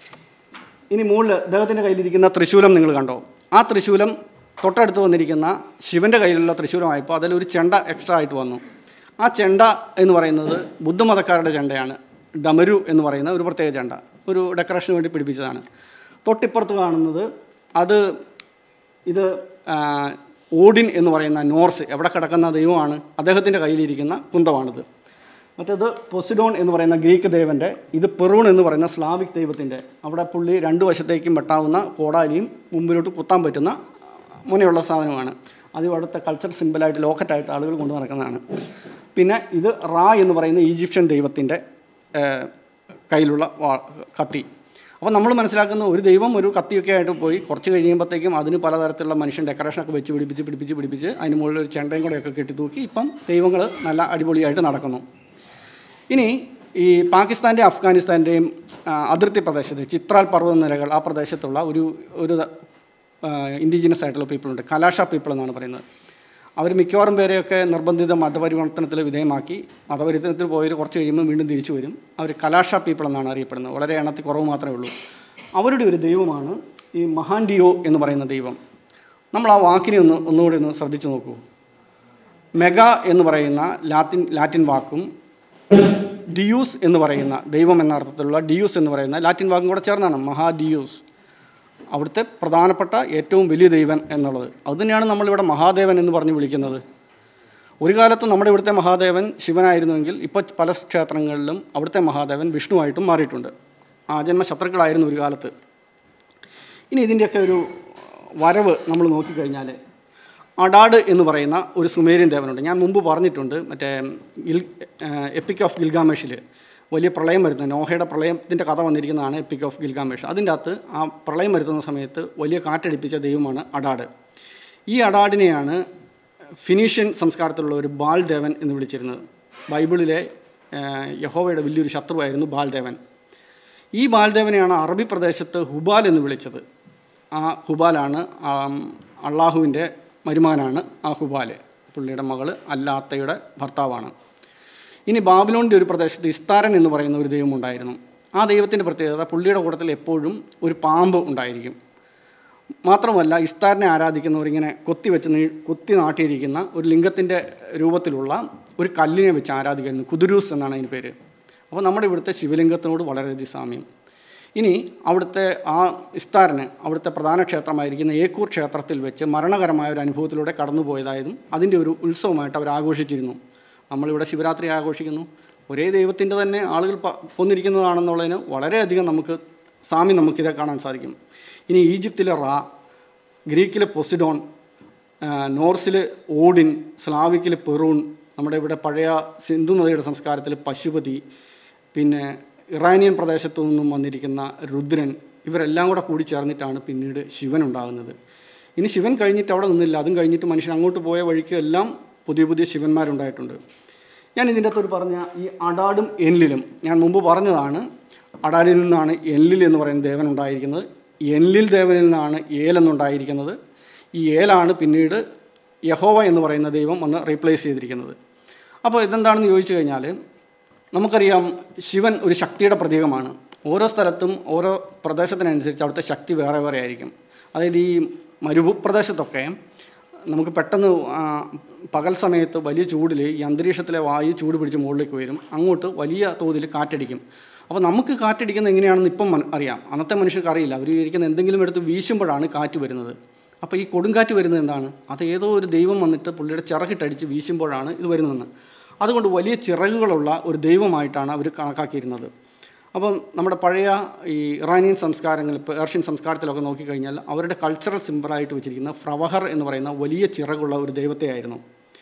ഇനി മുകളിൽ അദ്ദേഹത്തിൻ്റെ കയ്യിലിരിക്കുന്ന തൃശൂലം നിങ്ങൾ കണ്ടോ ആ തൃശൂലം തൊട്ടടുത്ത് വന്നിരിക്കുന്ന ശിവൻ്റെ കയ്യിലുള്ള തൃശൂലമായപ്പോൾ അതിലൊരു ചെണ്ട എക്സ്ട്രാ ആയിട്ട് വന്നു ആ ചെണ്ട എന്ന് പറയുന്നത് ബുദ്ധമതക്കാരുടെ ചെണ്ടയാണ് ഡമരു എന്ന് പറയുന്ന ഒരു പ്രത്യേക ചെണ്ട ഒരു ഡെക്കറേഷന് വേണ്ടി പിടിപ്പിച്ചതാണ് തൊട്ടിപ്പുറത്ത് കാണുന്നത് അത് ഇത് ആ, ഓഡിൻ എന്ന് പറയുന്ന നോർസ് എവിടെ കിടക്കുന്ന ദൈവമാണ് അദ്ദേഹത്തിൻ്റെ കയ്യിലിരിക്കുന്ന കുന്തമാണിത് മറ്റേത് പൊസിഡോൺ എന്ന് പറയുന്ന ഗ്രീക്ക് ദേവൻ്റെ ഇത് പെറൂൺ എന്ന് പറയുന്ന സ്ലാവിക് ദൈവത്തിൻ്റെ അവിടെ പുള്ളി രണ്ട് വശത്തേക്കും വെട്ടാവുന്ന കോടാലിയും മുമ്പിലോട്ട് കുത്താൻ പറ്റുന്ന മുനയുള്ള സാധനമാണ് അത് അവിടുത്തെ കൾച്ചർ സിമ്പിളായിട്ട് ലോക്കറ്റായിട്ട് ആളുകൾ കൊണ്ടു നടക്കുന്നതാണ് പിന്നെ ഇത് റാ എന്ന് പറയുന്ന ഈജിപ്ഷ്യൻ ദൈവത്തിൻ്റെ ഏഹ്, കയ്യിലുള്ള വാ- കത്തി അപ്പോൾ നമ്മൾ മനസ്സിലാക്കുന്ന ഒരു ദൈവം ഒരു കത്തിയൊക്കെ ആയിട്ട് പോയി കുറച്ച് കഴിയുമ്പോഴത്തേക്കും അതിന് പലതരത്തിലുള്ള മനുഷ്യൻ ഡെക്കറേഷനൊക്കെ വെച്ച് പിടിപ്പിച്ച് പിടിപ്പിച്ച് പിടിപ്പിച്ച് അതിന് മുകളിൽ ഒരു ചെണ്ടയും കൂടെയൊക്കെ കെട്ടി തൂക്കി ഇപ്പം ദൈവങ്ങൾ നല്ല അടിപൊളിയായിട്ട് നടക്കുന്നു ഇനി ഈ പാകിസ്ഥാൻ്റെയും അഫ്ഗാനിസ്ഥാൻ്റെയും ആ, അതിർത്തി പ്രദേശത്ത് ചിത്രാൽ പർവ്വതനിരകൾ ആ പ്രദേശത്തുള്ള ഒരു ഒരു ഇൻഡിജിനസ് ആയിട്ടുള്ള പീപ്പിളുണ്ട് കലാഷ പീപ്പിൾ എന്നാണ് പറയുന്നത് അവർ മിക്കവാറും പേരെയൊക്കെ നിർബന്ധിത മതപരിവർത്തനത്തിൽ വിധേയമാക്കി മതപരിവർത്തനത്തിൽ പോയവർ കുറച്ച് കഴിയുമ്പോൾ വീണ്ടും തിരിച്ചു വരും അവർ കലാഷ പീപ്പിൾ എന്നാണ് അറിയപ്പെടുന്നത് വളരെ എണ്ണത്തിൽ കുറവ് മാത്രമേ ഉള്ളൂ അവരുടെ ഒരു ദൈവമാണ് ഈ മഹാൻഡിയോ എന്ന് പറയുന്ന ദൈവം നമ്മൾ ആ വാക്കിനെ ഒന്ന് ഒന്നുകൂടി ഒന്ന് ശ്രദ്ധിച്ചു നോക്കൂ മെഗ എന്ന് പറയുന്ന ലാറ്റിൻ ലാറ്റിൻ വാക്കും ഡിയൂസ് എന്ന് പറയുന്ന ദൈവം എന്ന അർത്ഥത്തിലുള്ള ഡിയൂസ് എന്ന് പറയുന്ന ലാറ്റിൻ വാക്കും കൂടെ ചേർന്നാണ് മഹാ ഡിയൂസ് അവിടുത്തെ പ്രധാനപ്പെട്ട ഏറ്റവും വലിയ ദൈവം എന്നുള്ളത് അതുതന്നെയാണ് നമ്മളിവിടെ മഹാദേവൻ എന്ന് പറഞ്ഞ് വിളിക്കുന്നത് ഒരു കാലത്ത് നമ്മുടെ ഇവിടുത്തെ മഹാദേവൻ ശിവനായിരുന്നുവെങ്കിൽ ഇപ്പോൾ പല ക്ഷേത്രങ്ങളിലും അവിടുത്തെ മഹാദേവൻ വിഷ്ണുവായിട്ടും മാറിയിട്ടുണ്ട് ആജന്മ ശത്രുക്കളായിരുന്നു ഒരു കാലത്ത് ഇനി ഇതിൻ്റെയൊക്കെ ഒരു വരവ് നമ്മൾ നോക്കിക്കഴിഞ്ഞാൽ അഡാഡ് എന്ന് പറയുന്ന ഒരു സുമേരിയൻ ദേവനുണ്ട് ഞാൻ മുമ്പ് പറഞ്ഞിട്ടുണ്ട് മറ്റേ ഗിൽ എപ്പിക് ഓഫ് ഗിൽഗാമേഷിൽ വലിയ പ്രളയം വരുന്നത് നോഹയുടെ പ്രളയത്തിൻ്റെ കഥ വന്നിരിക്കുന്നതാണ് എപ്പിക് ഓഫ് ഗിൽഗാമേഷ് അതിൻ്റെ അകത്ത് ആ പ്രളയം വരുത്തുന്ന സമയത്ത് വലിയ കാറ്റടിപ്പിച്ച ദൈവമാണ് അഡാഡ് ഈ അഡാഡിനെയാണ് ഫിനീഷ്യൻ സംസ്കാരത്തിലുള്ള ഒരു ബാൽദേവൻ എന്ന് വിളിച്ചിരുന്നത് ബൈബിളിലെ ഏഹ്, യഹോവയുടെ വലിയൊരു ശത്രുവായിരുന്നു ബാൽദേവൻ ഈ ബാൽദേവനെയാണ് അറബി പ്രദേശത്ത് ഹുബാൽ എന്ന് വിളിച്ചത് ആ ഹുബാലാണ് ആം, അള്ളാഹുവിൻ്റെ മരുമാനാണ് ആ ഹുബാൽ പുള്ളിയുടെ മകള് അല്ലാത്തയുടെ ഭർത്താവാണ് ഇനി ബാബിലോണിൻ്റെ ഒരു പ്രദേശത്ത് ഇസ്താരൻ എന്ന് പറയുന്ന ഒരു ദൈവം ഉണ്ടായിരുന്നു ആ ദൈവത്തിൻ്റെ പ്രത്യേകത പുള്ളിയുടെ കൂട്ടത്തിൽ എപ്പോഴും ഒരു പാമ്പ് ഉണ്ടായിരിക്കും മാത്രമല്ല ഇസ്താറിനെ ആരാധിക്കുന്നവരിങ്ങനെ കൊത്തി വെച്ച് നീ കൊത്തി നാട്ടിയിരിക്കുന്ന ഒരു ലിംഗത്തിൻ്റെ രൂപത്തിലുള്ള ഒരു കല്ലിനെ വെച്ച് ആരാധിക്കുന്നു കുതുരൂസ് എന്നാണ് അതിന് പേര് അപ്പോൾ നമ്മുടെ ഇവിടുത്തെ ശിവലിംഗത്തിനോട് വളരെയധികം സാമ്യം ഇനി അവിടുത്തെ ആ ഇസ്താറിന് അവിടുത്തെ പ്രധാന ക്ഷേത്രമായിരിക്കുന്ന ഏക്കൂർ ക്ഷേത്രത്തിൽ വെച്ച് മരണകരമായ ഒരു അനുഭവത്തിലൂടെ കടന്നുപോയതായതും അതിൻ്റെ ഒരു ഉത്സവമായിട്ട് അവർ ആഘോഷിച്ചിരുന്നു നമ്മളിവിടെ ശിവരാത്രി ആഘോഷിക്കുന്നു ഒരേ ദൈവത്തിൻ്റെ തന്നെ ആളുകൾ പ- കൊന്നിരിക്കുന്നതാണെന്നുള്ളതിന് വളരെയധികം നമുക്ക് സാമ്യം നമുക്കിത് കാണാൻ സാധിക്കും ഇനി ഈജിപ്തിലെ റാ ഗ്രീക്കിലെ പൊസിഡോൺ നോർസിൽ ഓഡിൻ സ്ലാവിക്കിലെ പെറൂൺ നമ്മുടെ ഇവിടെ പഴയ സിന്ധു നദിയുടെ സംസ്കാരത്തിൽ പശുപതി പിന്നെ ഇറാനിയൻ പ്രദേശത്തു നിന്നും വന്നിരിക്കുന്ന രുദ്രൻ ഇവരെല്ലാം കൂടെ കൂടി ചേർന്നിട്ടാണ് പിന്നീട് ശിവൻ ഉണ്ടാകുന്നത് ഇനി ശിവൻ കഴിഞ്ഞിട്ട് അവിടെ നിന്നില്ല അതും കഴിഞ്ഞിട്ട് മനുഷ്യൻ അങ്ങോട്ട് പോയ വഴിക്ക് എല്ലാം പുതിയ പുതിയ ശിവന്മാരുണ്ടായിട്ടുണ്ട് ഞാൻ ഇതിൻ്റെ അകത്തൊരു പറഞ്ഞ ഈ അടാടും എൻലിലും ഞാൻ മുമ്പ് പറഞ്ഞതാണ് അടാലിൽ നിന്നാണ് എൻലിൽ എന്ന് പറയുന്ന ദേവൻ ഉണ്ടായിരിക്കുന്നത് എൻലിൽ ദേവനിൽ നിന്നാണ് ഏൽ എന്നുണ്ടായിരിക്കുന്നത് ഈ ഏലാണ് പിന്നീട് യഹോവ എന്ന് പറയുന്ന ദൈവം വന്ന് റീപ്ലേസ് ചെയ്തിരിക്കുന്നത് അപ്പോൾ ഇതെന്താണെന്ന് ചോദിച്ചു കഴിഞ്ഞാൽ നമുക്കറിയാം ശിവൻ ഒരു ശക്തിയുടെ പ്രതീകമാണ് ഓരോ സ്ഥലത്തും ഓരോ പ്രദേശത്തിനനുസരിച്ച് അവിടുത്തെ ശക്തി വേറെ വേറെ ആയിരിക്കും അതായത് ഈ മരുഭൂപ്രദേശത്തൊക്കെ നമുക്ക് പെട്ടെന്ന് ആ, പകൽ സമയത്ത് വലിയ ചൂടിൽ ഈ അന്തരീക്ഷത്തിലെ വായു ചൂട് പിടിച്ച് മുകളിലേക്ക് വരും അങ്ങോട്ട് വലിയ തോതിൽ കാറ്റടിക്കും അപ്പോൾ നമുക്ക് കാറ്റടിക്കുന്നത് എങ്ങനെയാണെന്ന് ഇപ്പം മന- അറിയാം അന്നത്തെ മനുഷ്യർക്ക് അറിയില്ല അവർ വിചാരിക്കുന്ന എന്തെങ്കിലും എടുത്ത് വീശുമ്പോഴാണ് കാറ്റ് വരുന്നത് അപ്പോൾ ഈ കൊടുങ്കാറ്റ് വരുന്നത് എന്താണ് അത് ഏതോ ഒരു ദൈവം വന്നിട്ട് പുള്ളിയുടെ ചിറകിട്ടടിച്ച് വീശുമ്പോഴാണ് ഇത് വരുന്നതെന്ന് അതുകൊണ്ട് വലിയ ചിറകുകളുള്ള ഒരു ദൈവമായിട്ടാണ് അവർ കണക്കാക്കിയിരുന്നത് അപ്പം നമ്മുടെ പഴയ ഈ ഇറാനിയൻ സംസ്കാരങ്ങൾ പേർഷ്യൻ സംസ്കാരത്തിലൊക്കെ നോക്കിക്കഴിഞ്ഞാൽ അവരുടെ കൾച്ചറൽ സിമ്പിളായിട്ട് വെച്ചിരിക്കുന്ന ഫ്രവഹർ എന്ന് പറയുന്ന വലിയ ചിറകുള്ള ഒരു ദൈവത്തെയായിരുന്നു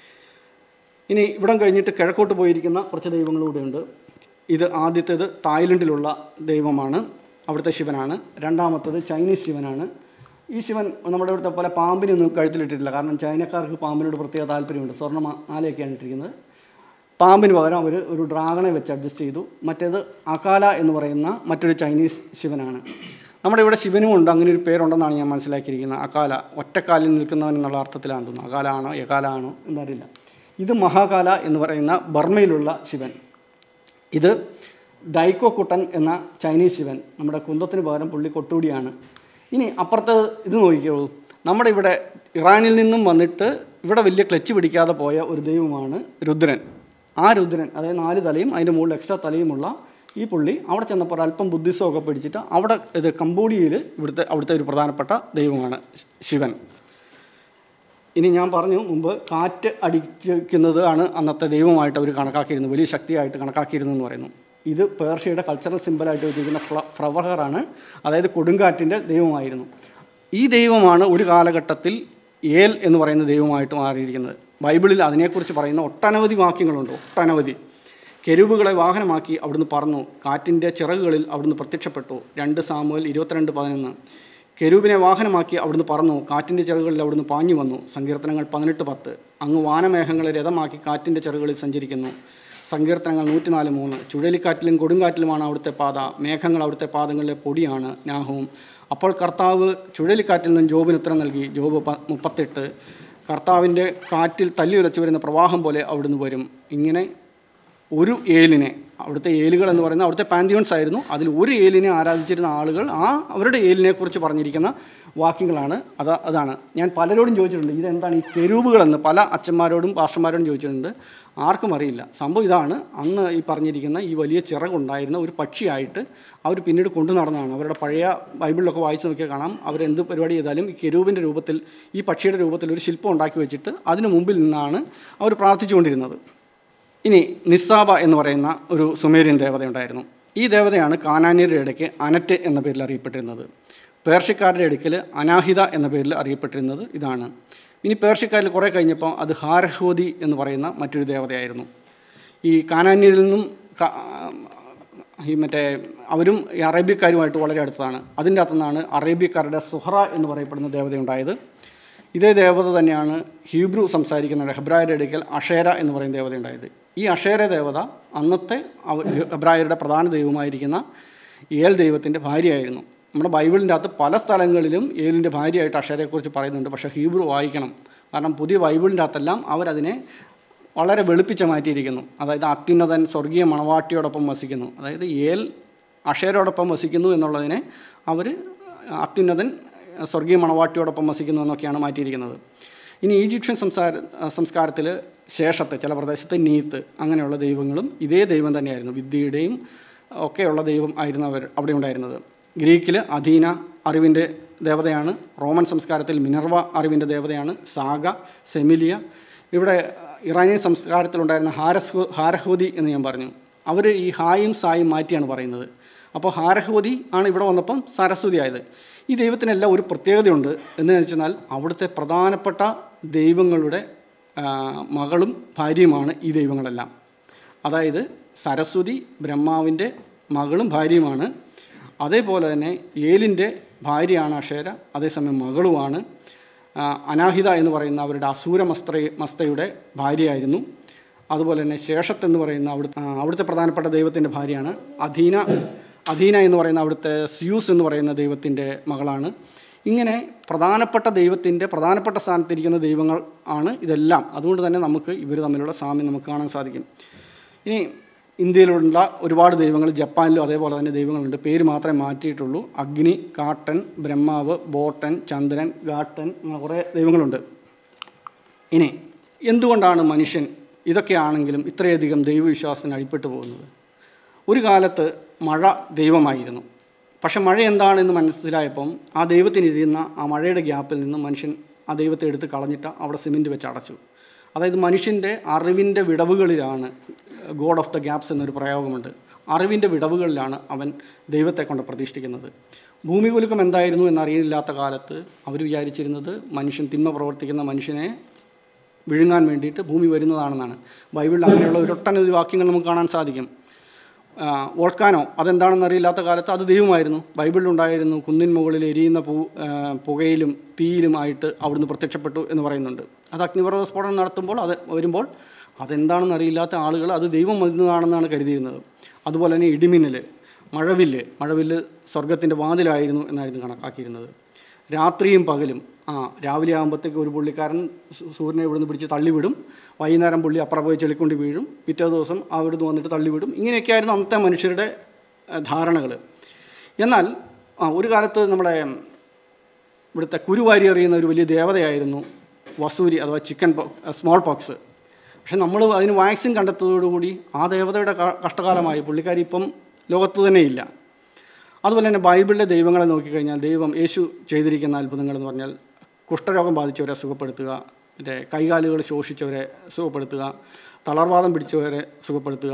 ഇനി ഇവിടം കഴിഞ്ഞിട്ട് കിഴക്കോട്ട് പോയിരിക്കുന്ന കുറച്ച് ദൈവങ്ങളൂടെ ഉണ്ട് ഇത് ആദ്യത്തേത് തായ്ലൻഡിലുള്ള ദൈവമാണ് അവിടുത്തെ ശിവനാണ് രണ്ടാമത്തത് ചൈനീസ് ശിവനാണ് ഈ ശിവൻ നമ്മുടെ ഇവിടുത്തെ പോലെ പാമ്പിനൊന്നും കഴുത്തിലിട്ടിട്ടില്ല കാരണം ചൈനക്കാർക്ക് പാമ്പിനോട് പ്രത്യേക താല്പര്യമുണ്ട് സ്വർണ്ണ മാലയൊക്കെയാണ് ഇട്ടിരിക്കുന്നത് പാമ്പിന് പകരം അവർ ഒരു ഡ്രാഗണെ വെച്ച് അഡ്ജസ്റ്റ് ചെയ്തു മറ്റേത് അകാല എന്ന് പറയുന്ന മറ്റൊരു ചൈനീസ് ശിവനാണ് നമ്മുടെ ഇവിടെ ശിവനും ഉണ്ട് അങ്ങനെ ഒരു പേരുണ്ടെന്നാണ് ഞാൻ മനസ്സിലാക്കിയിരിക്കുന്നത് അകാല ഒറ്റക്കാലിൽ നിൽക്കുന്നവൻ എന്നുള്ള അർത്ഥത്തിലാണ് തോന്നുന്നു അകാല ആണോ യകാല ആണോ എന്നറിയില്ല ഇത് മഹാകാല എന്ന് പറയുന്ന ബർമയിലുള്ള ശിവൻ ഇത് ഡൈക്കോ കുട്ടൻ എന്ന ചൈനീസ് ശിവൻ നമ്മുടെ കുന്തത്തിന് പകരം പുള്ളി കൊട്ടുകൂടിയാണ് ഇനി അപ്പുറത്ത് ഇത് നോക്കിക്കോളൂ നമ്മുടെ ഇവിടെ ഇറാനിൽ നിന്നും വന്നിട്ട് ഇവിടെ വലിയ ക്ലച്ച് പിടിക്കാതെ പോയ ഒരു ദൈവമാണ് രുദ്രൻ ആ രുദ്രൻ അതായത് നാല് തലയും അതിൻ്റെ മുകളിൽ എക്സ്ട്രാ തലയുമുള്ള ഈ പുള്ളി അവിടെ ചെന്നപ്പോൾ അല്പം ബുദ്ധിസമൊക്കെ പിടിച്ചിട്ട് അവിടെ ഇത് കംബോഡിയയിൽ ഇവിടുത്തെ അവിടുത്തെ ഒരു പ്രധാനപ്പെട്ട ദൈവമാണ് ശിവൻ ഇനി ഞാൻ പറഞ്ഞു മുമ്പ് കാറ്റ് അടിക്കുന്നത് ആണ് അന്നത്തെ ദൈവമായിട്ട് അവർ കണക്കാക്കിയിരുന്നത് വലിയ ശക്തിയായിട്ട് കണക്കാക്കിയിരുന്നു എന്ന് പറയുന്നു ഇത് പേർഷ്യയുടെ കൾച്ചറൽ സിമ്പലായിട്ട് വെച്ചിരിക്കുന്ന ഫ്ല ഫ്ലവറാണ് അതായത് കൊടുങ്കാറ്റിൻ്റെ ദൈവമായിരുന്നു ഈ ദൈവമാണ് ഒരു കാലഘട്ടത്തിൽ ഏൽ എന്ന് പറയുന്ന ദൈവമായിട്ട് മാറിയിരിക്കുന്നത് ബൈബിളിൽ അതിനെക്കുറിച്ച് പറയുന്ന ഒട്ടനവധി വാക്യങ്ങളുണ്ട് ഒട്ടനവധി കെരുവുകളെ വാഹനമാക്കി അവിടുന്ന് പറന്നു കാറ്റിൻ്റെ ചിറകുകളിൽ അവിടുന്ന് പ്രത്യക്ഷപ്പെട്ടു രണ്ട് സാമുവൽ ഇരുപത്തിരണ്ട് പതിനൊന്ന് കെരൂബിനെ വാഹനമാക്കി അവിടുന്ന് പറന്നു കാറ്റിൻ്റെ ചിറകുകളിൽ അവിടുന്ന് പാഞ്ഞു വന്നു സങ്കീർത്തനങ്ങൾ പതിനെട്ട് പത്ത് അങ്ങ് വാനമേഘങ്ങളെ രഥമാക്കി കാറ്റിൻ്റെ ചിറകുകളിൽ സഞ്ചരിക്കുന്നു സങ്കീർത്തനങ്ങൾ നൂറ്റിനാല് മൂന്ന് ചുഴലിക്കാറ്റിലും കൊടുങ്കാറ്റിലുമാണ് അവിടുത്തെ പാത മേഘങ്ങൾ അവിടുത്തെ പാദങ്ങളിലെ പൊടിയാണ് നാഹവും അപ്പോൾ കർത്താവ് ചുഴലിക്കാറ്റിൽ നിന്നും ജോബിന് ഉത്തരം നൽകി ജോബ് പ- മുപ്പത്തെട്ട് കർത്താവിൻ്റെ കാറ്റിൽ തല്ലിയുലച്ചു വരുന്ന പ്രവാഹം പോലെ അവിടുന്ന് വരും ഇങ്ങനെ ഒരു ഏലിനെ അവിടുത്തെ ഏലുകൾ എന്ന് പറയുന്നത് അവിടുത്തെ പാന്തിയോൺസ് ആയിരുന്നു അതിൽ ഒരു ഏലിനെ ആരാധിച്ചിരുന്ന ആളുകൾ ആ അവരുടെ ഏലിനെ കുറിച്ച് പറഞ്ഞിരിക്കുന്ന വാക്യങ്ങളാണ് അത് അതാണ് ഞാൻ പലരോടും ചോദിച്ചിട്ടുണ്ട് ഇതെന്താണ് ഈ തെരുവുകളെന്ന് പല അച്ഛന്മാരോടും പാസ്റ്റർമാരോടും ചോദിച്ചിട്ടുണ്ട് ആർക്കും അറിയില്ല സംഭവം ഇതാണ് അന്ന് ഈ പറഞ്ഞിരിക്കുന്ന ഈ വലിയ ചിറകുണ്ടായിരുന്ന ഒരു പക്ഷിയായിട്ട് അവർ പിന്നീട് കൊണ്ടു നടന്നതാണ് അവരുടെ പഴയ ബൈബിളിലൊക്കെ വായിച്ച് നോക്കിയാൽ കാണാം അവരെന്ത് പരിപാടി ചെയ്താലും ഈ കെരൂവിൻ്റെ രൂപത്തിൽ ഈ പക്ഷിയുടെ രൂപത്തിൽ ഒരു ശില്പം ഉണ്ടാക്കി വെച്ചിട്ട് അതിന് മുമ്പിൽ നിന്നാണ് അവർ പ്രാർത്ഥിച്ചുകൊണ്ടിരുന്നത് ഇനി നിസ്സാബ എന്ന് പറയുന്ന ഒരു സുമേരിയൻ ദേവതയുണ്ടായിരുന്നു ഈ ദേവതയാണ് കാനാന്യരുടെ ഇടയ്ക്ക് അനറ്റ് എന്ന പേരിൽ അറിയപ്പെട്ടിരുന്നത് പേർഷ്യക്കാരുടെ ഇടയ്ക്കൽ അനാഹിത എന്ന പേരിൽ അറിയപ്പെട്ടിരുന്നത് ഇതാണ് ഇനി പേർഷ്യക്കാരിൽ കുറേ കഴിഞ്ഞപ്പോൾ അത് ഹാരഹോദി എന്ന് പറയുന്ന മറ്റൊരു ദേവതയായിരുന്നു ഈ കാനാന്യരിൽ നിന്നും ക- ഈ മറ്റേ അവരും ഈ അറേബ്യക്കാരുമായിട്ട് വളരെ അടുത്തതാണ് അതിൻ്റെ അകത്തുനിന്നാണ് അറേബ്യക്കാരുടെ സുഹറ എന്ന് പറയപ്പെടുന്ന ദേവതയുണ്ടായത് ഇതേ ദേവത തന്നെയാണ് ഹീബ്രു സംസാരിക്കുന്ന ഹെബ്രായരുടെ അടുക്കൽ അഷേര എന്ന് പറയുന്ന ദേവത ഉണ്ടായത് ഈ അഷേര ദേവത അന്നത്തെ അവ- ഹെബ്രായരുടെ പ്രധാന ദൈവമായിരിക്കുന്ന ഏൽ ദൈവത്തിൻ്റെ ഭാര്യയായിരുന്നു നമ്മുടെ ബൈബിളിൻ്റെ അകത്ത് പല സ്ഥലങ്ങളിലും ഏലിൻ്റെ ഭാര്യയായിട്ട് അഷേരയെക്കുറിച്ച് പറയുന്നുണ്ട് പക്ഷേ ഹീബ്രു വായിക്കണം കാരണം പുതിയ ബൈബിളിൻ്റെ അകത്തെല്ലാം അവരതിനെ വളരെ വെളുപ്പിച്ച് മാറ്റിയിരിക്കുന്നു അതായത് അത്യുന്നതൻ സ്വർഗീയ മണവാട്ടിയോടൊപ്പം വസിക്കുന്നു അതായത് ഏൽ അഷേരോടൊപ്പം വസിക്കുന്നു എന്നുള്ളതിനെ അവർ അത്യുന്നതൻ സ്വർഗീയ മണവാട്ടിയോടൊപ്പം വസിക്കുന്നു എന്നൊക്കെയാണ് മാറ്റിയിരിക്കുന്നത് ഇനി ഈജിപ്ഷ്യൻ സംസാര സംസ്കാരത്തിൽ ശേഷത്തെ ചില പ്രദേശത്തെ നീത്ത് അങ്ങനെയുള്ള ദൈവങ്ങളും ഇതേ ദൈവം തന്നെയായിരുന്നു വിദ്യയുടെയും ഒക്കെയുള്ള ദൈവം ആയിരുന്നു അവർ അവിടെ ഉണ്ടായിരുന്നത് ഗ്രീക്കിൽ അധീന അറിവിൻ്റെ ദേവതയാണ് റോമൻ സംസ്കാരത്തിൽ മിനർവ അറിവിൻ്റെ ദേവതയാണ് സാഗ സെമിലിയ ഇവിടെ ഇറാനിയൻ സംസ്കാരത്തിലുണ്ടായിരുന്ന ഹാരസ് ഹാരഹൂതി എന്ന് ഞാൻ പറഞ്ഞു അവർ ഈ ഹായും സായും മാറ്റിയാണ് പറയുന്നത് അപ്പോൾ ഹാരഹൂതി ആണ് ഇവിടെ വന്നപ്പം സരസ്വതി ആയത് ഈ ദൈവത്തിനെല്ലാം ഒരു പ്രത്യേകതയുണ്ട് എന്ന് വെച്ചാൽ അവിടുത്തെ പ്രധാനപ്പെട്ട ദൈവങ്ങളുടെ ആ, മകളും ഭാര്യയുമാണ് ഈ ദൈവങ്ങളെല്ലാം അതായത് സരസ്വതി ബ്രഹ്മാവിൻ്റെ മകളും ഭാര്യയുമാണ് അതേപോലെ തന്നെ ഏലിൻ്റെ ഭാര്യയാണ് അക്ഷേര അതേസമയം മകളുമാണ് ആ, അനാഹിത എന്ന് പറയുന്ന അവരുടെ അസൂര മസ്ത്ര മസ്തയുടെ ഭാര്യയായിരുന്നു അതുപോലെ തന്നെ ശേഷത്ത് എന്ന് പറയുന്ന അവിടുത്തെ ആ, അവിടുത്തെ പ്രധാനപ്പെട്ട ദൈവത്തിൻ്റെ ഭാര്യയാണ് അധീന അധീന എന്ന് പറയുന്ന അവിടുത്തെ സ്യൂസ് എന്ന് പറയുന്ന ദൈവത്തിൻ്റെ മകളാണ് ഇങ്ങനെ പ്രധാനപ്പെട്ട ദൈവത്തിൻ്റെ പ്രധാനപ്പെട്ട സ്ഥാനത്തിരിക്കുന്ന ദൈവങ്ങൾ ആണ് ഇതെല്ലാം അതുകൊണ്ട് തന്നെ നമുക്ക് ഇവർ തമ്മിലുള്ള സാമ്യം നമുക്ക് കാണാൻ സാധിക്കും ഇനി ഇന്ത്യയിലുള്ള ഒരുപാട് ദൈവങ്ങൾ ജപ്പാനിലും അതേപോലെ തന്നെ ദൈവങ്ങളുണ്ട് പേര് മാത്രമേ മാറ്റിയിട്ടുള്ളൂ അഗ്നി കാട്ടൻ ബ്രഹ്മാവ് ബോട്ടൻ ചന്ദ്രൻ ഗാട്ടൻ അങ്ങനെ കുറേ ദൈവങ്ങളുണ്ട് ഇനി എന്തുകൊണ്ടാണ് മനുഷ്യൻ ഇതൊക്കെയാണെങ്കിലും ഇത്രയധികം ദൈവവിശ്വാസത്തിന് അടിപ്പെട്ടു പോകുന്നത് ഒരു കാലത്ത് മഴ ദൈവമായിരുന്നു പക്ഷെ മഴ എന്താണെന്ന് മനസ്സിലായപ്പം ആ ദൈവത്തിനിരുന്ന ആ മഴയുടെ ഗ്യാപ്പിൽ നിന്ന് മനുഷ്യൻ ആ ദൈവത്തെ എടുത്ത് കളഞ്ഞിട്ട് അവിടെ സിമെൻറ്റ് വെച്ച് അടച്ചു അതായത് മനുഷ്യൻ്റെ അറിവിൻ്റെ വിടവുകളിലാണ് ഗോഡ് ഓഫ് ദ ഗ്യാപ്സ് എന്നൊരു പ്രയോഗമുണ്ട് അറിവിൻ്റെ വിടവുകളിലാണ് അവൻ ദൈവത്തെ കൊണ്ട് പ്രതിഷ്ഠിക്കുന്നത് ഭൂമി കുലുക്കം എന്തായിരുന്നു എന്നറിയില്ലാത്ത കാലത്ത് അവർ വിചാരിച്ചിരുന്നത് മനുഷ്യൻ തിന്മ പ്രവർത്തിക്കുന്ന മനുഷ്യനെ വിഴുങ്ങാൻ വേണ്ടിയിട്ട് ഭൂമി വരുന്നതാണെന്നാണ് ബൈബിളിൽ അങ്ങനെയുള്ള ഒരൊട്ടനവധി വാക്യങ്ങൾ നമുക്ക് കാണാൻ സാധിക്കും ആ, വോൾക്കാനോ അതെന്താണെന്ന് അറിയില്ലാത്ത കാലത്ത് അത് ദൈവമായിരുന്നു ബൈബിളിലുണ്ടായിരുന്നു കുന്നിൻ മുകളിൽ എരിയുന്ന പൂ ആ, പുകയിലും തീയിലുമായിട്ട് അവിടുന്ന് പ്രത്യക്ഷപ്പെട്ടു എന്ന് പറയുന്നുണ്ട് അത് അഗ്നിപർവ്വത സ്ഫോടനം നടത്തുമ്പോൾ അത് വരുമ്പോൾ അതെന്താണെന്ന് അറിയില്ലാത്ത ആളുകൾ അത് ദൈവം വരുന്നതാണെന്നാണ് കരുതിയിരുന്നത് അതുപോലെ തന്നെ ഇടിമിന്നൽ മഴവില്ല് മഴവില്ല് സ്വർഗത്തിൻ്റെ വാതിലായിരുന്നു എന്നായിരുന്നു കണക്കാക്കിയിരുന്നത് രാത്രിയും പകലും ആ രാവിലെ ആകുമ്പോഴത്തേക്ക് ഒരു പുള്ളിക്കാരൻ സൂ- സൂര്യനെ ഇവിടുന്ന് പിടിച്ച് തള്ളിവിടും വൈകുന്നേരം പുള്ളി അപ്പുറം പോയി ചെളിക്കൊണ്ട് വീഴും പിറ്റേ ദിവസം അവിടുന്ന് വന്നിട്ട് തള്ളിവിടും ഇങ്ങനെയൊക്കെയായിരുന്നു അന്നത്തെ മനുഷ്യരുടെ ധാരണകൾ എന്നാൽ ആ, ഒരു കാലത്ത് നമ്മുടെ ഇവിടുത്തെ കുരുവാരി എറിയുന്ന ഒരു വലിയ ദേവതയായിരുന്നു വസൂരി അഥവാ ചിക്കൻ സ്മോൾ പോക്സ് പക്ഷെ നമ്മൾ അതിന് വാക്സിൻ കണ്ടെത്തതോടുകൂടി ആ ദേവതയുടെ ക- കഷ്ടകാലമായി പുള്ളിക്കാരി ഇപ്പം ലോകത്ത് തന്നെ ഇല്ല അതുപോലെ തന്നെ ബൈബിളിലെ ദൈവങ്ങളെ നോക്കിക്കഴിഞ്ഞാൽ ദൈവം യേശു ചെയ്തിരിക്കുന്ന അത്ഭുതങ്ങൾ എന്ന് പറഞ്ഞാൽ കുഷ്ഠരോഗം ബാധിച്ചവരെ സുഖപ്പെടുത്തുക മറ്റേ കൈകാലുകൾ ശോഷിച്ചവരെ സുഖപ്പെടുത്തുക തളർവാദം പിടിച്ചവരെ സുഖപ്പെടുത്തുക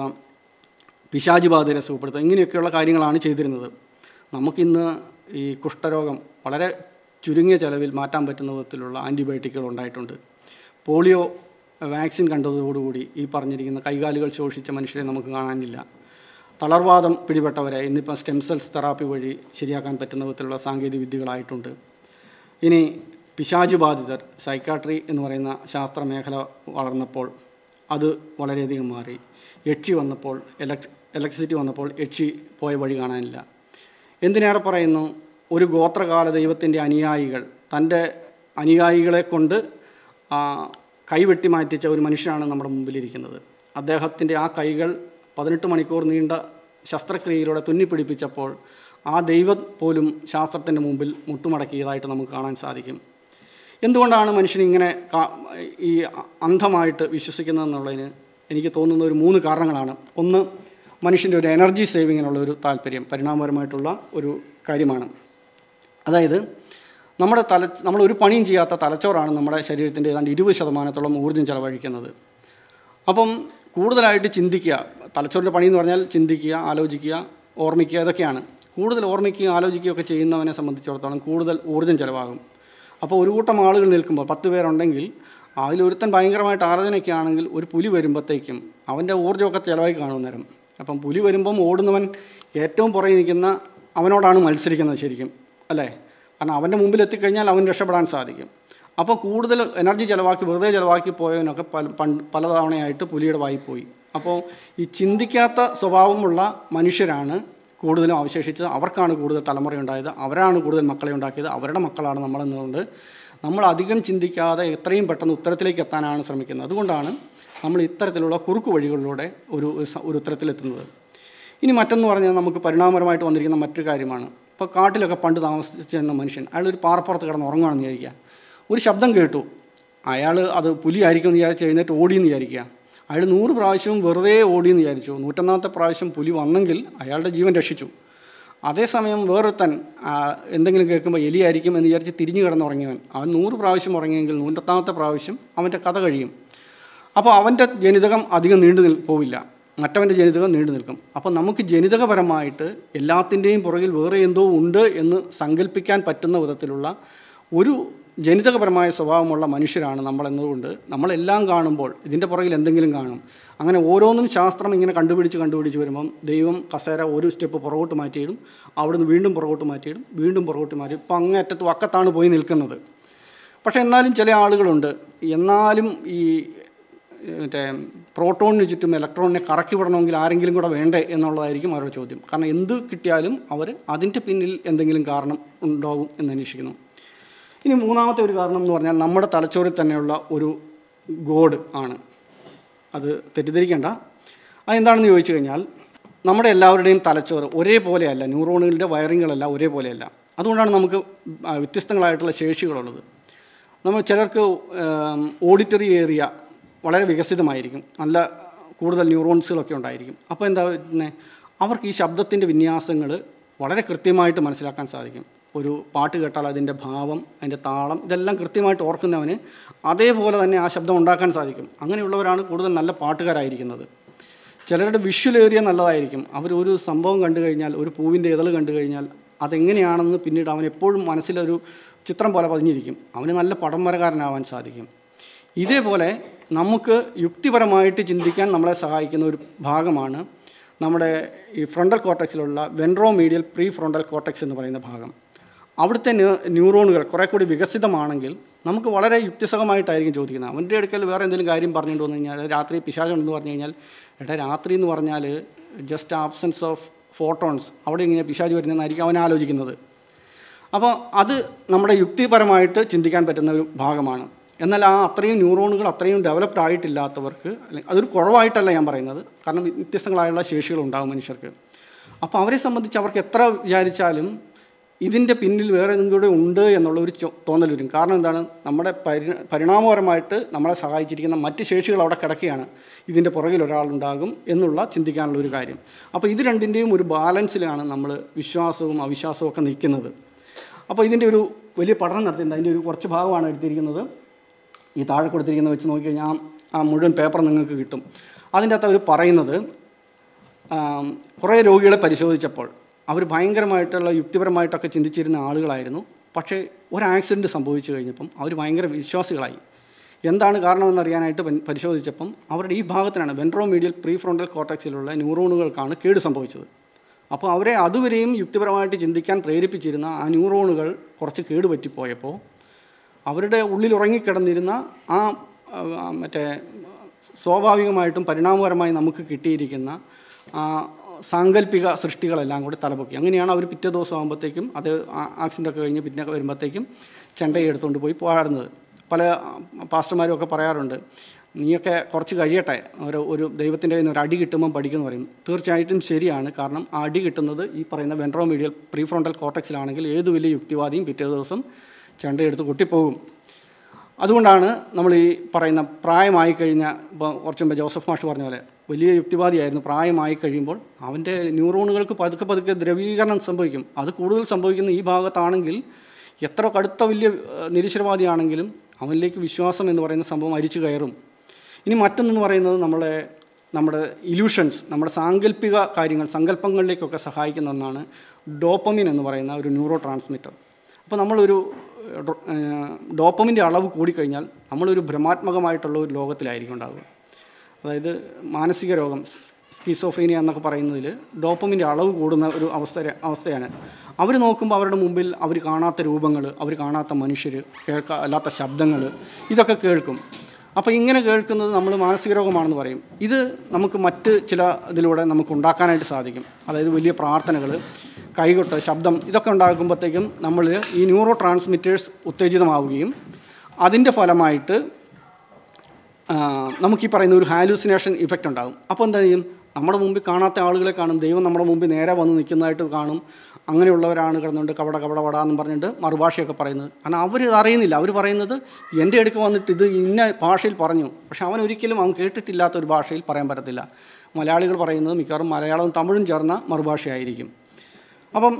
പിശാചി ബാധിതരെ സുഖപ്പെടുത്തുക ഇങ്ങനെയൊക്കെയുള്ള കാര്യങ്ങളാണ് ചെയ്തിരുന്നത് നമുക്കിന്ന് ഈ കുഷ്ഠരോഗം വളരെ ചുരുങ്ങിയ ചെലവിൽ മാറ്റാൻ പറ്റുന്ന വിധത്തിലുള്ള ആൻറ്റിബയോട്ടിക്കുകൾ ഉണ്ടായിട്ടുണ്ട് പോളിയോ വാക്സിൻ കണ്ടതോടുകൂടി ഈ പറഞ്ഞിരിക്കുന്ന കൈകാലുകൾ ശോഷിച്ച മനുഷ്യരെ നമുക്ക് കാണാനില്ല തളർവാദം പിടിപെട്ടവരെ ഇന്നിപ്പം സ്റ്റെം സെൽസ് തെറാപ്പി വഴി ശരിയാക്കാൻ പറ്റുന്ന വിധത്തിലുള്ള സാങ്കേതിക വിദ്യകളായിട്ടുണ്ട് ഇനി പിശാചു ബാധിതർ സൈക്കാട്രി എന്ന് പറയുന്ന ശാസ്ത്ര മേഖല വളർന്നപ്പോൾ അത് വളരെയധികം മാറി യക്ഷി വന്നപ്പോൾ എലക് ഇലക്ട്രിസിറ്റി വന്നപ്പോൾ യക്ഷി പോയ വഴി കാണാനില്ല എന്തിനേറെ പറയുന്നു ഒരു ഗോത്രകാല ദൈവത്തിൻ്റെ അനുയായികൾ തൻ്റെ അനുയായികളെ കൊണ്ട് ആ, കൈവെട്ടി മാറ്റിച്ച ഒരു മനുഷ്യനാണ് നമ്മുടെ മുമ്പിലിരിക്കുന്നത് അദ്ദേഹത്തിൻ്റെ ആ കൈകൾ പതിനെട്ട് മണിക്കൂർ നീണ്ട ശസ്ത്രക്രിയയിലൂടെ തുന്നിപ്പിടിപ്പിച്ചപ്പോൾ ആ ദൈവം പോലും ശാസ്ത്രത്തിൻ്റെ മുമ്പിൽ മുട്ടുമടക്കിയതായിട്ട് നമുക്ക് കാണാൻ സാധിക്കും എന്തുകൊണ്ടാണ് മനുഷ്യൻ ഇങ്ങനെ കാ- ഈ അന്ധമായിട്ട് വിശ്വസിക്കുന്നതെന്നുള്ളതിന് എനിക്ക് തോന്നുന്ന ഒരു മൂന്ന് കാരണങ്ങളാണ് ഒന്ന് മനുഷ്യൻ്റെ ഒരു എനർജി സേവിങ്ങിനുള്ള ഒരു താല്പര്യം പരിണാമപരമായിട്ടുള്ള ഒരു കാര്യമാണ് അതായത് നമ്മുടെ തല നമ്മൾ ഒരു പണിയും ചെയ്യാത്ത തലച്ചോറാണ് നമ്മുടെ ശരീരത്തിൻ്റെ ഏതാണ്ട് ഇരുപത് ശതമാനത്തോളം ഊർജ്ജം ചെലവഴിക്കുന്നത് അപ്പം കൂടുതലായിട്ട് ചിന്തിക്കുക തലച്ചോറിൻ്റെ പണി എന്ന് പറഞ്ഞാൽ ചിന്തിക്കുക ആലോചിക്കുക ഓർമ്മിക്കുക ഇതൊക്കെയാണ് കൂടുതൽ ഓർമ്മിക്കുകയും ആലോചിക്കുകയൊക്കെ ചെയ്യുന്നവനെ സംബന്ധിച്ചിടത്തോളം കൂടുതൽ ഊർജ്ജം ചിലവാകും അപ്പോൾ ഒരു കൂട്ടം ആളുകൾ നിൽക്കുമ്പോൾ പത്ത് പേരുണ്ടെങ്കിൽ അതിലൊരുത്തൻ ഭയങ്കരമായിട്ട് ആലോചനയൊക്കെ ആണെങ്കിൽ ഒരു പുലി വരുമ്പോഴത്തേക്കും അവൻ്റെ ഊർജ്ജമൊക്കെ ചിലവായി കാണും നേരം അപ്പം പുലി വരുമ്പം ഓടുന്നവൻ ഏറ്റവും പുറകെ നിൽക്കുന്ന അവനോടാണ് മത്സരിക്കുന്നത് ശരിക്കും അല്ലേ കാരണം അവൻ്റെ മുമ്പിൽ എത്തിക്കഴിഞ്ഞാൽ അവൻ രക്ഷപ്പെടാൻ സാധിക്കും അപ്പോൾ കൂടുതൽ എനർജി ചിലവാക്കി വെറുതെ ചിലവാക്കി പോയവനൊക്കെ പല പണ്ട് പലതവണയായിട്ട് പുലിയുടെ വായി പോയി അപ്പോൾ ഈ ചിന്തിക്കാത്ത സ്വഭാവമുള്ള മനുഷ്യരാണ് കൂടുതലും അവശേഷിച്ചത് അവർക്കാണ് കൂടുതൽ തലമുറയുണ്ടായത് അവരാണ് കൂടുതൽ മക്കളെ ഉണ്ടാക്കിയത് അവരുടെ മക്കളാണ് നമ്മളെന്നതുകൊണ്ട് നമ്മൾ അധികം ചിന്തിക്കാതെ എത്രയും പെട്ടെന്ന് ഉത്തരത്തിലേക്ക് എത്താനാണ് ശ്രമിക്കുന്നത് അതുകൊണ്ടാണ് നമ്മൾ ഇത്തരത്തിലുള്ള കുറുക്കു വഴികളിലൂടെ ഒരു സ- ഒരു ഉത്തരത്തിലെത്തുന്നത് ഇനി മറ്റൊന്ന് പറഞ്ഞാൽ നമുക്ക് പരിണാമപരമായിട്ട് വന്നിരിക്കുന്ന മറ്റൊരു കാര്യമാണ് ഇപ്പോൾ കാട്ടിലൊക്കെ പണ്ട് താമസിച്ചിരുന്ന മനുഷ്യൻ അയാൾ ഒരു പാറപ്പുറത്ത് കിടന്ന് ഉറങ്ങുകയാണെന്ന് വിചാരിക്കുക ഒരു ശബ്ദം കേട്ടു അയാൾ അത് പുലിയായിരിക്കും എന്ന് വിചാരിച്ച് എഴുന്നേറ്റ് ഓടിയെന്ന് വിചാരിക്കുക അയാൾ നൂറ് പ്രാവശ്യവും വെറുതെ ഓടിയെന്ന് വിചാരിച്ചു നൂറ്റൊന്നാമത്തെ പ്രാവശ്യം പുലി വന്നെങ്കിൽ അയാളുടെ ജീവൻ രക്ഷിച്ചു അതേസമയം വേറൊരുത്തൻ ആ, എന്തെങ്കിലും കേൾക്കുമ്പോൾ എലിയായിരിക്കും എന്ന് വിചാരിച്ച് തിരിഞ്ഞു കിടന്നുറങ്ങിയവൻ അവൻ നൂറ് പ്രാവശ്യം ഉറങ്ങിയെങ്കിൽ നൂറ്റൊന്നാമത്തെ പ്രാവശ്യം അവൻ്റെ കഥ കഴിയും അപ്പോൾ അവൻ്റെ ജനിതകം അധികം നീണ്ടു നിൽ പോവില്ല മറ്റവൻ്റെ ജനിതകം നീണ്ടു നിൽക്കും അപ്പോൾ നമുക്ക് ജനിതകപരമായിട്ട് എല്ലാത്തിൻ്റെയും പുറകിൽ വേറെ എന്തോ ഉണ്ട് എന്ന് സങ്കല്പിക്കാൻ പറ്റുന്ന വിധത്തിലുള്ള ഒരു ജനിതകപരമായ സ്വഭാവമുള്ള മനുഷ്യരാണ് നമ്മളെന്നതുകൊണ്ട് നമ്മളെല്ലാം കാണുമ്പോൾ ഇതിൻ്റെ പുറകിൽ എന്തെങ്കിലും കാണും അങ്ങനെ ഓരോന്നും ശാസ്ത്രം ഇങ്ങനെ കണ്ടുപിടിച്ച് കണ്ടുപിടിച്ച് വരുമ്പം ദൈവം കസേര ഒരു സ്റ്റെപ്പ് പുറകോട്ട് മാറ്റിയിടും അവിടുന്ന് വീണ്ടും പുറകോട്ട് മാറ്റിയിടും വീണ്ടും പുറകോട്ട് മാറ്റി ഇപ്പം അങ്ങേറ്റത്ത് വക്കത്താണ് പോയി നിൽക്കുന്നത് പക്ഷേ എന്നാലും ചില ആളുകളുണ്ട് എന്നാലും ഈ മറ്റേ പ്രോട്ടോണിന് ചുറ്റും ഇലക്ട്രോണിനെ കറക്കി വിടണമെങ്കിൽ ആരെങ്കിലും കൂടെ വേണ്ടേ എന്നുള്ളതായിരിക്കും അവരുടെ ചോദ്യം കാരണം എന്ത് കിട്ടിയാലും അവർ അതിൻ്റെ പിന്നിൽ എന്തെങ്കിലും കാരണം ഉണ്ടാവും എന്ന് അന്വേഷിക്കുന്നു ഇനി മൂന്നാമത്തെ ഒരു കാരണം എന്ന് പറഞ്ഞാൽ നമ്മുടെ തലച്ചോറിൽ തന്നെയുള്ള ഒരു ഗോഡ് ആണ് അത് തെറ്റിദ്ധരിക്കേണ്ട അതെന്താണെന്ന് ചോദിച്ചു കഴിഞ്ഞാൽ നമ്മുടെ എല്ലാവരുടെയും തലച്ചോറ് ഒരേപോലെയല്ല ന്യൂറോണുകളുടെ വയറിങ്ങുകളെല്ലാം ഒരേപോലെയല്ല അതുകൊണ്ടാണ് നമുക്ക് ആ, വ്യത്യസ്തങ്ങളായിട്ടുള്ള ശേഷികളുള്ളത് നമ്മൾ ചിലർക്ക് ഓഡിറ്ററി ഏരിയ വളരെ വികസിതമായിരിക്കും നല്ല കൂടുതൽ ന്യൂറോൺസുകളൊക്കെ ഉണ്ടായിരിക്കും അപ്പോൾ എന്താ പിന്നെ അവർക്ക് ഈ ശബ്ദത്തിൻ്റെ വിന്യാസങ്ങൾ വളരെ കൃത്യമായിട്ട് മനസ്സിലാക്കാൻ സാധിക്കും ഒരു പാട്ട് കേട്ടാൽ അതിൻ്റെ ഭാവം അതിൻ്റെ താളം ഇതെല്ലാം കൃത്യമായിട്ട് ഓർക്കുന്നവന് അതേപോലെ തന്നെ ആ ശബ്ദം ഉണ്ടാക്കാൻ സാധിക്കും അങ്ങനെയുള്ളവരാണ് കൂടുതൽ നല്ല പാട്ടുകാരായിരിക്കുന്നത് ചിലരുടെ വിഷ്വൽ ഏരിയ നല്ലതായിരിക്കും അവർ ഒരു സംഭവം കണ്ടു കഴിഞ്ഞാൽ ഒരു പൂവിൻ്റെ ഇതൾ കണ്ടു കഴിഞ്ഞാൽ അതെങ്ങനെയാണെന്ന് പിന്നീട് അവൻ എപ്പോഴും മനസ്സിലൊരു ചിത്രം പോലെ പതിഞ്ഞിരിക്കും അവന് നല്ല പടം വരകാരനാവാൻ സാധിക്കും ഇതേപോലെ നമുക്ക് യുക്തിപരമായിട്ട് ചിന്തിക്കാൻ നമ്മളെ സഹായിക്കുന്ന ഒരു ഭാഗമാണ് നമ്മുടെ ഈ ഫ്രണ്ടൽ കോർട്ടക്സിലുള്ള ventromedial prefrontal cortex എന്ന് പറയുന്ന ഭാഗം അവിടുത്തെ ന്യൂ- ന്യൂറോണുകൾ കുറേ കൂടി വികസിതമാണെങ്കിൽ നമുക്ക് വളരെ യുക്തിസഹമായിട്ടായിരിക്കും ചോദിക്കുന്നത് അവൻ്റെ അടുക്കൽ വേറെ എന്തെങ്കിലും കാര്യം പറഞ്ഞുകൊണ്ട് വന്നു കഴിഞ്ഞാൽ രാത്രി പിശാചുണ്ടെന്ന് പറഞ്ഞു കഴിഞ്ഞാൽ എടാ രാത്രി എന്ന് പറഞ്ഞാൽ ജസ്റ്റ് ആബ്സെൻസ് ഓഫ് ഫോട്ടോൺസ് അവിടെ ഇങ്ങനെ പിശാജ് വരുന്നതെന്നായിരിക്കും അവൻ ആലോചിക്കുന്നത് അപ്പോൾ അത് നമ്മുടെ യുക്തിപരമായിട്ട് ചിന്തിക്കാൻ പറ്റുന്ന ഒരു ഭാഗമാണ് എന്നാൽ ആ അത്രയും ന്യൂറോണുകൾ അത്രയും ഡെവലപ്ഡ് ആയിട്ടില്ലാത്തവർക്ക് അല്ലെങ്കിൽ അതൊരു കുറവായിട്ടല്ല ഞാൻ പറയുന്നത് കാരണം വ്യത്യസ്തങ്ങളായുള്ള ശേഷികൾ ഉണ്ടാകും മനുഷ്യർക്ക് അപ്പോൾ അവരെ സംബന്ധിച്ച് അവർക്ക് എത്ര വിചാരിച്ചാലും ഇതിൻ്റെ പിന്നിൽ വേറെ എന്തും കൂടെ ഉണ്ട് എന്നുള്ള ഒരു ചോ- തോന്നൽ വരും കാരണം എന്താണ് നമ്മുടെ പരി പരിണാമപരമായിട്ട് നമ്മളെ സഹായിച്ചിരിക്കുന്ന മറ്റ് ശേഷികൾ അവിടെ കിടക്കുകയാണ് ഇതിൻ്റെ പുറകിൽ ഒരാളുണ്ടാകും എന്നുള്ള ചിന്തിക്കാനുള്ള ഒരു കാര്യം അപ്പോൾ ഇത് രണ്ടിൻ്റെയും ഒരു ബാലൻസിലാണ് നമ്മൾ വിശ്വാസവും അവിശ്വാസവും ഒക്കെ നിൽക്കുന്നത് അപ്പോൾ ഇതിൻ്റെ ഒരു വലിയ പഠനം നടത്തിയിട്ടുണ്ട് അതിൻ്റെ ഒരു കുറച്ച് ഭാഗമാണ് എടുത്തിരിക്കുന്നത് ഈ താഴെ കൊടുത്തിരിക്കുന്നത് വെച്ച് നോക്കിക്കഴിഞ്ഞാൽ ആ- ആ മുഴുവൻ പേപ്പർ നിങ്ങൾക്ക് കിട്ടും അതിൻ്റെ അകത്ത് അവർ പറയുന്നത് ആം, കുറേ രോഗികളെ പരിശോധിച്ചപ്പോൾ അവർ ഭയങ്കരമായിട്ടുള്ള യുക്തിപരമായിട്ടൊക്കെ ചിന്തിച്ചിരുന്ന ആളുകളായിരുന്നു പക്ഷേ ഒരു ആക്സിഡൻറ്റ് സംഭവിച്ചു കഴിഞ്ഞപ്പം അവർ ഭയങ്കര വിശ്വാസികളായി എന്താണ് കാരണമെന്നറിയാനായിട്ട് പൻ- പരിശോധിച്ചപ്പം അവരുടെ ഈ ഭാഗത്തിനാണ് വെൻട്രോ മീഡിയൽ പ്രീ ഫ്രോണ്ടൽ കോർട്ടക്സിലുള്ള ന്യൂറോണുകൾക്കാണ് കേട് സംഭവിച്ചത് അപ്പോൾ അവരെ അതുവരെയും യുക്തിപരമായിട്ട് ചിന്തിക്കാൻ പ്രേരിപ്പിച്ചിരുന്ന ആ ന്യൂറോണുകൾ കുറച്ച് കേടുപറ്റിപ്പോയപ്പോൾ അവരുടെ ഉള്ളിൽ ഉറങ്ങിക്കിടന്നിരുന്ന ആ ആ, മറ്റേ സ്വാഭാവികമായിട്ടും പരിണാമപരമായി നമുക്ക് കിട്ടിയിരിക്കുന്ന ആ, സാങ്കല്പിക സൃഷ്ടികളെല്ലാം കൂടി തലപൊക്കി അങ്ങനെയാണ് അവർ പിറ്റേ ദിവസം ആകുമ്പോഴത്തേക്കും അത് ആക്സിഡൻ്റ് ഒക്കെ കഴിഞ്ഞ് പിന്നെ വരുമ്പോഴത്തേക്കും ചെണ്ടയെ എടുത്തുകൊണ്ട് പോയി പാടുന്നത് പല പാസ്റ്റർമാരും ഒക്കെ പറയാറുണ്ട് നീയൊക്കെ കുറച്ച് കഴിയട്ടെ ഒരു ഒരു ദൈവത്തിൻ്റെ കയ്യിൽ നിന്ന് ഒരു അടി കിട്ടുമ്പം പഠിക്കുമെന്ന് പറയും തീർച്ചയായിട്ടും ശരിയാണ് കാരണം ആ അടി കിട്ടുന്നത് ഈ പറയുന്ന വെൻട്രോ മീഡിയൽ പ്രീ ഫ്രോണ്ടൽ കോർട്ടക്സിലാണെങ്കിൽ ഏത് വലിയ യുക്തിവാദിയും പിറ്റേ ദിവസം ചെണ്ടയെടുത്ത് കൊട്ടിപ്പോകും അതുകൊണ്ടാണ് നമ്മൾ ഈ പറയുന്ന പ്രായമായി കഴിഞ്ഞ ഇപ്പോൾ കുറച്ച് മുമ്പ് ജോസഫ് മാഷ് പറഞ്ഞ പോലെ വലിയ യുക്തിവാദിയായിരുന്നു പ്രായമായി കഴിയുമ്പോൾ അവൻ്റെ ന്യൂറോണുകൾക്ക് പതുക്കെ പതുക്കെ ദ്രവീകരണം സംഭവിക്കും അത് കൂടുതൽ സംഭവിക്കുന്ന ഈ ഭാഗത്താണെങ്കിൽ എത്ര കടുത്ത വലിയ ഏഹ്, നിരീശ്വരവാദിയാണെങ്കിലും അവനിലേക്ക് വിശ്വാസം എന്ന് പറയുന്ന സംഭവം അരിച്ചു കയറും ഇനി മറ്റൊന്നെന്ന് പറയുന്നത് നമ്മളെ നമ്മുടെ ഇല്യൂഷൻസ് നമ്മുടെ സാങ്കല്പിക കാര്യങ്ങൾ സങ്കല്പങ്ങളിലേക്കൊക്കെ സഹായിക്കുന്ന ഒന്നാണ് ഡോപ്പമിൻ എന്ന് പറയുന്ന ഒരു ന്യൂറോ ട്രാൻസ്മിറ്റർ അപ്പോൾ നമ്മളൊരു ഡോപ്പമിൻ്റെ അളവ് കൂടിക്കഴിഞ്ഞാൽ നമ്മളൊരു ഭ്രമാത്മകമായിട്ടുള്ള ഒരു ലോകത്തിലായിരിക്കും ഉണ്ടാവുക അതായത് മാനസിക രോഗം സ്കീസോഫ്രീനിയ എന്നൊക്കെ പറയുന്നതിൽ ഡോപ്പമിൻ്റെ അളവ് കൂടുന്ന ഒരു അവസ്ഥ അവസ്ഥയാണ് അവർ നോക്കുമ്പോൾ അവരുടെ മുമ്പിൽ അവർ കാണാത്ത രൂപങ്ങൾ അവർ കാണാത്ത മനുഷ്യർ കേൾക്കാ അല്ലാത്ത ശബ്ദങ്ങൾ ഇതൊക്കെ കേൾക്കും അപ്പോൾ ഇങ്ങനെ കേൾക്കുന്നത് നമ്മൾ മാനസിക രോഗമാണെന്ന് പറയും ഇത് നമുക്ക് മറ്റ് ചില ഇതിലൂടെ നമുക്ക് ഉണ്ടാക്കാനായിട്ട് സാധിക്കും അതായത് വലിയ പ്രാർത്ഥനകൾ കൈകൊട്ട് ശബ്ദം ഇതൊക്കെ ഉണ്ടാക്കുമ്പോഴത്തേക്കും നമ്മൾ ഈ ന്യൂറോ ട്രാൻസ്മിറ്റേഴ്സ് ഉത്തേജിതമാവുകയും അതിൻ്റെ ഫലമായിട്ട് ആ, നമുക്ക് ഈ പറയുന്ന ഒരു ഹാലൂസിനേഷൻ ഇഫക്റ്റ് ഉണ്ടാകും അപ്പോൾ എന്താ ചെയ്യും നമ്മുടെ മുമ്പിൽ കാണാത്ത ആളുകളെ കാണും ദൈവം നമ്മുടെ മുമ്പിൽ നേരെ വന്ന് നിൽക്കുന്നതായിട്ട് കാണും അങ്ങനെയുള്ളവരാണ് കിടന്നുകൊണ്ട് കവട കവട വട എന്ന് പറഞ്ഞിട്ട് മറുഭാഷയൊക്കെ പറയുന്നത് കാരണം അവർ ഇത് അറിയുന്നില്ല അവർ പറയുന്നത് എൻ്റെ അടുക്ക് വന്നിട്ട് ഇത് ഇന്ന ഭാഷയിൽ പറഞ്ഞു പക്ഷെ അവൻ ഒരിക്കലും അവൻ കേട്ടിട്ടില്ലാത്ത ഒരു ഭാഷയിൽ പറയാൻ പറ്റത്തില്ല മലയാളികൾ പറയുന്നത് മിക്കവാറും മലയാളവും തമിഴും ചേർന്ന മറുഭാഷയായിരിക്കും അപ്പം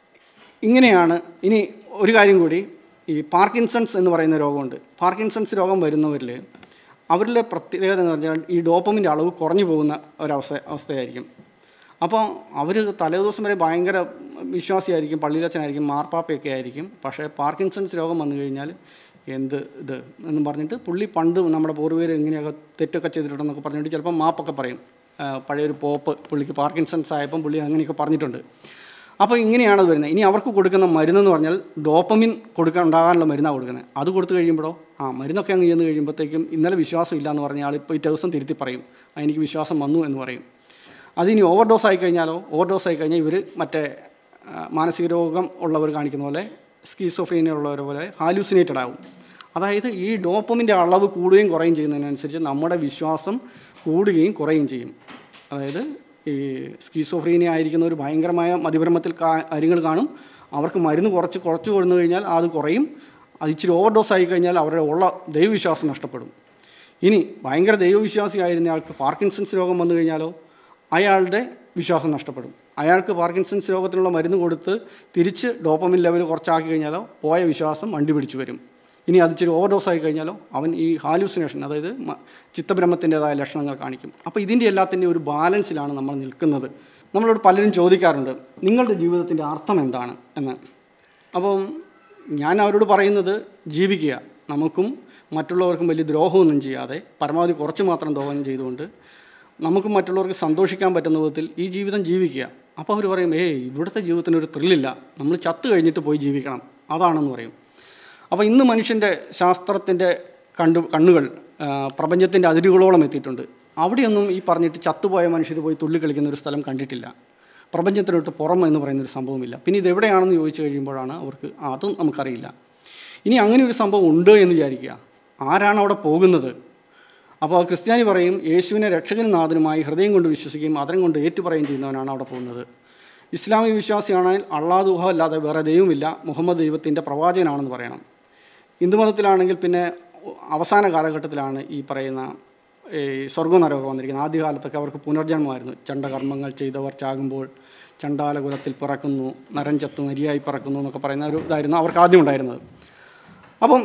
ഇങ്ങനെയാണ് ഇനി ഒരു കാര്യം കൂടി ഈ പാർക്കിൻസൺസ് എന്ന് പറയുന്ന രോഗമുണ്ട് പാർക്കിൻസൺസ് രോഗം വരുന്നവരിൽ അവരിലെ പ്രത്യേകത എന്ന് പറഞ്ഞാൽ ഈ ഡോപ്പമിൻ്റെ അളവ് കുറഞ്ഞു പോകുന്ന ഒരവസ്ഥ അവസ്ഥയായിരിക്കും അപ്പോൾ അവർ തലേദിവസം വരെ ഭയങ്കര വിശ്വാസിയായിരിക്കും പള്ളിയിലച്ചനായിരിക്കും മാർപ്പാപ്പയൊക്കെ ആയിരിക്കും പക്ഷേ പാർക്കിൻസൺസ് രോഗം വന്നു കഴിഞ്ഞാൽ എന്ത് ഇത് എന്ന് പറഞ്ഞിട്ട് പുള്ളി പണ്ട് നമ്മുടെ പൂർവ്വീർ ഇങ്ങനെയൊക്കെ തെറ്റൊക്കെ ചെയ്തിട്ടുണ്ടെന്നൊക്കെ പറഞ്ഞിട്ട് ചിലപ്പോൾ മാപ്പൊക്കെ പറയും ആ, പഴയൊരു പോപ്പ് പുള്ളിക്ക് പാർക്കിൻസൺസ് ആയപ്പം പുള്ളി അങ്ങനെയൊക്കെ പറഞ്ഞിട്ടുണ്ട് അപ്പോൾ ഇങ്ങനെയാണ് അത് വരുന്നത് ഇനി അവർക്ക് കൊടുക്കുന്ന മരുന്നെന്ന് പറഞ്ഞാൽ ഡോപ്പമിൻ കൊടുക്കാൻ ഉണ്ടാകാനുള്ള മരുന്നാണ് കൊടുക്കുന്നത് അത് കൊടുത്തു കഴിയുമ്പോഴോ ആ മരുന്നൊക്കെ അങ്ങ് ചെന്ന് കഴിയുമ്പോഴത്തേക്കും ഇന്നലെ വിശ്വാസം ഇല്ല എന്ന് പറഞ്ഞ ആൾ ഇപ്പോൾ ഈ ദിവസം തിരുത്തി പറയും ആ, എനിക്ക് വിശ്വാസം വന്നു എന്ന് പറയും അതിനി ഓവർ ഡോസ് ആയി കഴിഞ്ഞാലോ ഓവർ ഡോസ് ആയി കഴിഞ്ഞാൽ ഇവർ മറ്റേ ആ, മാനസിക രോഗം ഉള്ളവർ കാണിക്കുന്ന പോലെ സ്കീസോഫ്രീനിയ ഉള്ളവർ പോലെ ഹാലൂസിനേറ്റഡ് ആവും അതായത് ഈ ഡോപ്പമിൻ്റെ അളവ് കൂടുകയും കുറയുകയും ചെയ്യുന്നതിനനുസരിച്ച് നമ്മുടെ വിശ്വാസം കൂടുകയും കുറയുകയും ചെയ്യും അതായത് ഈ സ്കീസോഫ്രീനിയ ആയിരിക്കുന്ന ഒരു ഭയങ്കരമായ മതിഭ്രമത്തിൽ കാ- കാര്യങ്ങൾ കാണും അവർക്ക് മരുന്ന് കുറച്ച് കുറച്ച് കൊടുന്നു കഴിഞ്ഞാൽ അത് കുറയും അത് ഇച്ചിരി ഓവർ ഡോസ് ആയി കഴിഞ്ഞാൽ അവരുടെ ഉള്ള ദൈവവിശ്വാസം നഷ്ടപ്പെടും ഇനി ഭയങ്കര ദൈവവിശ്വാസി ആയിരുന്ന ആൾക്ക് പാർക്കിൻസൺസ് രോഗം വന്നു കഴിഞ്ഞാലോ അയാളുടെ വിശ്വാസം നഷ്ടപ്പെടും അയാൾക്ക് പാർക്കിൻസൺസ് രോഗത്തിനുള്ള മരുന്ന് കൊടുത്ത് തിരിച്ച് ഡോപ്പമിൻ ലെവൽ കുറച്ചാക്കി കഴിഞ്ഞാലോ പോയ വിശ്വാസം വണ്ടി പിടിച്ചു വരും ഇനി അത് ഇച്ചിരി ഓവർ ഡോസ് ആയി കഴിഞ്ഞാലോ അവൻ ഈ ഹാലൂസിനേഷൻ അതായത് മ- ചിത്തഭ്രമത്തിൻ്റെതായ ലക്ഷണങ്ങൾ കാണിക്കും അപ്പോൾ ഇതിൻ്റെ എല്ലാത്തിൻ്റെ ഒരു ബാലൻസിലാണ് നമ്മൾ നിൽക്കുന്നത് നമ്മളോട് പലരും ചോദിക്കാറുണ്ട് നിങ്ങളുടെ ജീവിതത്തിൻ്റെ അർത്ഥം എന്താണ് എന്ന് അപ്പം ഞാൻ അവരോട് പറയുന്നത് ജീവിക്കുക നമുക്കും മറ്റുള്ളവർക്കും വലിയ ദ്രോഹമൊന്നും ചെയ്യാതെ പരമാവധി കുറച്ച് മാത്രം ദ്രോഹം ചെയ്തുകൊണ്ട് നമുക്കും മറ്റുള്ളവർക്ക് സന്തോഷിക്കാൻ പറ്റുന്ന വിധത്തിൽ ഈ ജീവിതം ജീവിക്കുക അപ്പോൾ അവർ പറയും ഏയ് ഇവിടുത്തെ ജീവിതത്തിന് ഒരു ത്രില്ലില്ല നമ്മൾ ചത്ത് കഴിഞ്ഞിട്ട് പോയി ജീവിക്കണം അതാണെന്ന് പറയും അപ്പോൾ ഇന്ന് മനുഷ്യൻ്റെ ശാസ്ത്രത്തിൻ്റെ കണ്ടു കണ്ണുകൾ ആ, പ്രപഞ്ചത്തിൻ്റെ അതിരുകളോളം എത്തിയിട്ടുണ്ട് അവിടെയൊന്നും ഈ പറഞ്ഞിട്ട് ചത്തുപോയ മനുഷ്യർ പോയി തുള്ളി കളിക്കുന്ന ഒരു സ്ഥലം കണ്ടിട്ടില്ല പ്രപഞ്ചത്തിനൊട്ട് പുറം എന്ന് പറയുന്നൊരു സംഭവമില്ല പിന്നെ ഇത് എവിടെയാണെന്ന് ചോദിച്ചു കഴിയുമ്പോഴാണ് അവർക്ക് ആ, അതും നമുക്കറിയില്ല ഇനി അങ്ങനെ ഒരു സംഭവം ഉണ്ട് എന്ന് വിചാരിക്കുക ആരാണ് അവിടെ പോകുന്നത് അപ്പോൾ ക്രിസ്ത്യാനി പറയും യേശുവിനെ രക്ഷകനും നാഥനുമായി ഹൃദയം കൊണ്ട് വിശ്വസിക്കുകയും അതരം കൊണ്ട് ഏറ്റുപറയുകയും ചെയ്യുന്നവനാണ് അവിടെ പോകുന്നത് ഇസ്ലാമിക വിശ്വാസിയാണെങ്കിൽ അള്ളാഹുഹ അല്ലാതെ വേറെ ദൈവമില്ല മുഹമ്മദ് ദൈവത്തിൻ്റെ പ്രവാചകനാണെന്ന് പറയണം ഹിന്ദുമതത്തിലാണെങ്കിൽ പിന്നെ അവസാന കാലഘട്ടത്തിലാണ് ഈ പറയുന്ന ഈ സ്വർഗ നരകം വന്നിരിക്കുന്നത് ആദ്യകാലത്തൊക്കെ അവർക്ക് പുനർജന്മമായിരുന്നു ചണ്ടകർമ്മങ്ങൾ ചെയ്തവർ ചാകുമ്പോൾ ചണ്ടാലകുലത്തിൽ പിറക്കുന്നു നരം ചത്തു നരിയായി പിറക്കുന്നു എന്നൊക്കെ പറയുന്ന ഒരു ഇതായിരുന്നു അവർക്ക് ആദ്യം ഉണ്ടായിരുന്നത് അപ്പം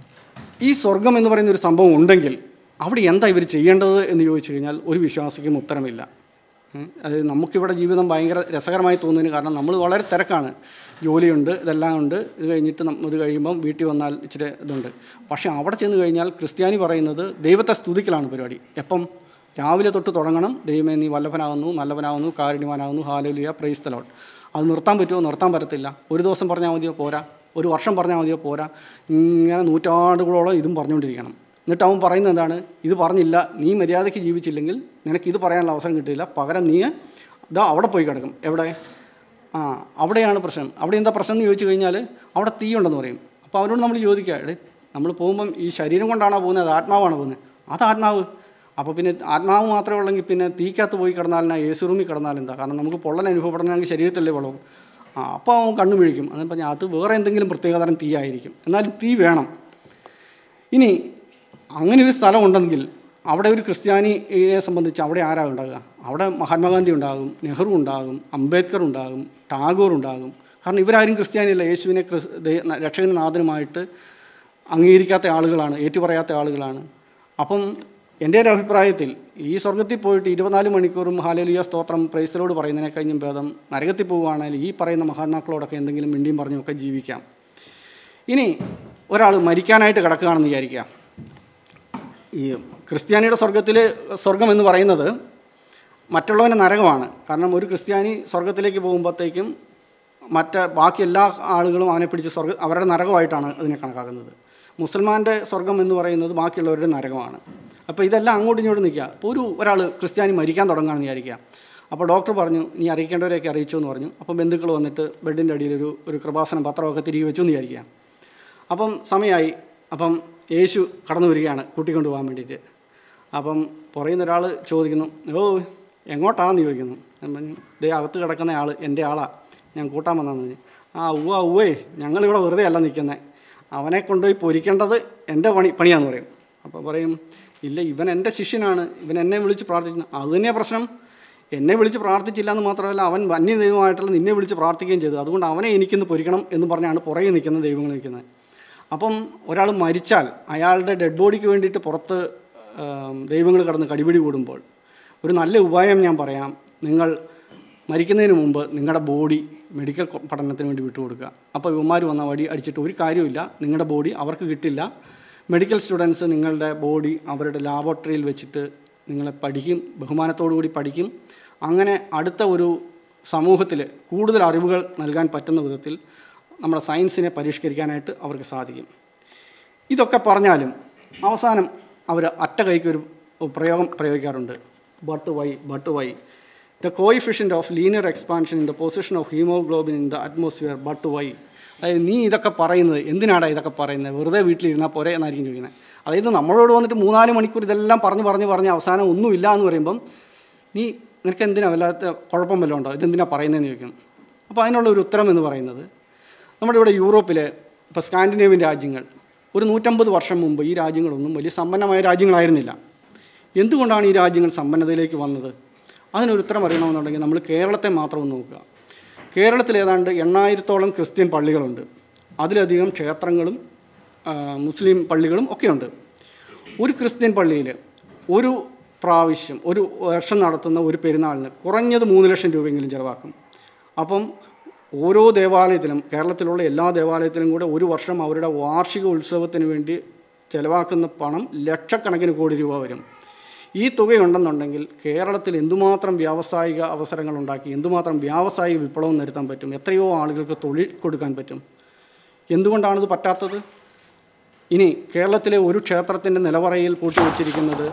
ഈ സ്വർഗം എന്ന് പറയുന്ന ഒരു സംഭവം ഉണ്ടെങ്കിൽ അവിടെ എന്താ ഇവർ ചെയ്യേണ്ടത് എന്ന് ചോദിച്ചു കഴിഞ്ഞാൽ ഒരു വിശ്വാസിക്കും ഉത്തരമില്ല ഉം. അതായത് നമുക്കിവിടെ ജീവിതം ഭയങ്കര രസകരമായി തോന്നുന്നതിന് കാരണം നമ്മൾ വളരെ തിരക്കാണ് ജോലിയുണ്ട് ഇതെല്ലാം ഉണ്ട് ഇത് കഴിഞ്ഞിട്ട് നം- ഇത് കഴിയുമ്പം വീട്ടിൽ വന്നാൽ ഇച്ചിരി ഇതുണ്ട് പക്ഷേ അവിടെ ചെന്ന് കഴിഞ്ഞാൽ ക്രിസ്ത്യാനി പറയുന്നത് ദൈവത്തെ സ്തുതിക്കലാണ് പരിപാടി എപ്പം രാവിലെ തൊട്ട് തുടങ്ങണം ദൈവമേ നീ വല്ലഭനാകുന്നു നല്ലവനാകുന്നു കാരുണ്യവാനാകുന്നു ഹാലലുയ പ്രൈസ് തലോട്ട് അത് നിർത്താൻ പറ്റുമോ നിർത്താൻ പറ്റത്തില്ല ഒരു ദിവസം പറഞ്ഞാൽ മതിയോ പോരാ ഒരു വർഷം പറഞ്ഞാൽ മതിയോ പോരാ ഇങ്ങനെ നൂറ്റാണ്ടുകളോളം ഇതും പറഞ്ഞുകൊണ്ടിരിക്കണം എന്നിട്ട് അവൻ പറയുന്നത് എന്താണ് ഇത് പറഞ്ഞില്ല നീ മര്യാദയ്ക്ക് ജീവിച്ചില്ലെങ്കിൽ നിനക്ക് ഇത് പറയാനുള്ള അവസരം കിട്ടില്ല പകരം നീ ഇതാ അവിടെ പോയി കിടക്കും എവിടെ ആ അവിടെയാണ് പ്രശ്നം അവിടെ എന്താ പ്രശ്നം എന്ന് ചോദിച്ചു കഴിഞ്ഞാൽ അവിടെ തീ ഉണ്ടെന്ന് പറയും അപ്പോൾ അവരോട് നമ്മൾ ചോദിക്കുക എടേ നമ്മൾ പോകുമ്പം ഈ ശരീരം കൊണ്ടാണോ പോകുന്നത് അത് ആത്മാവാണോ പോകുന്നത് അത് ആത്മാവ് അപ്പോൾ പിന്നെ ആത്മാവ് മാത്രമേ ഉള്ളെങ്കിൽ പിന്നെ തീക്കകത്ത് പോയി കിടന്നാലിനാ ഏസി റൂമിൽ കിടന്നാലെന്താ കാരണം നമുക്ക് പൊള്ളൽ അനുഭവപ്പെടണമെങ്കിൽ ശരീരത്തല്ലേ വെള്ളവും ആ അപ്പോൾ അവൻ കണ്ണു വീഴിക്കും അതെന്ന് പറഞ്ഞാൽ അത് വേറെ എന്തെങ്കിലും പ്രത്യേകതരം തീ ആയിരിക്കും എന്നാലും തീ വേണം ഇനി അങ്ങനെ ഒരു സ്ഥലം ഉണ്ടെങ്കിൽ അവിടെ ഒരു ക്രിസ്ത്യാനിയെ സംബന്ധിച്ച് അവിടെ ആരാ ഉണ്ടാകുക അവിടെ മഹാത്മാഗാന്ധി ഉണ്ടാകും നെഹ്റു ഉണ്ടാകും അംബേദ്കർ ഉണ്ടാകും ടാഗോർ ഉണ്ടാകും കാരണം ഇവരാരും ക്രിസ്ത്യാനിയല്ല യേശുവിനെ ക്രിസ് ദൈ- രക്ഷകനും നാഥനുമായിട്ട് അംഗീകരിക്കാത്ത ആളുകളാണ് ഏറ്റുപറയാത്ത ആളുകളാണ് അപ്പം എൻ്റെ ഒരു അഭിപ്രായത്തിൽ ഈ സ്വർഗത്തിൽ പോയിട്ട് ഇരുപത്തിനാല് മണിക്കൂറും ഹാലലിയ സ്തോത്രം പ്രൈസലോട് പറയുന്നതിനെ കഴിഞ്ഞും ഭേദം നരകത്തിൽ പോവുകയാണെങ്കിൽ ഈ പറയുന്ന മഹാത്മാക്കളോടൊക്കെ എന്തെങ്കിലും മിണ്ടിയും പറഞ്ഞുമൊക്കെ ജീവിക്കാം ഇനി ഒരാൾ മരിക്കാനായിട്ട് കിടക്കുകയാണെന്ന് വിചാരിക്കുക ഈ ക്രിസ്ത്യാനിയുടെ സ്വർഗത്തിൽ സ്വർഗം എന്ന് പറയുന്നത് മറ്റുള്ളവൻ്റെ നരകമാണ് കാരണം ഒരു ക്രിസ്ത്യാനി സ്വർഗത്തിലേക്ക് പോകുമ്പോഴത്തേക്കും മറ്റ് ബാക്കി എല്ലാ ആളുകളും അവനെ പിടിച്ച് സ്വർഗ അവരുടെ നരകമായിട്ടാണ് അതിനെ കണക്കാക്കുന്നത് മുസൽമാൻ്റെ സ്വർഗം എന്ന് പറയുന്നത് ബാക്കിയുള്ളവരുടെ നരകമാണ് അപ്പോൾ ഇതെല്ലാം അങ്ങോട്ടും ഇങ്ങോട്ടും നിൽക്കുക അപ്പോൾ ഒരു ഒരാൾ ക്രിസ്ത്യാനി മരിക്കാൻ തുടങ്ങുകയാണെന്ന് വിചാരിക്കുക അപ്പോൾ ഡോക്ടർ പറഞ്ഞു നീ അറിയിക്കേണ്ടവരെയൊക്കെ അറിയിച്ചു എന്ന് പറഞ്ഞു അപ്പം ബന്ധുക്കൾ വന്നിട്ട് ബെഡിൻ്റെ അടിയിൽ ഒരു ഒരു കൃപാസനം പത്രമൊക്കെ തിരികെ വെച്ചു എന്ന് വിചാരിക്കുക അപ്പം സമയമായി അപ്പം യേശു കടന്നു വരികയാണ് കൂട്ടിക്കൊണ്ട് പോകാൻ വേണ്ടിയിട്ട് അപ്പം പുറയുന്ന ഒരാൾ ചോദിക്കുന്നു ഓ എങ്ങോട്ടാണെന്ന് ചോദിക്കുന്നു ഞാൻ പറഞ്ഞു ദേ അകത്ത് കിടക്കുന്ന ആൾ എൻ്റെ ആളാ ഞാൻ കൂട്ടാൻ വന്നതെന്ന് പറഞ്ഞു ആ ഉവ്വ ഉവ്വേ ഞങ്ങളിവിടെ വെറുതെ അല്ല നിൽക്കുന്നത് അവനെ കൊണ്ടുപോയി പൊരിക്കേണ്ടത് എൻ്റെ പണി പണിയാന്ന് പറയും അപ്പോൾ പറയും ഇല്ല ഇവൻ എൻ്റെ ശിഷ്യനാണ് ഇവൻ എന്നെ വിളിച്ച് പ്രാർത്ഥിക്കുന്നു അത് തന്നെയാണ് പ്രശ്നം എന്നെ വിളിച്ച് പ്രാർത്ഥിച്ചില്ല എന്ന് മാത്രമല്ല അവൻ വന്യ ദൈവമായിട്ടുള്ള നിന്നെ വിളിച്ച് പ്രാർത്ഥിക്കുകയും ചെയ്തു അതുകൊണ്ട് അവനെ എനിക്കിന്ന് പൊരിക്കണം എന്ന് പറഞ്ഞാണ് പുറകെ നിൽക്കുന്ന ദൈവങ്ങൾ നിൽക്കുന്നത് അപ്പം ഒരാൾ മരിച്ചാൽ അയാളുടെ ഡെഡ് ബോഡിക്ക് വേണ്ടിയിട്ട് പുറത്ത് ദൈവങ്ങൾ കടന്ന് കടിപിടി കൂടുമ്പോൾ ഒരു നല്ല ഉപായം ഞാൻ പറയാം നിങ്ങൾ മരിക്കുന്നതിന് മുമ്പ് നിങ്ങളുടെ ബോഡി മെഡിക്കൽ കൊ- പഠനത്തിന് വേണ്ടി വിട്ടുകൊടുക്കുക അപ്പോൾ ഇവന്മാർ വന്ന വടി അടിച്ചിട്ട് ഒരു കാര്യമില്ല നിങ്ങളുടെ ബോഡി അവർക്ക് കിട്ടില്ല മെഡിക്കൽ സ്റ്റുഡൻസ് നിങ്ങളുടെ ബോഡി അവരുടെ ലാബോറട്ടറിയിൽ വെച്ചിട്ട് നിങ്ങളെ പഠിക്കും ബഹുമാനത്തോടു കൂടി പഠിക്കും അങ്ങനെ അടുത്ത ഒരു സമൂഹത്തിൽ കൂടുതൽ അറിവുകൾ നൽകാൻ പറ്റുന്ന വിധത്തിൽ നമ്മുടെ സയൻസിനെ പരിഷ്കരിക്കാനായിട്ട് അവർക്ക് സാധിക്കും ഇതൊക്കെ പറഞ്ഞാലും അവസാനം അവർ അറ്റ കൈക്ക് ഒരു പ്രയോഗം പ്രയോഗിക്കാറുണ്ട് but why but why the coefficient of linear expansion in the position of haemoglobin in the atmosphere but why അതായത് നീ ഇതൊക്കെ പറയുന്നത് എന്തിനാടാ ഇതൊക്കെ പറയുന്നത് വെറുതെ വീട്ടിലിരുന്നാൽ പോരെ എന്നായിരിക്കും ചോദിക്കുന്നത് അതായത് നമ്മളോട് വന്നിട്ട് മൂന്നാല് മണിക്കൂർ ഇതെല്ലാം പറഞ്ഞ് പറഞ്ഞ് പറഞ്ഞ് അവസാനം ഒന്നുമില്ല എന്ന് പറയുമ്പം നീ നിനക്ക് എന്തിനാ വല്ലാത്ത കുഴപ്പം വല്ലതും ഉണ്ടോ ഇതെന്തിനാ പറയുന്നതെന്ന് ചോദിക്കണം അപ്പോൾ അതിനുള്ള ഒരു ഉത്തരം എന്ന് പറയുന്നത് നമ്മുടെ ഇവിടെ യൂറോപ്പിലെ ഇപ്പോൾ സ്കാൻഡിനേവിയൻ രാജ്യങ്ങൾ ഒരു നൂറ്റമ്പത് വർഷം മുമ്പ് ഈ രാജ്യങ്ങളൊന്നും വലിയ സമ്പന്നമായ രാജ്യങ്ങളായിരുന്നില്ല എന്തുകൊണ്ടാണ് ഈ രാജ്യങ്ങൾ സമ്പന്നതയിലേക്ക് വന്നത് അതിനൊരു ഉത്തരം അറിയണമെന്നുണ്ടെങ്കിൽ നമ്മൾ കേരളത്തെ മാത്രം ഒന്ന് നോക്കുക കേരളത്തിൽ ഏതാണ്ട് എണ്ണായിരത്തോളം ക്രിസ്ത്യൻ പള്ളികളുണ്ട് അതിലധികം ക്ഷേത്രങ്ങളും ആ, മുസ്ലിം പള്ളികളും ഒക്കെയുണ്ട് ഒരു ക്രിസ്ത്യൻ പള്ളിയിൽ ഒരു പ്രാവശ്യം ഒരു വർഷം നടത്തുന്ന ഒരു പെരുന്നാളിന് കുറഞ്ഞത് മൂന്ന് ലക്ഷം രൂപയെങ്കിലും ചിലവാക്കും അപ്പം ഓരോ ദേവാലയത്തിലും കേരളത്തിലുള്ള എല്ലാ ദേവാലയത്തിലും കൂടെ ഒരു വർഷം അവരുടെ വാർഷിക ഉത്സവത്തിന് വേണ്ടി ചിലവാക്കുന്ന പണം ലക്ഷക്കണക്കിന് കോടി രൂപ വരും ഈ തുകയുണ്ടെന്നുണ്ടെങ്കിൽ കേരളത്തിൽ എന്തുമാത്രം വ്യാവസായിക അവസരങ്ങൾ ഉണ്ടാക്കി എന്തുമാത്രം വ്യാവസായിക വിപ്ലവം വരുത്താൻ പറ്റും എത്രയോ ആളുകൾക്ക് തൊഴിൽ കൊടുക്കാൻ പറ്റും എന്തുകൊണ്ടാണിത് പറ്റാത്തത് ഇനി കേരളത്തിലെ ഒരു ക്ഷേത്രത്തിൻ്റെ നിലവറയിൽ പൂട്ടിവെച്ചിരിക്കുന്നത്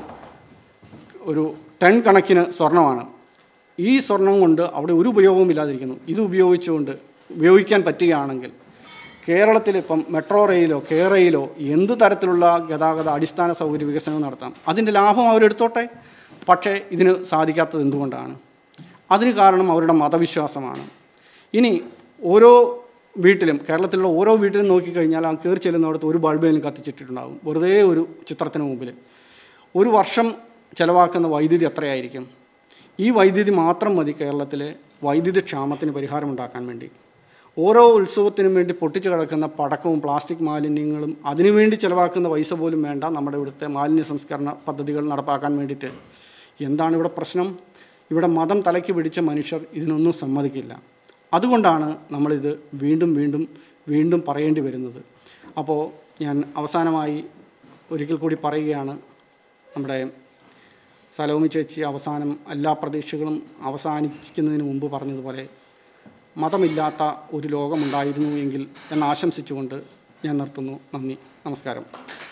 ഒരു ടൺ കണക്കിന് സ്വർണ്ണമാണ് ഈ സ്വർണം കൊണ്ട് അവിടെ ഒരു ഉപയോഗവും ഇല്ലാതിരിക്കുന്നു ഇത് ഉപയോഗിച്ചുകൊണ്ട് ഉപയോഗിക്കാൻ പറ്റുകയാണെങ്കിൽ കേരളത്തിൽ ഇപ്പം മെട്രോ റെയിലോ കേരയിലോ എന്ത് തരത്തിലുള്ള ഗതാഗത അടിസ്ഥാന സൗകര്യ വികസനവും നടത്താം അതിൻ്റെ ലാഭം അവരെടുത്തോട്ടെ പക്ഷേ ഇതിന് സാധിക്കാത്തത് എന്തുകൊണ്ടാണ് അതിന് കാരണം അവരുടെ മതവിശ്വാസമാണ് ഇനി ഓരോ വീട്ടിലും കേരളത്തിലുള്ള ഓരോ വീട്ടിലും നോക്കിക്കഴിഞ്ഞാൽ ആ കയറി ചെല്ലുന്നിടത്ത് ഒരു ബൾബേലും കത്തിച്ചിട്ടുണ്ടാകും വെറുതെ ഒരു ചിത്രത്തിന് മുമ്പിൽ ഒരു വർഷം ചിലവാക്കുന്ന വൈദ്യുതി എത്രയായിരിക്കും ഈ വൈദ്യുതി മാത്രം മതി കേരളത്തിലെ വൈദ്യുതി ക്ഷാമത്തിന് പരിഹാരമുണ്ടാക്കാൻ വേണ്ടി ഓരോ ഉത്സവത്തിനും വേണ്ടി പൊട്ടിച്ചു കിടക്കുന്ന പടക്കവും പ്ലാസ്റ്റിക് മാലിന്യങ്ങളും അതിനുവേണ്ടി ചിലവാക്കുന്ന പൈസ പോലും വേണ്ട നമ്മുടെ ഇവിടുത്തെ മാലിന്യ സംസ്കരണ പദ്ധതികൾ നടപ്പാക്കാൻ വേണ്ടിയിട്ട് എന്താണ് ഇവിടെ പ്രശ്നം ഇവിടെ മതം തലയ്ക്ക് പിടിച്ച മനുഷ്യർ ഇതിനൊന്നും സമ്മതിക്കില്ല അതുകൊണ്ടാണ് നമ്മളിത് വീണ്ടും വീണ്ടും വീണ്ടും പറയേണ്ടി വരുന്നത് അപ്പോൾ ഞാൻ അവസാനമായി ഒരിക്കൽ കൂടി പറയുകയാണ് നമ്മുടെ സലോമി ചേച്ചി അവസാനം എല്ലാ പ്രതീക്ഷകളും അവസാനിക്കുന്നതിന് മുമ്പ് പറഞ്ഞതുപോലെ മതമില്ലാത്ത ഒരു ലോകമുണ്ടായിരുന്നു എങ്കിൽ എന്ന് ആശംസിച്ചുകൊണ്ട് ഞാൻ നിർത്തുന്നു നന്ദി നമസ്കാരം